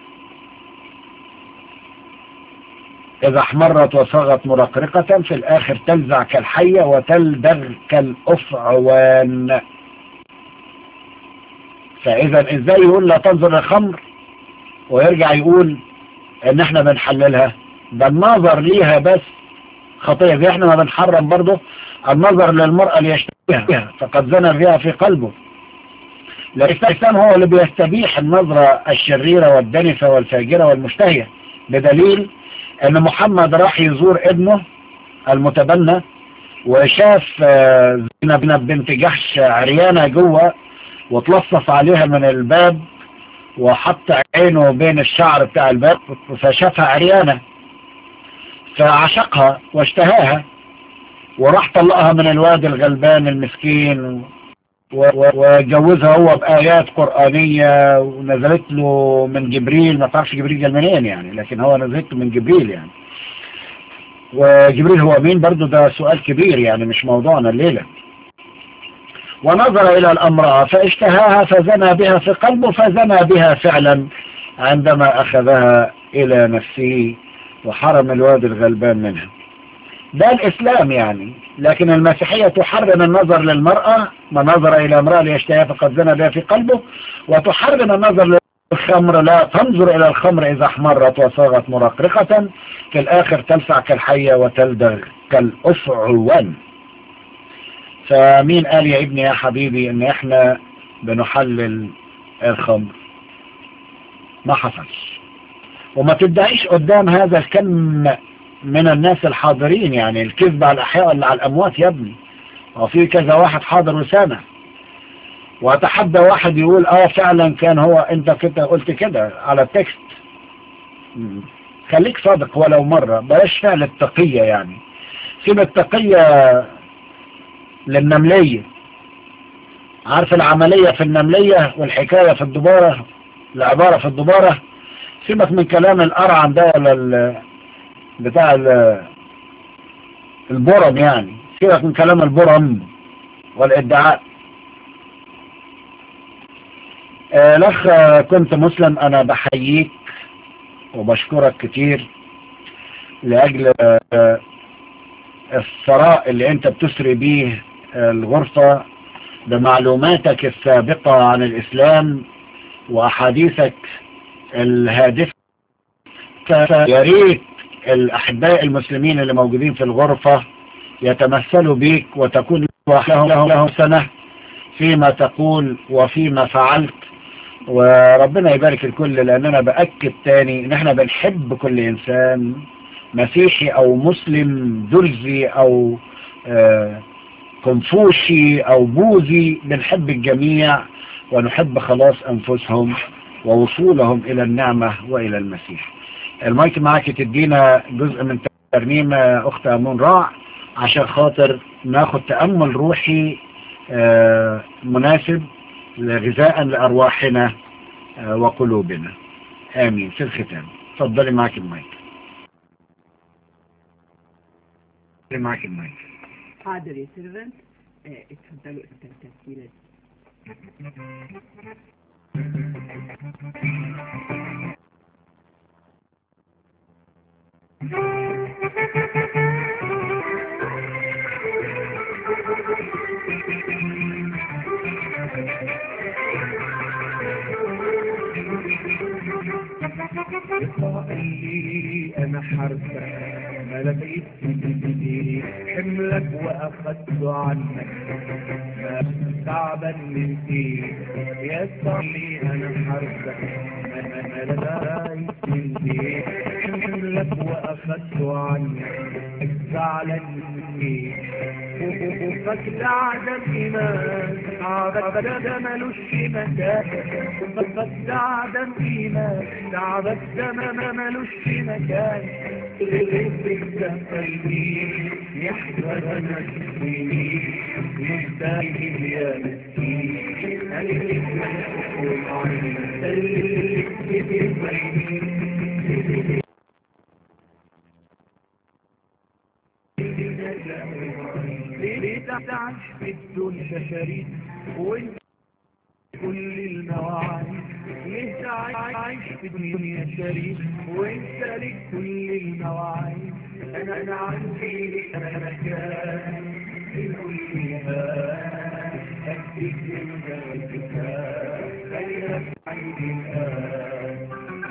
اذا احمرت وصغت مرقرقة في الاخر تلزع كالحية وتلدغ كالافعوان فاذا ازاي يقول لا تنظر الى الخمر ويرجع يقول ان احنا بنحللها ده النظر ليها بس خطية زي احنا ما بنحرم برضه النظر للمرأة ليشتبهها فقد زنى بها في قلبه الإسلام هو اللي بيستبيح النظرة الشريرة والدنسة والفاجرة والمشتهية بدليل ان محمد راح يزور ابنه المتبنى وشاف زينب بنت جحش عريانة جوه وتلصص عليها من الباب وحط عينه بين الشعر بتاع الباب فشافها عريانة فعشقها واشتهاها وراح طلقها من الواد الغلبان المسكين وجوزها هو بآيات قرآنية ونزلت له من جبريل ما تعرفش جبريل جال منين يعني لكن هو نزلت له من جبريل يعني وجبريل هو مين برضو ده سؤال كبير يعني مش موضوعنا الليلة ونظر إلى الأمرأة فاشتهاها فزنى بها في قلبه فزنى بها فعلا عندما أخذها إلى نفسه وحرم الواد الغلبان منها ده الإسلام يعني لكن المسيحية تحرم النظر للمرأة ما نظر إلى امرأة ليشتهيها فقد زنى بها في قلبه وتحرم النظر للخمر لا تنظر إلى الخمر إذا احمرت وصاغت مرقرقة في الآخر تلسع كالحية وتلدغ كالأفعوان فمين قال يا ابني يا حبيبي ان احنا بنحلل الخمر ما حصلش وما تدعيش قدام هذا الكم من الناس الحاضرين يعني الكذب على الأحياء ولا على الأموات يا ابني وفي كذا واحد حاضر وسامع وأتحدى واحد يقول اه فعلا كان هو انت كده قلت كده على التكست خليك صادق ولو مرة بلاش فعل التقية يعني سيب التقية للنملية عارف العملية في النملية والحكاية في الدبارة العبارة في الدبارة سيبك من كلام الأرعن ده ولا بتاع البرم يعني سيبك من كلام البرم والادعاء الاخ كنت مسلم انا بحييك وبشكرك كتير لاجل الثراء اللي انت بتسري بيه الغرفة بمعلوماتك السابقة عن الاسلام واحاديثك الهادفة يا ريت الأحباء المسلمين اللي موجودين في الغرفة يتمثلوا بيك وتكون لهم, لهم, لهم سنة فيما تقول وفيما فعلت وربنا يبارك الكل لأننا بأكد تاني إن احنا بنحب كل إنسان مسيحي أو مسلم درزي أو آه كنفوشي أو بوذي بنحب الجميع ونحب خلاص أنفسهم ووصولهم إلى النعمة وإلى المسيح المايك معاك تدينا جزء من ترنيمة أخت أمون راع عشان خاطر ناخد تأمل روحي مناسب غذاء لأرواحنا آه، وقلوبنا آمين في الختام تفضلي معك المايك تفضلي معك المايك حاضر يا سيرفنت آه، اتفضلوا التسجيلة دي لي انا حربك ما لقيت بايدي حملك واخدته عنك ما تعبان من ايه يا صاحبي انا حربك ما ما لقيت من ايه حملك واخدته عنك زعلان من ايه وفك عدم إيمان تعبك ده ملوش مكان وفك عدم إيمان تعبك ده ما ملوش مكان غيرك ده قلبي يحضر أنا سنين مستعجل يا مسكين قلبك ملك وعين قلبك بيبين ليه تعيش في الدنيا شريك وانت كل المواعيد ليه تعيش في الدنيا شريك وانت لك كل المواعيد انا انا عندي لك مكان في كل مكان اديك الكتاب خيرك عندي الان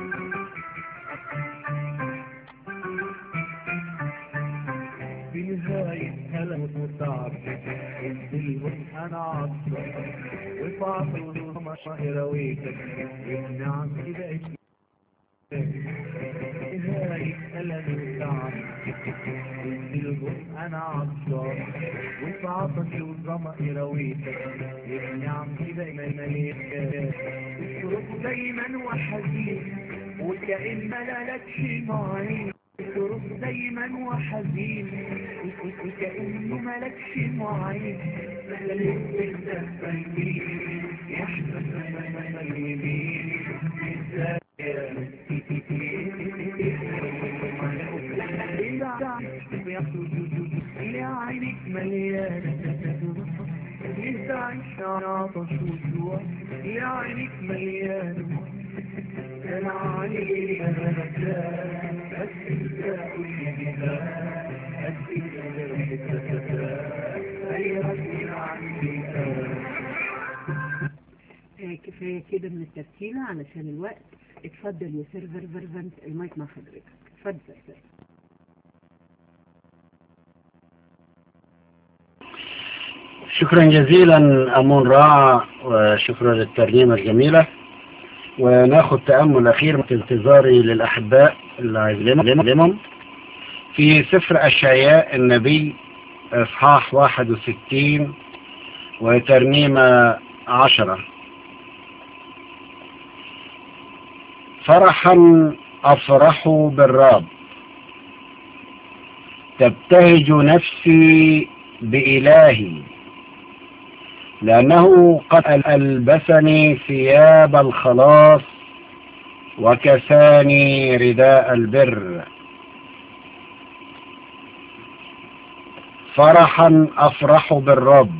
بنهاية هلم وتعب الظلم انا عطر وفعط المشاهر ويتك والنعم بقت نهاية ألم وتعب الظلم انا عطر وفعطك والظما يرويتك والنعم بقت مليئة الصروف دايما وحزين وكأن ملالكش معين الظروف دايما وحزين وكأنه ملكش معين فلسك ده قلبي يحزن اليمين يا عينك مليانة ليه تعيش عطش وجوع يا عينك مليانة كان عليك أنا مكان أسئلة كل جبال أسئلة لرحتك أي رجل عندي آه، كفاية كده من الترتيلة علشان الوقت اتفضل يا سيرفر فيرفنت المايك مع حضرتك اتفضل سيرفر شكرا جزيلا أمون راعة وشكرا للترنيمة الجميلة وناخد تأمل أخير في انتظاري للأحباء اللي عايزينهم في سفر أشعياء النبي إصحاح 61 وترنيمة عشرة فرحا أفرح بالرب تبتهج نفسي بإلهي لأنه قد ألبسني ثياب الخلاص وكساني رداء البر فرحا أفرح بالرب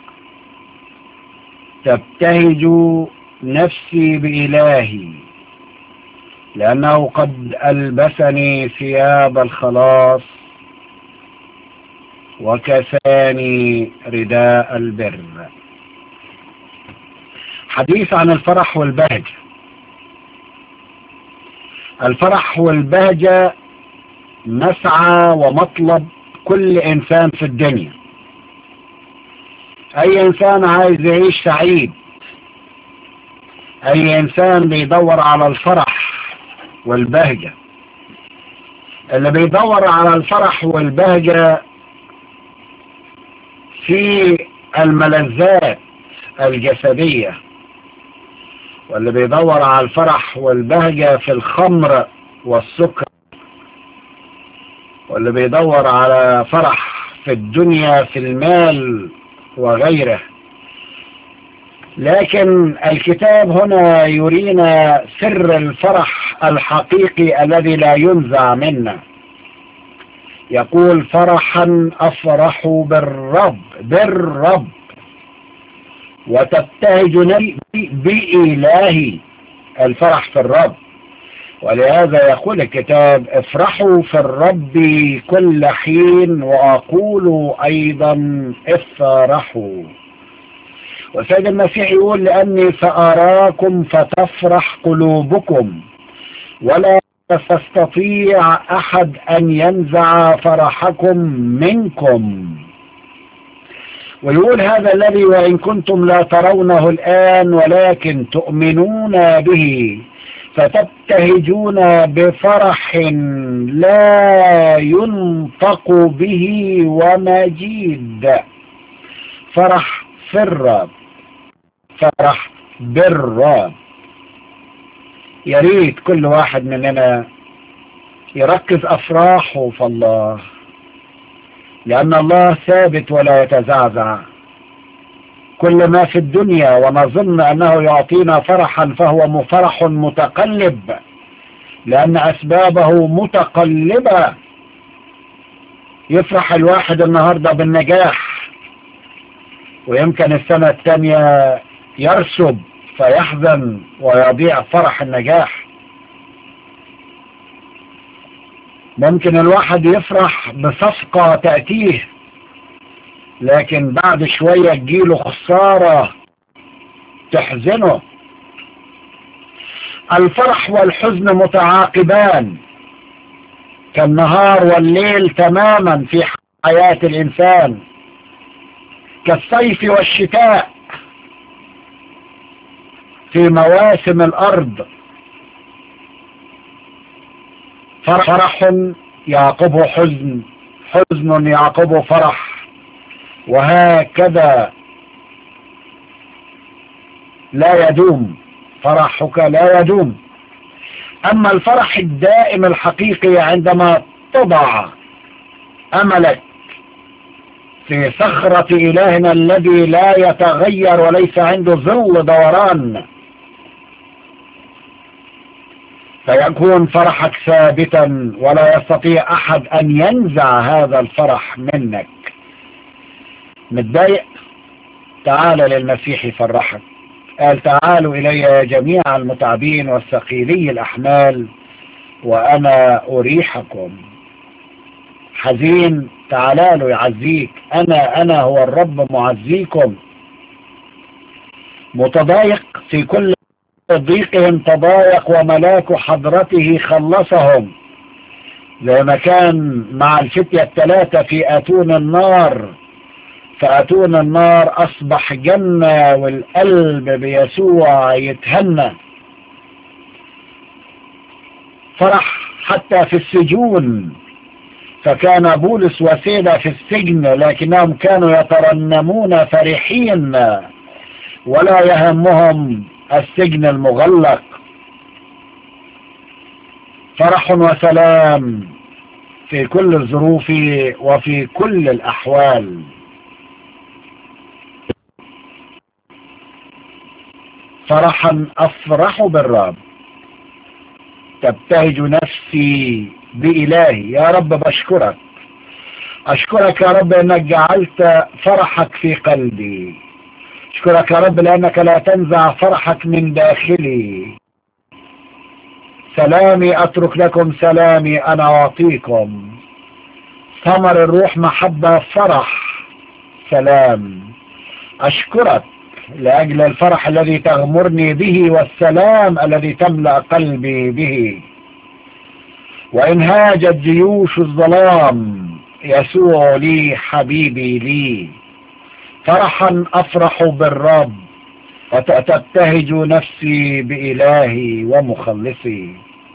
تبتهج نفسي بإلهي لأنه قد ألبسني ثياب الخلاص وكساني رداء البر حديث عن الفرح والبهجة الفرح والبهجة مسعى ومطلب كل إنسان في الدنيا أي إنسان عايز يعيش سعيد أي إنسان بيدور على الفرح والبهجة اللي بيدور على الفرح والبهجة في الملذات الجسدية واللي بيدور على الفرح والبهجة في الخمر والسكر واللي بيدور على فرح في الدنيا في المال وغيره لكن الكتاب هنا يرينا سر الفرح الحقيقي الذي لا ينزع منا يقول فرحا أفرح بالرب بالرب وتبتهج نفسي بإلهي الفرح في الرب ولهذا يقول الكتاب افرحوا في الرب كل حين وأقول أيضا افرحوا والسيد المسيح يقول لأني سأراكم فتفرح قلوبكم ولا تستطيع أحد أن ينزع فرحكم منكم ويقول هذا الذي وإن كنتم لا ترونه الآن ولكن تؤمنون به فتبتهجون بفرح لا ينطق به ومجيد فرح في الرب فرح بالرب يا ريت كل واحد مننا يركز أفراحه في الله لأن الله ثابت ولا يتزعزع كل ما في الدنيا ونظن أنه يعطينا فرحا فهو فرح متقلب لأن أسبابه متقلبة يفرح الواحد النهاردة بالنجاح ويمكن السنة الثانية يرسب فيحزن ويضيع فرح النجاح ممكن الواحد يفرح بصفقة تأتيه لكن بعد شوية تجيله خسارة تحزنه الفرح والحزن متعاقبان كالنهار والليل تماما في حياة الإنسان كالصيف والشتاء في مواسم الأرض فرح يعقبه حزن حزن يعقبه فرح وهكذا لا يدوم فرحك لا يدوم أما الفرح الدائم الحقيقي عندما تضع أملك في صخرة إلهنا الذي لا يتغير وليس عنده ظل دوران فيكون فرحك ثابتا ولا يستطيع أحد أن ينزع هذا الفرح منك متضايق تعال للمسيح يفرحك قال تعالوا إلي يا جميع المتعبين والثقيلي الأحمال وأنا أريحكم حزين تعالى له يعزيك أنا أنا هو الرب معزيكم متضايق في كل ضيقهم تضايق وملاك حضرته خلصهم زي ما كان مع الفتية الثلاثة في أتون النار فأتون النار أصبح جنة والقلب بيسوع يتهنى فرح حتى في السجون فكان بولس وسيلة في السجن لكنهم كانوا يترنمون فرحين ولا يهمهم السجن المغلق فرح وسلام في كل الظروف وفي كل الأحوال فرحا أفرح بالرب تبتهج نفسي بإلهي يا رب بشكرك أشكرك يا رب أنك جعلت فرحك في قلبي أشكرك يا رب لأنك لا تنزع فرحك من داخلي سلامي أترك لكم سلامي أنا أعطيكم ثمر الروح محبة فرح سلام أشكرك لأجل الفرح الذي تغمرني به والسلام الذي تملأ قلبي به وإن هاجت جيوش الظلام يسوع لي حبيبي لي فرحا أفرح بالرب وتبتهج نفسي بإلهي ومخلصي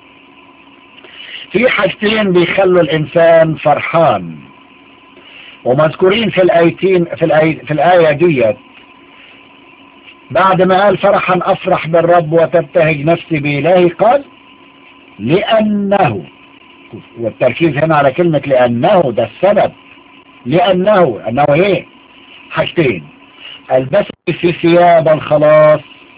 في حاجتين بيخلوا الإنسان فرحان ومذكورين في الآيتين في, الآي في الآية ديت بعد ما قال فرحا أفرح بالرب وتبتهج نفسي بإلهي قال لأنه والتركيز هنا على كلمة لأنه ده السبب لأنه أنه إيه حاجتين البسني في ثياب الخلاص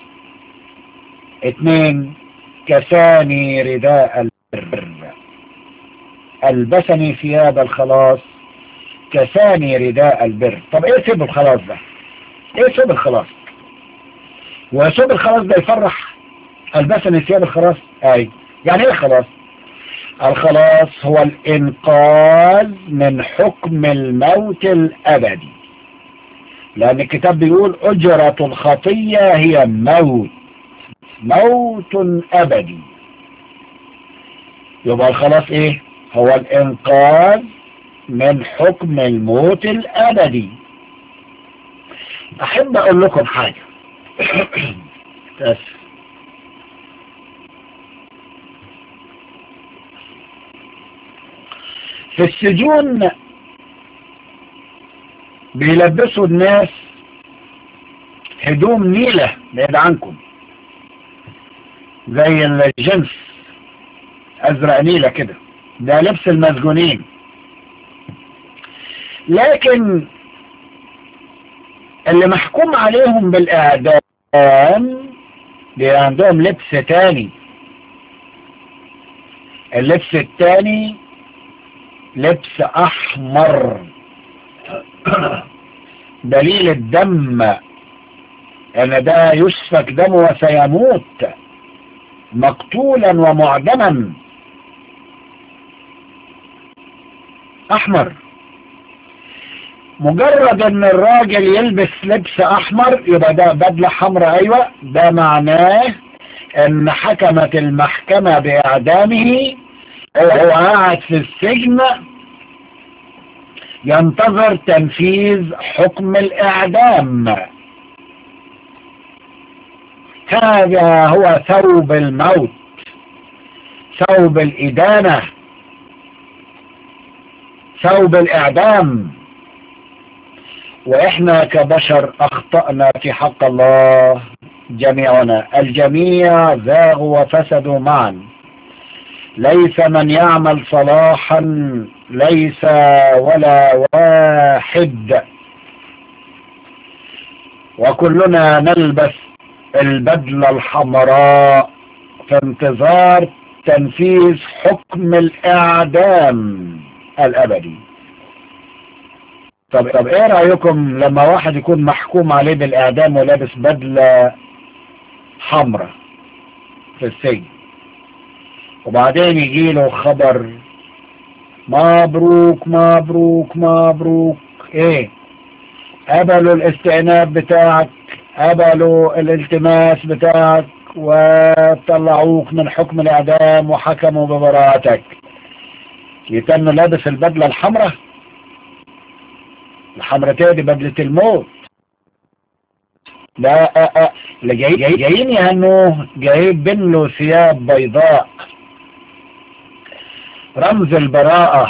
اثنين كساني رداء البر البسني ثياب الخلاص كساني رداء البر طب ايه سبب الخلاص ده ايه سبب الخلاص وسبب الخلاص ده يفرح البسني ثياب الخلاص اي يعني ايه خلاص الخلاص هو الانقاذ من حكم الموت الابدي لان الكتاب بيقول اجرة الخطية هي موت موت ابدي يبقى الخلاص ايه هو الانقاذ من حكم الموت الابدي احب اقول لكم حاجة اسف في السجون بيلبسوا الناس هدوم نيلة بعيد عنكم زي الجنس ازرق نيلة كده ده لبس المسجونين لكن اللي محكوم عليهم بالاعدام دي عندهم لبس تاني اللبس التاني لبس احمر دليل الدم ان ده يسفك دمه وسيموت مقتولا ومعدما احمر مجرد ان الراجل يلبس لبس احمر يبقى ده بدلة حمراء ايوه ده معناه ان حكمت المحكمة باعدامه هو قاعد في السجن ينتظر تنفيذ حكم الاعدام هذا هو ثوب الموت ثوب الادانة ثوب الاعدام واحنا كبشر اخطأنا في حق الله جميعنا الجميع زاغوا وفسدوا معا ليس من يعمل صلاحا ليس ولا واحد وكلنا نلبس البدلة الحمراء في انتظار تنفيذ حكم الاعدام الابدي طب طب ايه رايكم لما واحد يكون محكوم عليه بالاعدام ولابس بدله حمراء في السجن وبعدين يجي له خبر مبروك مبروك مبروك ايه قبلوا الاستئناف بتاعك قبلوا الالتماس بتاعك وطلعوك من حكم الاعدام وحكموا ببراءتك يتم لابس البدلة الحمراء الحمرتين دي بدلة الموت لا اللي جاي جاي جايين يهنوه جايبين له ثياب بيضاء رمز البراءة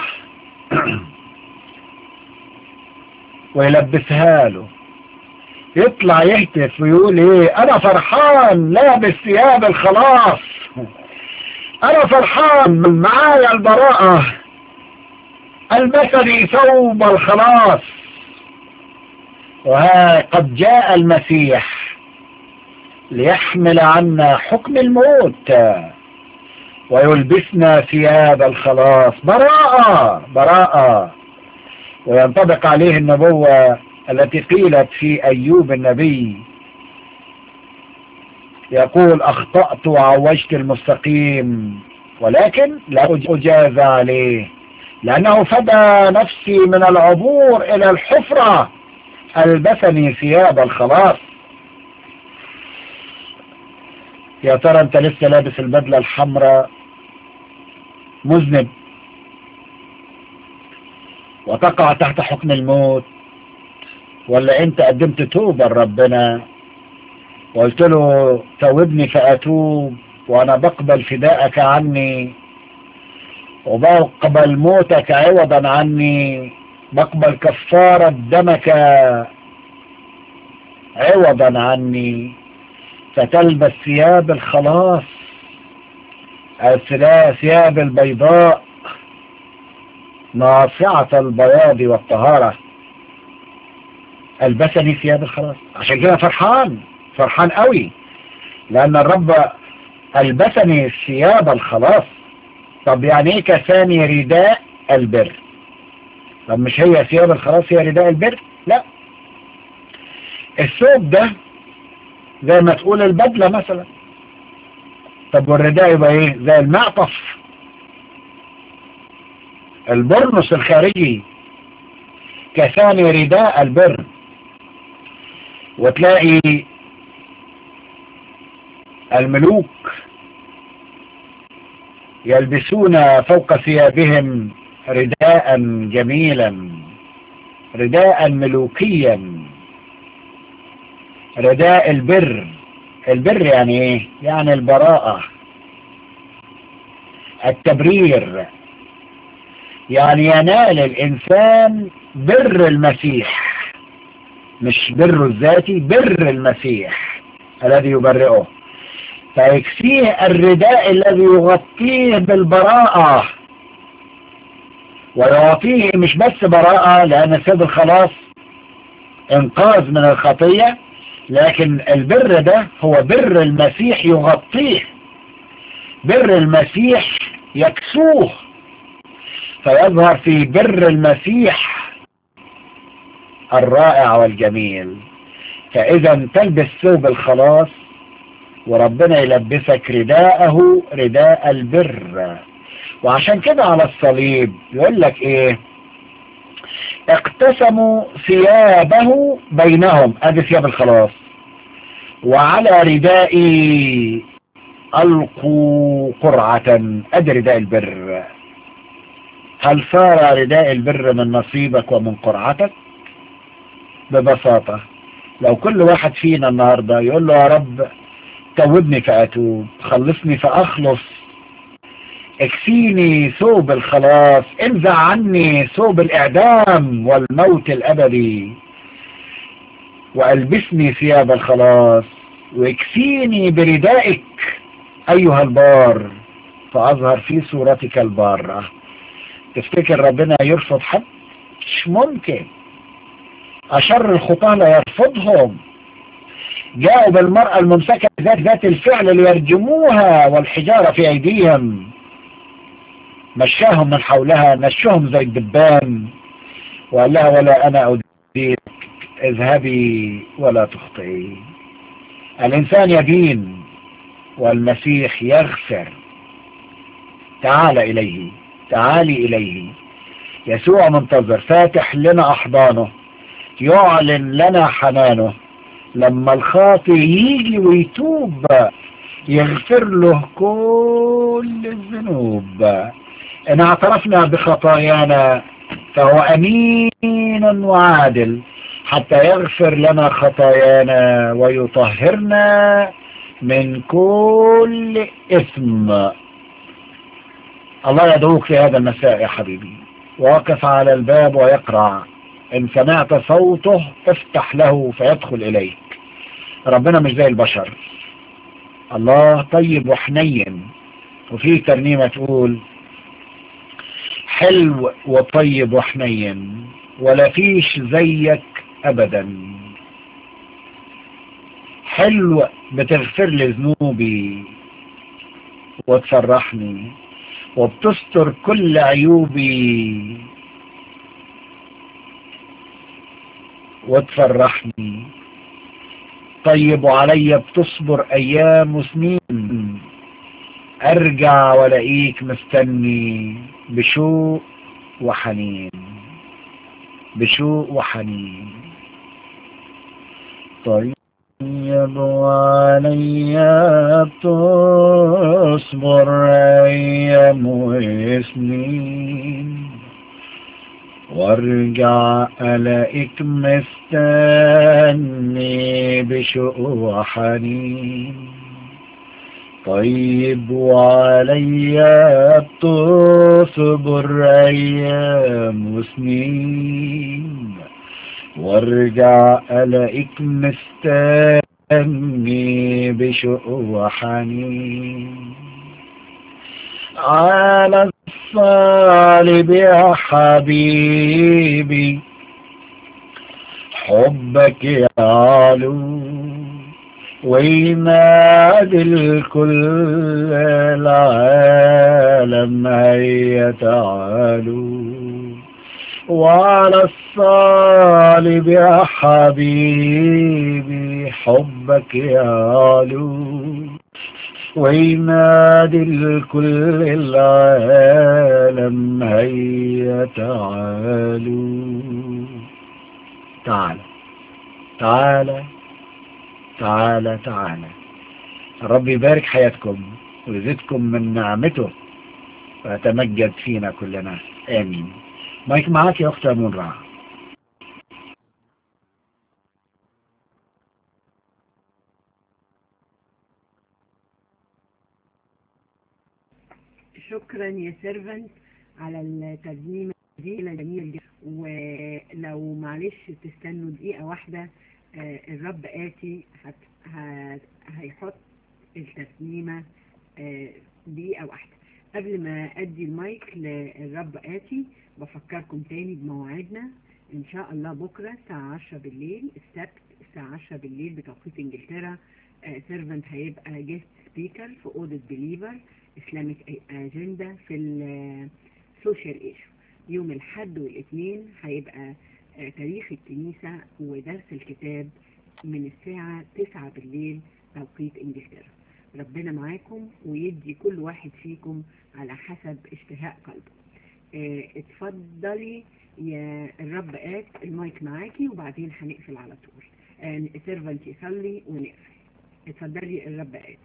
ويلبسها له يطلع يهتف ويقول ايه انا فرحان لابس ثياب الخلاص انا فرحان معايا البراءة البسني ثوب الخلاص وها قد جاء المسيح ليحمل عنا حكم الموت ويلبسنا ثياب الخلاص براءة براءة وينطبق عليه النبوة التي قيلت في أيوب النبي يقول أخطأت وعوجت المستقيم ولكن لا أجاز عليه لأنه فدى نفسي من العبور إلى الحفرة ألبسني ثياب الخلاص يا ترى أنت لسه لابس البدلة الحمراء مذنب وتقع تحت حكم الموت ولا انت قدمت توبة لربنا وقلت له توبني فأتوب وانا بقبل فداءك عني وبقبل موتك عوضا عني بقبل كفارة دمك عوضا عني فتلبس ثياب الخلاص ثياب البيضاء ناصعة البياض والطهارة ألبسني ثياب الخلاص عشان كده فرحان فرحان قوي لأن الرب ألبسني ثياب الخلاص طب يعني ايه كساني رداء البر طب مش هي ثياب الخلاص هي رداء البر لا الثوب ده زي ما تقول البدلة مثلا طب والرداء يبقى ايه زي المعطف البرنس الخارجي كثاني رداء البر وتلاقي الملوك يلبسون فوق ثيابهم رداء جميلا رداء ملوكيا رداء البر البر يعني ايه يعني البراءة التبرير يعني ينال الانسان بر المسيح مش بره الذاتي بر المسيح الذي يبرئه فيكفيه الرداء الذي يغطيه بالبراءة ويعطيه مش بس براءة لأن سيد الخلاص انقاذ من الخطية لكن البر ده هو بر المسيح يغطيه بر المسيح يكسوه فيظهر في بر المسيح الرائع والجميل فإذا تلبس ثوب الخلاص وربنا يلبسك رداءه رداء البر وعشان كده على الصليب يقول لك ايه اقتسموا ثيابه بينهم ادي ثياب الخلاص وعلى ردائي القوا قرعة ادي رداء البر هل صار رداء البر من نصيبك ومن قرعتك ببساطة لو كل واحد فينا النهاردة يقول له يا رب توبني فأتوب خلصني فأخلص اكفيني ثوب الخلاص انزع عني ثوب الإعدام والموت الأبدي وألبسني ثياب الخلاص واكفيني بردائك أيها البار فأظهر في صورتك البارة تفتكر ربنا يرفض حد مش ممكن أشر الخطاة لا يرفضهم جاءوا بالمرأة الممسكة ذات ذات الفعل ليرجموها والحجارة في أيديهم مشاهم من حولها نشهم زي الدبان وقال لها ولا أنا أديك اذهبي ولا تخطئي الإنسان يدين والمسيح يغفر تعال إليه تعالي إليه يسوع منتظر فاتح لنا أحضانه يعلن لنا حنانه لما الخاطئ يجي ويتوب يغفر له كل الذنوب إن اعترفنا بخطايانا فهو أمين وعادل حتى يغفر لنا خطايانا ويطهرنا من كل إثم الله يدعوك في هذا المساء يا حبيبي واقف على الباب ويقرع إن سمعت صوته افتح له فيدخل إليك ربنا مش زي البشر الله طيب وحنين وفي ترنيمة تقول حلو وطيب وحنين ولا فيش زيك أبدا حلو بتغفر لي ذنوبي وتفرحني وبتستر كل عيوبي وتفرحني طيب عليا بتصبر ايام وسنين ارجع والاقيك مستني بشوق وحنين بشوق وحنين طيب عليا بتصبر ايام وسنين وارجع الاقيك مستني بشوق وحنين طيب وعليا بتصبر ايام وسنين وارجع الاقيك مستني بشوق وحنين على الصالب يا حبيبي حبك يعلو وينادي الكل العالم هيا تعالوا وعلى الصالب يا حبيبي حبك يعلو وينادي الكل العالم هيا تعالوا تعال تعال تعالى تعالى الرب يبارك حياتكم ويزيدكم من نعمته ويتمجد فينا كلنا آمين مايك معاك يا أخت أمون رعا شكرا يا سيرفنت على الترجمة دي الجميلة دي ولو معلش تستنوا دقيقة واحدة آه، الرب آتي هت... هت... هيحط التسليمة آه، دقيقة واحدة قبل ما أدي المايك للرب آتي بفكركم تاني بمواعيدنا إن شاء الله بكرة الساعة 10 بالليل السبت الساعة 10 بالليل بتوقيت إنجلترا سيرفنت هيبقى جيست سبيكر في أوضة بليفر إسلامك أجندة في السوشيال إيشو يوم الحد والاثنين هيبقى آه، تاريخ الكنيسة ودرس الكتاب من الساعة 9 بالليل توقيت انجلترا ربنا معاكم ويدي كل واحد فيكم على حسب اشتهاء قلبه اه اتفضلي يا الرب آت المايك معاكي وبعدين هنقفل على طول اه سيرفنت يصلي ونقفل اتفضلي الرب آت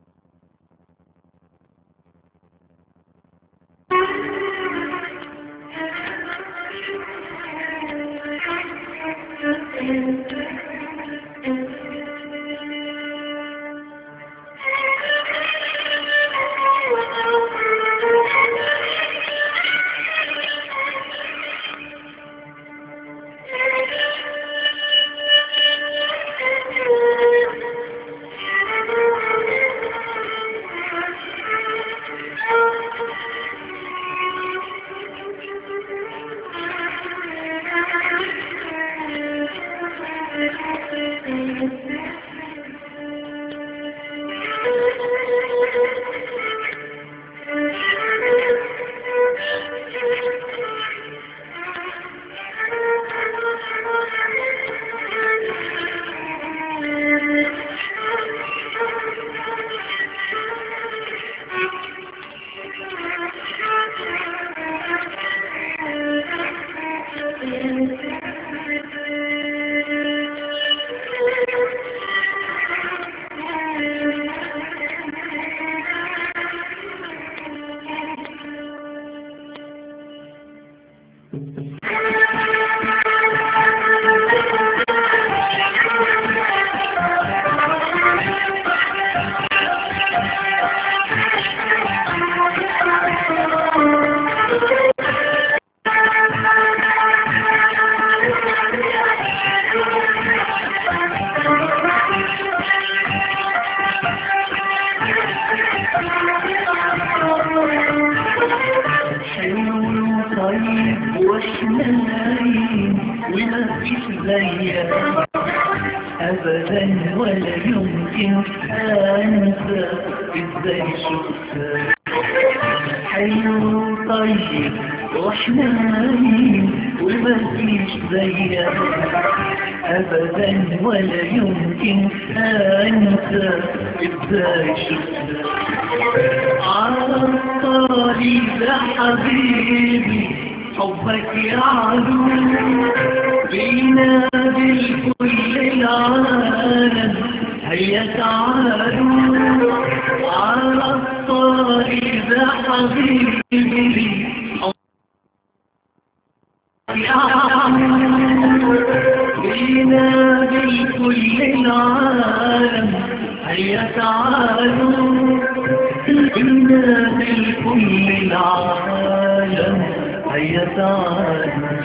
طيب وحنين وما فيش زيك ابدا ولا يمكن انسى ازاي شفتك حلو طيب وحنين وما فيش زيك ابدا ولا يمكن انسى ازاي شفتك على الطريق يا حبيبي حبك يعلو بينادي لكل العالم هيا تعالوا على الطريق يا حبيبي بينادي لكل العالم هيا تعالوا بينادي لكل العالم هيا تعالوا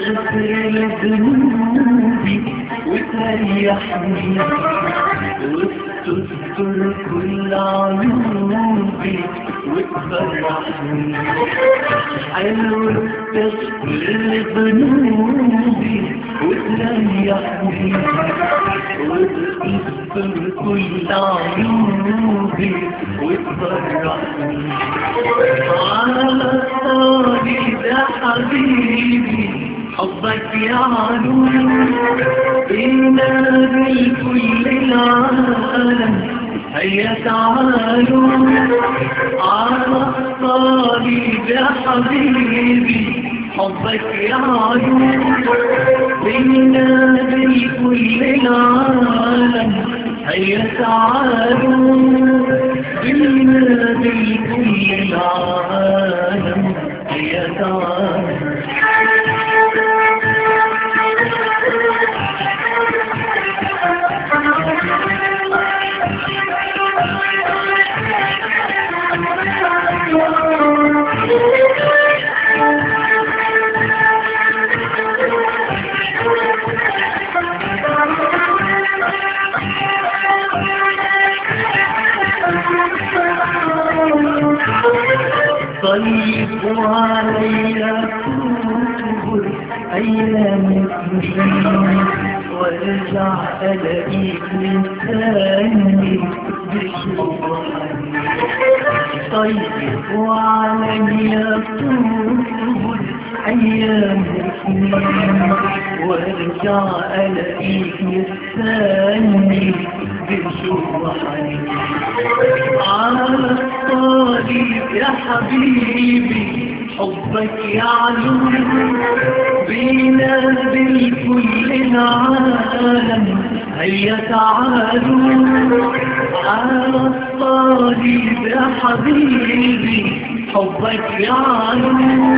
وتغفر لذنوبي وتريحني وتستر كل عيوبي وتفرحني حلو تغفر لذنوبي وتريحني وتستر كل عيوبي وتفرحني على الطريق يا حبيبي حبك يعلو إنا بالكل العالم هيا تعالوا على الطريق يا حبيبي حبك يعلو إنا بالكل العالم هيا تعالوا بنا بالكل العالم هيا تعالوا طيب علي كبر أيام الدنيا وارجع ألاقيك من ثاني بشوق طيب علي كبر أيام الدنيا وارجع ألاقيك من ثاني بشوق على الطريق يا حبيبي حبك يعلو بينا بالكل العالم هيا تعالوا على الطريق يا حبيبي حبك يعلو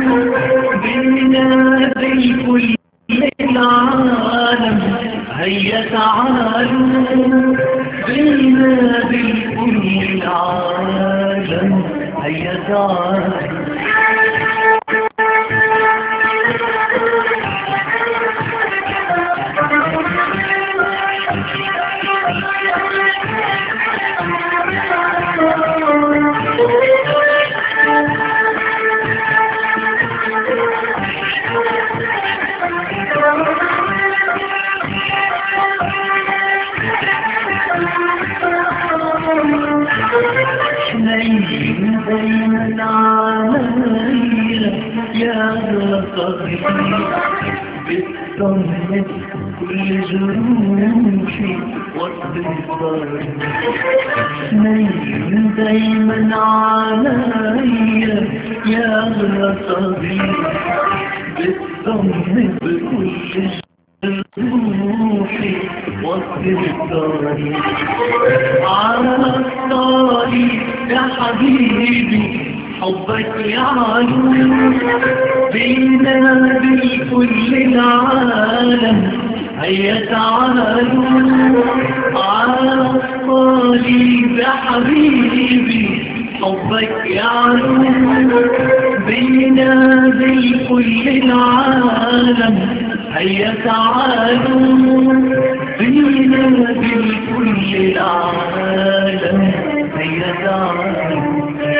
بينا بالكل العالم هيا تعالوا بينا بالكل العالم هيا تعالوا حنين دايما عليا يا لطفي بتطمن كل جروحي واصبر حنين دايما عليا يا لطفي بتطمن كل روحي واصبر على الطريق يا حبيبي حبك يعلو بينا بالكل العالم هيا تعالوا على الطريق يا حبيبي حبك يعلو بينا بالكل العالم هيا تعالوا بينا بالكل العالم هيا تعالوا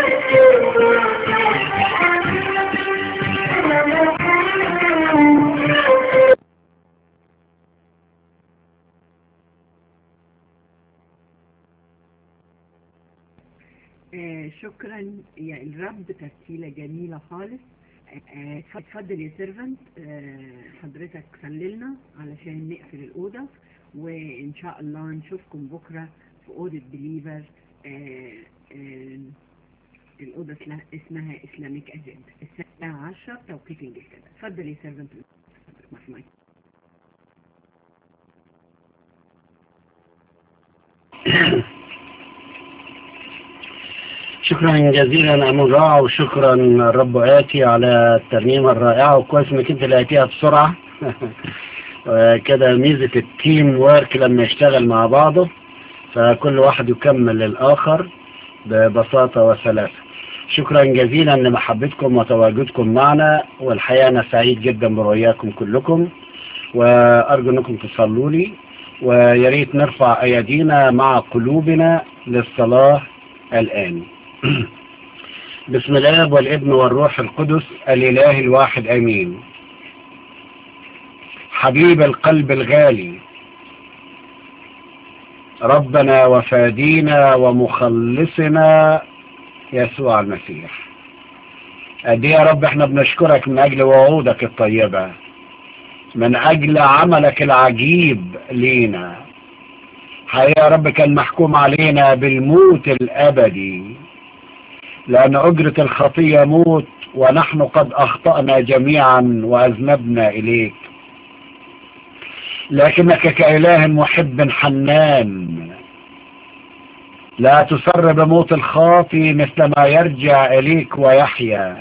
آه شكرا يا الرب ترتيلة جميلة خالص آه اتفضل يا سيرفنت آه حضرتك سللنا علشان نقفل الأوضة وإن شاء الله نشوفكم بكرة في أوضة بليفر آه آه الأوضة اسمها إسلاميك أجند الساعة 10 توقيت إنجلترا اتفضل يا سيرفنت مايك شكرا جزيلا أمون رائع وشكرا الرب آتي على الترنيمة الرائعة وكويس انك انت لقيتيها بسرعة كده ميزة التيم وورك لما يشتغل مع بعضه فكل واحد يكمل الآخر ببساطة وسلاسة شكرا جزيلا لمحبتكم وتواجدكم معنا والحقيقة أنا سعيد جدا برؤياكم كلكم وأرجو أنكم تصلوا لي ويا ريت نرفع أيدينا مع قلوبنا للصلاة الآن بسم الله والابن والروح القدس الإله الواحد أمين حبيب القلب الغالي ربنا وفادينا ومخلصنا يسوع المسيح قد يا رب احنا بنشكرك من اجل وعودك الطيبة من اجل عملك العجيب لينا حقيقة يا رب كان محكوم علينا بالموت الابدي لان اجرة الخطية موت ونحن قد اخطأنا جميعا واذنبنا اليك لكنك كإله محب حنان لا تسر بموت الخاطي مثلما يرجع إليك ويحيا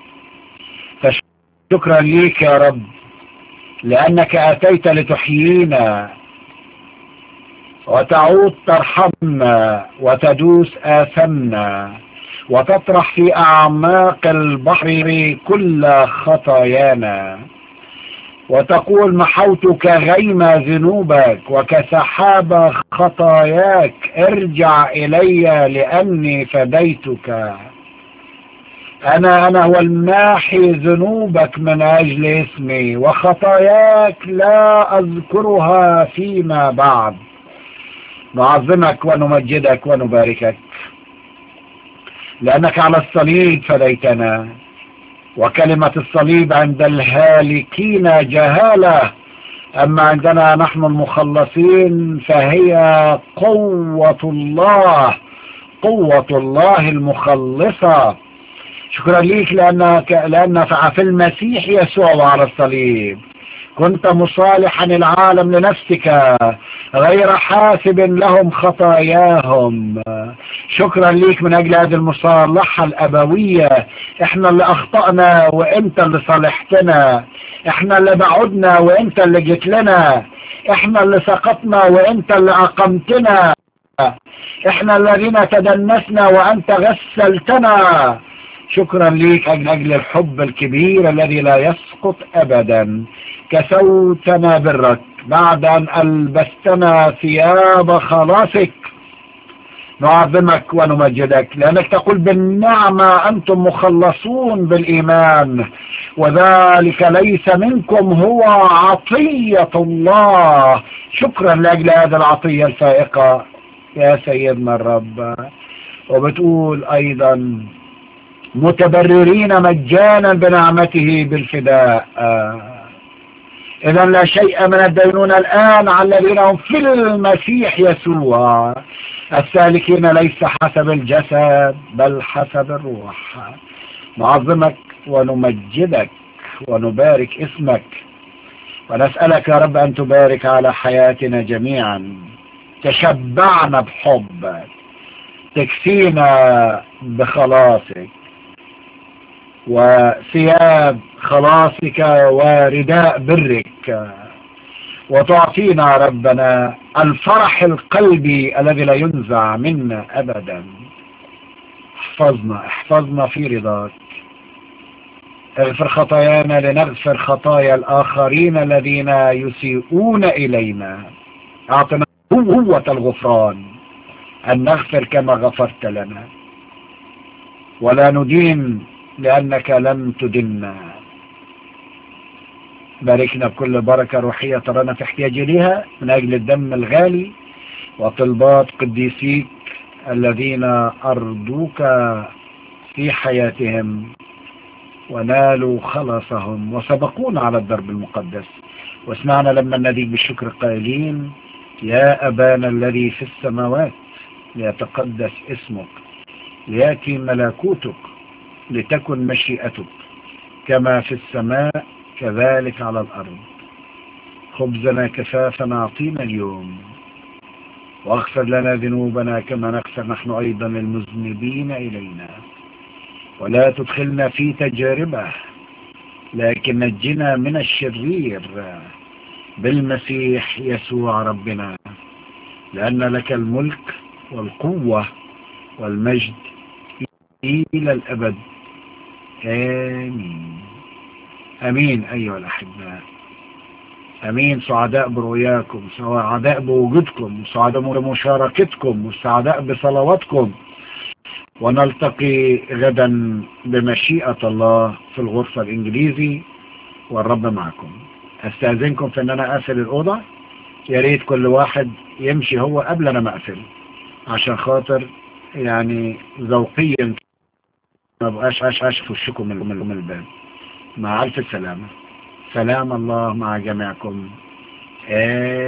فشكرا ليك يا رب لأنك أتيت لتحيينا وتعود ترحمنا وتدوس آثمنا وتطرح في أعماق البحر كل خطايانا وتقول محوت كغيم ذنوبك وكسحاب خطاياك ارجع إلي لأني فديتك أنا أنا هو الماحي ذنوبك من أجل اسمي وخطاياك لا أذكرها فيما بعد نعظمك ونمجدك ونباركك لأنك على الصليب فديتنا وكلمة الصليب عند الهالكين جهالة أما عندنا نحن المخلصين فهي قوة الله قوة الله المخلصة شكرا ليك لأنك لأن في المسيح يسوع على الصليب كنت مصالحا العالم لنفسك غير حاسب لهم خطاياهم شكرا ليك من اجل هذه المصالحة الابوية احنا اللي اخطأنا وانت اللي صالحتنا احنا اللي بعدنا وانت اللي جيت لنا احنا اللي سقطنا وانت اللي اقمتنا احنا الذين تدنسنا وانت غسلتنا شكرا ليك من اجل الحب الكبير الذي لا يسقط ابدا كسوتنا برك بعد ان البستنا ثياب خلاصك نعظمك ونمجدك لانك تقول بالنعمة انتم مخلصون بالايمان وذلك ليس منكم هو عطية الله شكرا لاجل هذه العطية الفائقة يا سيدنا الرب وبتقول ايضا متبررين مجانا بنعمته بالفداء إذا لا شيء من الدينون الآن على الذين هم في المسيح يسوع السالكين ليس حسب الجسد بل حسب الروح نعظمك ونمجدك ونبارك اسمك ونسألك يا رب أن تبارك على حياتنا جميعا تشبعنا بحبك تكفينا بخلاصك وثياب خلاصك ورداء برك وتعطينا ربنا الفرح القلبي الذي لا ينزع منا أبدا احفظنا احفظنا في رضاك اغفر خطايانا لنغفر خطايا الآخرين الذين يسيئون إلينا أعطنا قوة الغفران أن نغفر كما غفرت لنا ولا ندين لأنك لم تدنا باركنا بكل بركة روحية ترانا في احتياج لها من أجل الدم الغالي وطلبات قديسيك الذين أرضوك في حياتهم ونالوا خلاصهم وسبقونا على الدرب المقدس واسمعنا لما نديك بالشكر قائلين يا أبانا الذي في السماوات ليتقدس اسمك ليأتي ملكوتك لتكن مشيئتك كما في السماء كذلك على الأرض خبزنا كفافنا أعطينا اليوم واغفر لنا ذنوبنا كما نغفر نحن أيضا المذنبين إلينا ولا تدخلنا في تجاربة لكن نجنا من الشرير بالمسيح يسوع ربنا لأن لك الملك والقوة والمجد إلى الأبد آمين أمين أيها الأحباء أمين سعداء برؤياكم سعداء بوجودكم سعداء بمشاركتكم وسعداء بصلواتكم ونلتقي غدا بمشيئة الله في الغرفة الإنجليزي والرب معكم أستأذنكم في أن أنا أقفل الأوضة يا ريت كل واحد يمشي هو قبل أنا ما أقفل عشان خاطر يعني ذوقيا ما بقاش عاش عاش في وشكم من من الباب مع ألف سلامة سلام الله مع جميعكم آمين